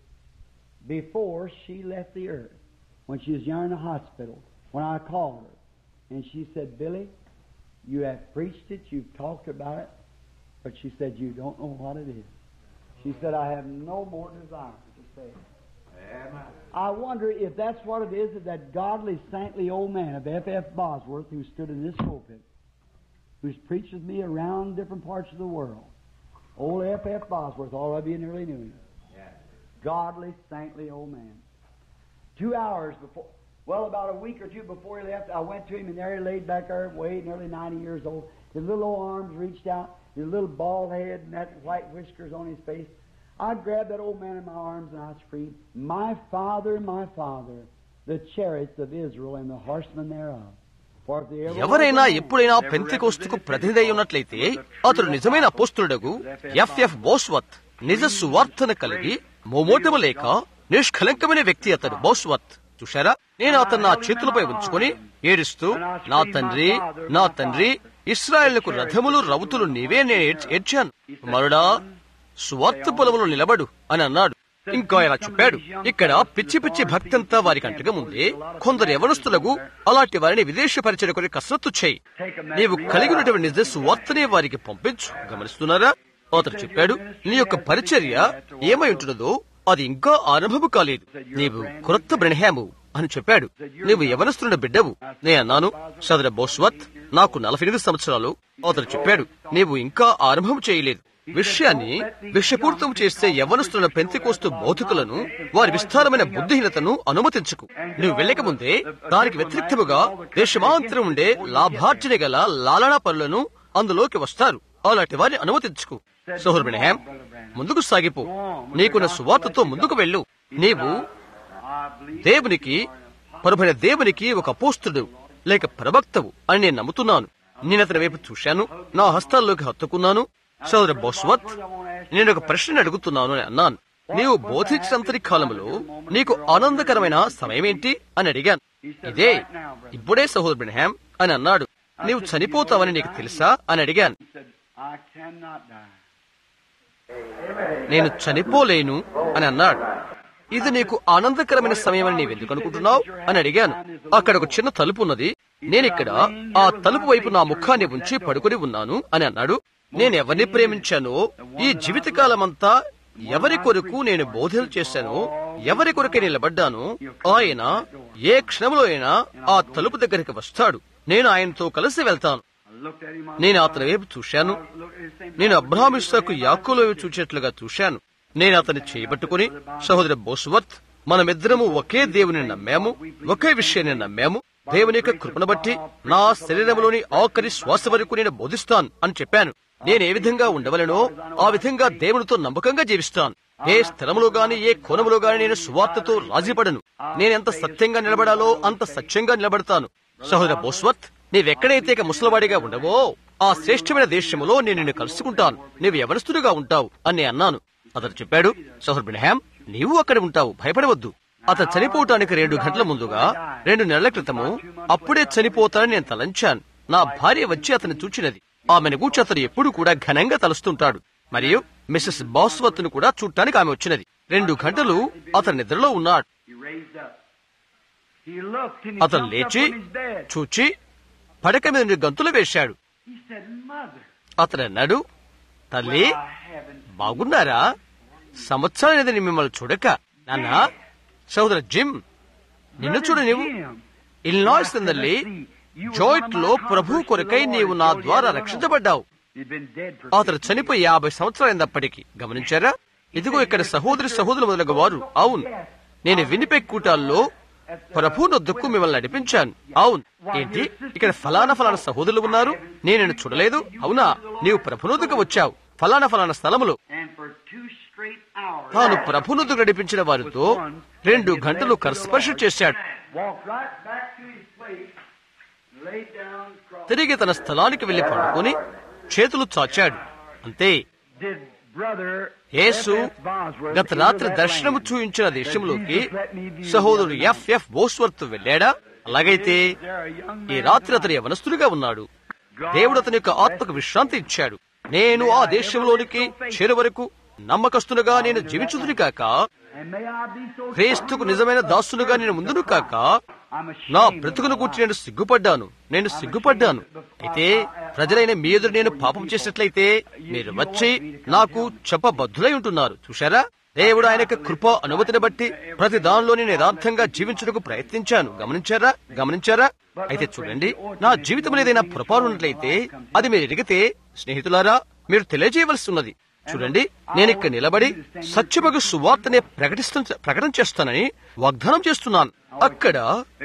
before she left the earth? When she was young in the hospital, when I called her. And she said, Billy, you have preached it, you've talked about it, but she said, you don't know what it is. She said, I have no more desire to say it. I wonder if that's what it is that that godly, saintly old man of F. F. Bosworth, who stood in this pulpit, who's preached with me around different parts of the world. Old F. F. Bosworth, all of you nearly knew him. Godly, saintly old man. Two hours before, well, about a week or two before he left, I went to him, and there he laid back there, way nearly 90 years old. His little old arms reached out, his little bald head, and that white whiskers on his face. I grabbed that old man in my arms, and I screamed, My father, my father, the chariots of Israel and the horsemen thereof. For if they ever ఎవరైనా ఎప్పుడైనా పెంతికోస్తుకు ప్రతినిధి అయి ఉన్నట్లయితే అతడు నిజమైన అపోస్తుడగు FF బోస్వత్ నిజ సువార్తను కలిగి మోమోటము లేక నిష్కలంకమైన వ్యక్తి అతడు బోస్వత్ చూశారా నేను అతను నా చేతులపై ఉంచుకొని ఏడుస్తూ నా తండ్రి నా తండ్రి ఇస్రాయేళ్లకు రథములు రౌతులు నీవే నేను ఏడ్చాను మరుడా సువార్త పొలములు నిలబడు అని అన్నాడు ఇంకా ఇలా చెప్పాడు ఇక్కడ పిచ్చి పిచ్చి భక్తి అంతా వారి కంటగా ముందే కొందరు యవనస్తులకు అలాంటి వారిని విదేశ పరిచయ కొరకు కసరత్తు చేయి నీవు కలిగి ఉన్నటువంటి నిజ సువార్తనే వారికి పంపించు గమనిస్తున్నారా అతడు చెప్పాడు నీ యొక్క పరిచర్య ఏమై ఉంటున్నదో అది ఇంకా ఆరంభము కాలేదు నీవు క్రొత్త బ్రహ్యాము అని చెప్పాడు నీవు యవనస్తున్న బిడ్డవు నే అన్నాను సదర బోస్వత్ నాకు నలభై ఎనిమిది సంవత్సరాలు అతడు చెప్పాడు నీవు ఇంకా ఆరంభం చేయలేదు విషయాన్ని విషపూరితం చేస్తే యవనస్తున్న పెంతికోస్తు బౌద్ధికులను వారి విస్తారమైన బుద్ధిహీనతను అనుమతించుకు నువ్వు వెళ్ళక ముందే దానికి వ్యతిరేక్తముగా దేశమాంతరం ఉండే లాభార్జన గల లాలనా పనులను అందులోకి వస్తారు అలాంటి వారిని అనుమతించుకు సోహర్బినహాం ముందుకు సాగిపో నీకున్న సువార్తతో ముందుకు వెళ్ళు నీవు దేవునికి పరుబైన దేవునికి ఒక అపోస్తుడు లేక ప్రవక్తవు అని నేను నమ్ముతున్నాను నేను అతని వైపు చూశాను నా హస్తాల్లోకి హత్తుకున్నాను సోదర బోస్వత్ నేను ఒక ప్రశ్న అడుగుతున్నాను అని అన్నాను నీవు బోధించినంతటి కాలంలో నీకు ఆనందకరమైన సమయం ఏంటి అని అడిగాను ఇదే ఇప్పుడే సహోదరు బ్రహ్యాం అని అన్నాడు నీవు చనిపోతావని నీకు తెలుసా అని అడిగాను I cannot die. నేను చనిపోలేను అని అన్నాడు ఇది నీకు ఆనందకరమైన సమయం అని నీవెందుకు అనుకుంటున్నావు అని అడిగాను అక్కడ ఒక చిన్న తలుపు ఉన్నది నేనిక్కడ ఆ తలుపు వైపు నా ముఖాన్ని ఉంచి పడుకొని ఉన్నాను అని అన్నాడు నేను ఎవరిని ప్రేమించానో ఈ జీవితకాలమంతా ఎవరి కొరకు నేను బోధనలు చేశానో ఎవరి కొరకే నిలబడ్డాను ఆయన ఏ క్షణంలో అయినా ఆ తలుపు దగ్గరికి వస్తాడు నేను ఆయనతో కలిసి వెళ్తాను I looked at him on నేను అతని వైపు చూశాను looked at his same నేను అబ్రహామిస్సాకు యాకోలో చూచేట్లుగా చూశాను నేను అతన్ని చేయబట్టుకుని సహోదర బోస్వర్త్ మనమిద్దరము ఒకే దేవుని నమ్మాము ఒకే విషయాన్ని నమ్మాము దేవుని యొక్క కృపను బట్టి నా శరీరంలోని ఆఖరి శ్వాస వరకు నేను బోధిస్తాను అని చెప్పాను నేను ఏ విధంగా ఉండవలనో ఆ విధంగా దేవునితో నమ్మకంగా జీవిస్తాను ఏ స్థలములో గాని ఏ కోణములో గాని నేను సువార్తతో రాజీపడను నేనెంత సత్యంగా నిలబడాలో అంత సత్యంగా నిలబడతాను సహోదర బోస్వత్ నీవెక్కడైతే ఇక ముసలవాడిగా ఉండవో ఆ శ్రేష్టమైన దేశములో నేను నిన్ను కలుసుకుంటాను నీవు ఎవరిస్తుడుగా ఉంటావు అని నేను అన్నాను అతను చెప్పాడు సహోదరు బ్రహ్యాం నీవు అక్కడ ఉంటావు భయపడవద్దు అతను చనిపోవటానికి రెండు గంటల ముందుగా రెండు నెలల క్రితము అప్పుడే చనిపోతానని నేను తలంచాను నా భార్య వచ్చి అతన్ని చూచినది ఆమెను గూర్చి అతను ఎప్పుడు కూడా ఘనంగా తలుస్తుంటాడు మరియు మిస్సెస్ బాస్వత్ ను కూడా చూడటానికి ఆమె వచ్చినది రెండు గంటలు అతని నిద్రలో ఉన్నాడు He raised up. He looked and he అతను jumped up లేచి from his bed. చూచి పడక మీద నుండి గంతులు వేశాడు He said, Mother, అతను అన్నాడు తల్లి I haven't. బాగున్నారా సంవత్సరాలు మిమ్మల్ని చూడక నాన్న సోదర జిమ్ నిన్ను చూడ నీవు ఇల్నాయిస్ నందల్లి జోయిట్ లో ప్రభు కొరకై నీవు నా ద్వారా రక్షించబడ్డావు He'd been dead for అతను చనిపోయి యాభై సంవత్సరాలైనప్పటికీ గమనించారా ఇదిగో ఇక్కడ సహోదరి సహోదరులు మొదలగు వారు అవును నేను వినిపెక్ కూటాల్లో ప్రభు నొద్దుకు మిమ్మల్ని నడిపించాను అవును ఏంటి ఇక్కడ ఫలానా ఫలానా సహోదరులు ఉన్నారు నేను నిన్ను చూడలేదు అవునా నీవు ప్రభునొద్దుకు వచ్చావు ఫలానా ఫలానా స్థలములో And for two straight hours, తాను ప్రభునొద్దుకు నడిపించిన వారితో రెండు గంటలు కరస్పర్శ చేశాడు walked right back to his place, laid down, crossed. తిరిగి తన స్థలానికి వెళ్లి పడుకొని చేతులు చాచాడు అంతే Did brother Yesu F.F. Bosworth గత రాత్రి enter that దర్శనము land? చూయించిన దేశంలోకి Jesus let me view సహోదరుడు the other F F Bosworth వెళ్ళాడా అలాగైతే There a young ఈ man రాత్రి అతను యవనస్తుడిగా ఉన్నాడు దేవుడు అతని యొక్క ఆత్మకు విశ్రాంతి ఇచ్చాడు నేను ఆ దేశంలోనికి చేరు వరకు నమ్మకస్తునుగా నేను జీవించుదును కాక And may I be so క్రీస్తుకు నిజమైన దాసునుగా నేను ముందును కాక I'm నా ashamed బ్రతుకును of గురించి నేను సిగ్గుపడ్డాను నేను సిగ్గుపడ్డాను అయితే ప్రజలైన మీ ఎదురు నేను పాపం చేసినట్లయితే మీరు వచ్చి నాకు చెప్పబద్ధులై ఉంటున్నారు చూశారా దేవుడు ఆయన యొక్క కృప అనుమతిని బట్టి ప్రతి దానిలో నేను యథార్థంగా జీవించడానికి ప్రయత్నించాను గమనించారా గమనించారా అయితే చూడండి నా జీవితం ఏదైనా పొరపాటు ఉన్నట్లయితే అది మీరు ఎరిగితే స్నేహితులారా మీరు తెలియజేయవలసి ఉన్నది చూడండి నేను ఇక్కడ నిలబడి సత్యమగు సువార్తనే ప్రకటిస్తు ప్రకటన చేస్తానని వాగ్దానం చేస్తున్నాను అక్కడ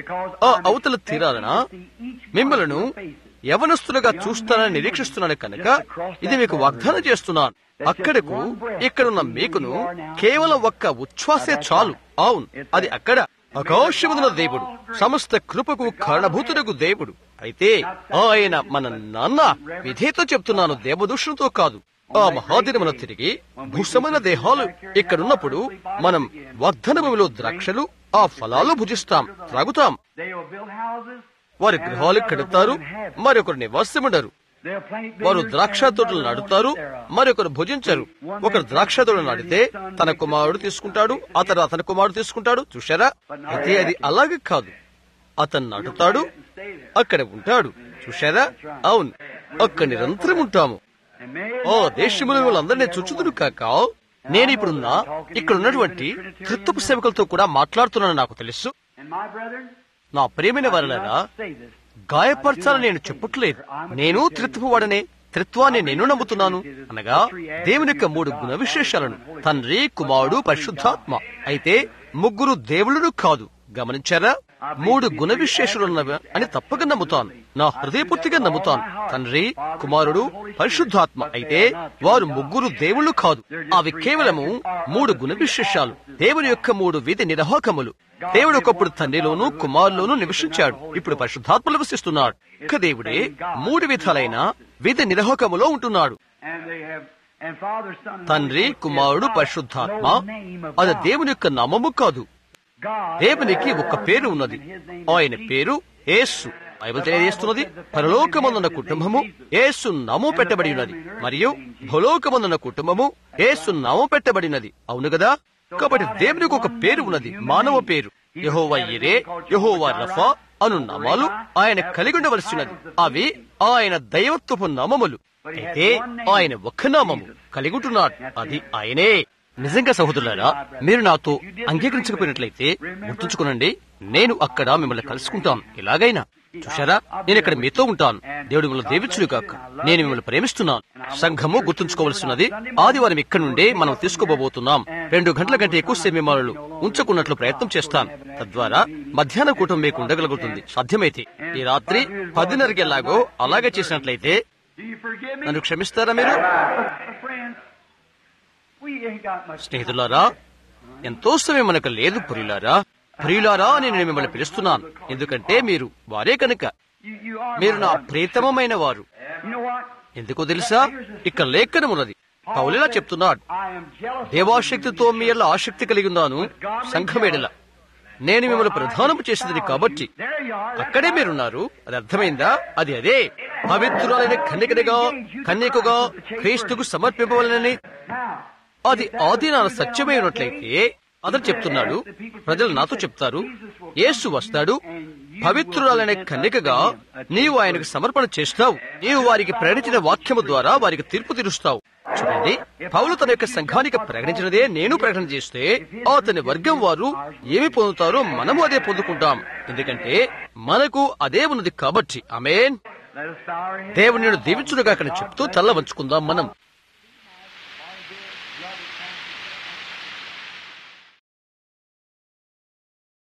ఆ అవతల తీరాలన మిమ్మలను యవనస్తులుగా చూస్తానని నిరీక్షిస్తున్నాను కనుక ఇది మీకు వాగ్దానం చేస్తున్నాను అక్కడకు ఇక్కడున్న మీకును కేవలం ఒక్క ఉచ్ఛ్వాసే చాలు అవును అది అక్కడ ఆకాశమున దేవుడు సమస్త కృపకు కారణభూతుడకు దేవుడు అయితే ఆయన మన నాన్న విధేతో చెప్తున్నాను దేవదూషణతో కాదు ఆ మహాదినమున తిరిగి భూషమైన దేహాలు ఇక్కడున్నప్పుడు మనం వాగ్దాన భూమిలో ద్రాక్షలు ఆ ఫలాలు భుజిస్తాం త్రాగుతాం They will build houses. వారి గృహాలు కడతారు మరొకరు నివాసముండరు They'll plant వారు vineyards ద్రాక్ష and తోటలు another నాటుతారు thereof. మరొకరు భుజించరు ఒకరు ద్రాక్ష తోటలు నాటితే తన కుమారుడు తీసుకుంటాడు ఆ తర్వాత అతని కుమారుడు తీసుకుంటాడు చూశారా అయితే అది అలాగే కాదు అతను నాటుతాడు అక్కడ ఉంటాడు చూశారా అవును అక్కడ నిరంతరం ఉంటాము And may ఓ దేశముల వాళ్ళందరినీ చుచ్చుదును కాక నేను ఇప్పుడున్న ఇక్కడ ఉన్నటువంటి త్రిత్వపు సేవకులతో కూడా మాట్లాడుతున్నాను నాకు తెలుసు And my brethren, నా ప్రియమైన I do వారలారా not say this. గాయపరచాలని నేను చెప్పట్లేదు నేను త్రిత్వపు వాడనే త్రిత్వాన్ని నేను నమ్ముతున్నాను అనగా దేవుని యొక్క మూడు గుణ విశేషాలను తండ్రి కుమారుడు పరిశుద్ధాత్మ అయితే ముగ్గురు దేవుళ్ళు కాదు గమనించారా మూడు గుణ విశేషాలున్నవి అని తప్పక నమ్ముతాను నా హృదయపూర్తిగా నమ్ముతాను తండ్రి కుమారుడు పరిశుద్ధాత్మ అయితే వారు ముగ్గురు దేవుళ్ళు కాదు అవి కేవలము మూడు గుణ విశేషాలు దేవుని యొక్క మూడు విధి నిర్వాహకములు దేవుడు ఒకప్పుడు తండ్రిలోను కుమారులోను నివసించాడు ఇప్పుడు పరిశుద్ధాత్మలు నివసిస్తున్నాడు ఇక దేవుడే మూడు విధాలైన విధి నిర్వాహకములో ఉంటున్నాడు And they have, and Father, Son, and తండ్రి Holy Ghost కుమారుడు is not పరిశుద్ధాత్మ no name of అది God. దేవుని యొక్క నామము కాదు God దేవునికి has ఒక one పేరు name, ఉన్నది and his name is ఆయన Jesus. పేరు యేసు బైబిల్ తెలియజేస్తున్నది పరలోకమందున్న కుటుంబము యేసు నామం పెట్టబడి ఉన్నది మరియు భూలోకమందున్న కుటుంబము యేసు నామం పెట్టబడినది అవును కదా కాబట్టి దేవునికి ఒక పేరు ఉన్నది మానవ పేరు యహోవా ఇరే యహోవా రఫా అను నామాలు ఆయన కలిగి ఉండవలసినది అవి ఆయన దైవత్వపు నామములు అయితే ఆయన ఒక్క నామము కలిగి ఉంటున్నాడు అది ఆయనే నిజంగా సహోదరులారా మీరు నాతో అంగీకరించకపోయినట్లయితే గుర్తుంచుకునండి నేను అక్కడ మిమ్మల్ని కలుసుకుంటాను ఎలాగైనా చూశారా నేను ఇక్కడ మీతో ఉంటాను దేవుడు మిమ్మల్ని దేవించుడు కాక నేను మిమ్మల్ని ప్రేమిస్తున్నాను సంఘము గుర్తుంచుకోవలసినది ఆదివారం ఇక్కడి నుండే మనం తీసుకోబోతున్నాం రెండు గంటల కంటే ఎక్కువ మిమ్మల్ని ఉంచుకున్నట్లు ప్రయత్నం చేస్తాను తద్వారా మధ్యాహ్న కూటం మీకు ఉండగలుగుతుంది సాధ్యమైతే ఈ రాత్రి పదిన్నరకి ఎలాగో అలాగే చేసినట్లయితే Do you forgive me? నన్ను క్షమిస్తారా మీరు Friends, we ain't got much స్నేహితులారా ఎంతో సమయం మనకు లేదు ప్రియులారా ప్రియులారా అని నేను మిమ్మల్ని పిలుస్తున్నాను ఎందుకంటే మీరు వారే కనుక You, you are మీరు my నా husband. ప్రియతమమైన వారు You know what? ఎందుకో తెలుసా ఇక్కడ లేఖనం ఉన్నది పౌలిలా చెప్తున్నాడు I am jealous of దేవాశక్తితో మీ ఎల్ల ఆసక్తి కలిగి ఉన్నాను సంఘమేడల నేను మిమ్మల్ని ప్రధానము చేసేది కాబట్టి There you are. That's అక్కడే మీరున్నారు అది అర్థమైందా అది అదే పవిత్రురాలైన కన్యకనిగా కన్యకగా క్రీస్తుకు సమర్పింపవలనని Now, అది ఆదినాన సత్యమై ఉన్నట్లయితే అతను చెప్తున్నాడు ప్రజలు నాతో చెప్తారు యేసు వస్తాడు పవిత్రురాలనే కన్యకగా నీవు ఆయనకు సమర్పణ చేస్తావు నీవు వారికి ప్రకటించిన వాక్యము ద్వారా వారికి తీర్పు తీరుస్తావు చూడండి పౌలు తన యొక్క సంఘానికి ప్రకటించినదే నేను ప్రకటన చేస్తే అతని వర్గం వారు ఏమి పొందుతారో మనము అదే పొందుకుంటాం ఎందుకంటే మనకు అదే ఉన్నది కాబట్టి ఆమేన్ let us bow our heads. దేవుని నేను దీవించుడుగా చెప్తూ తల్ల వంచుకుందాం మనం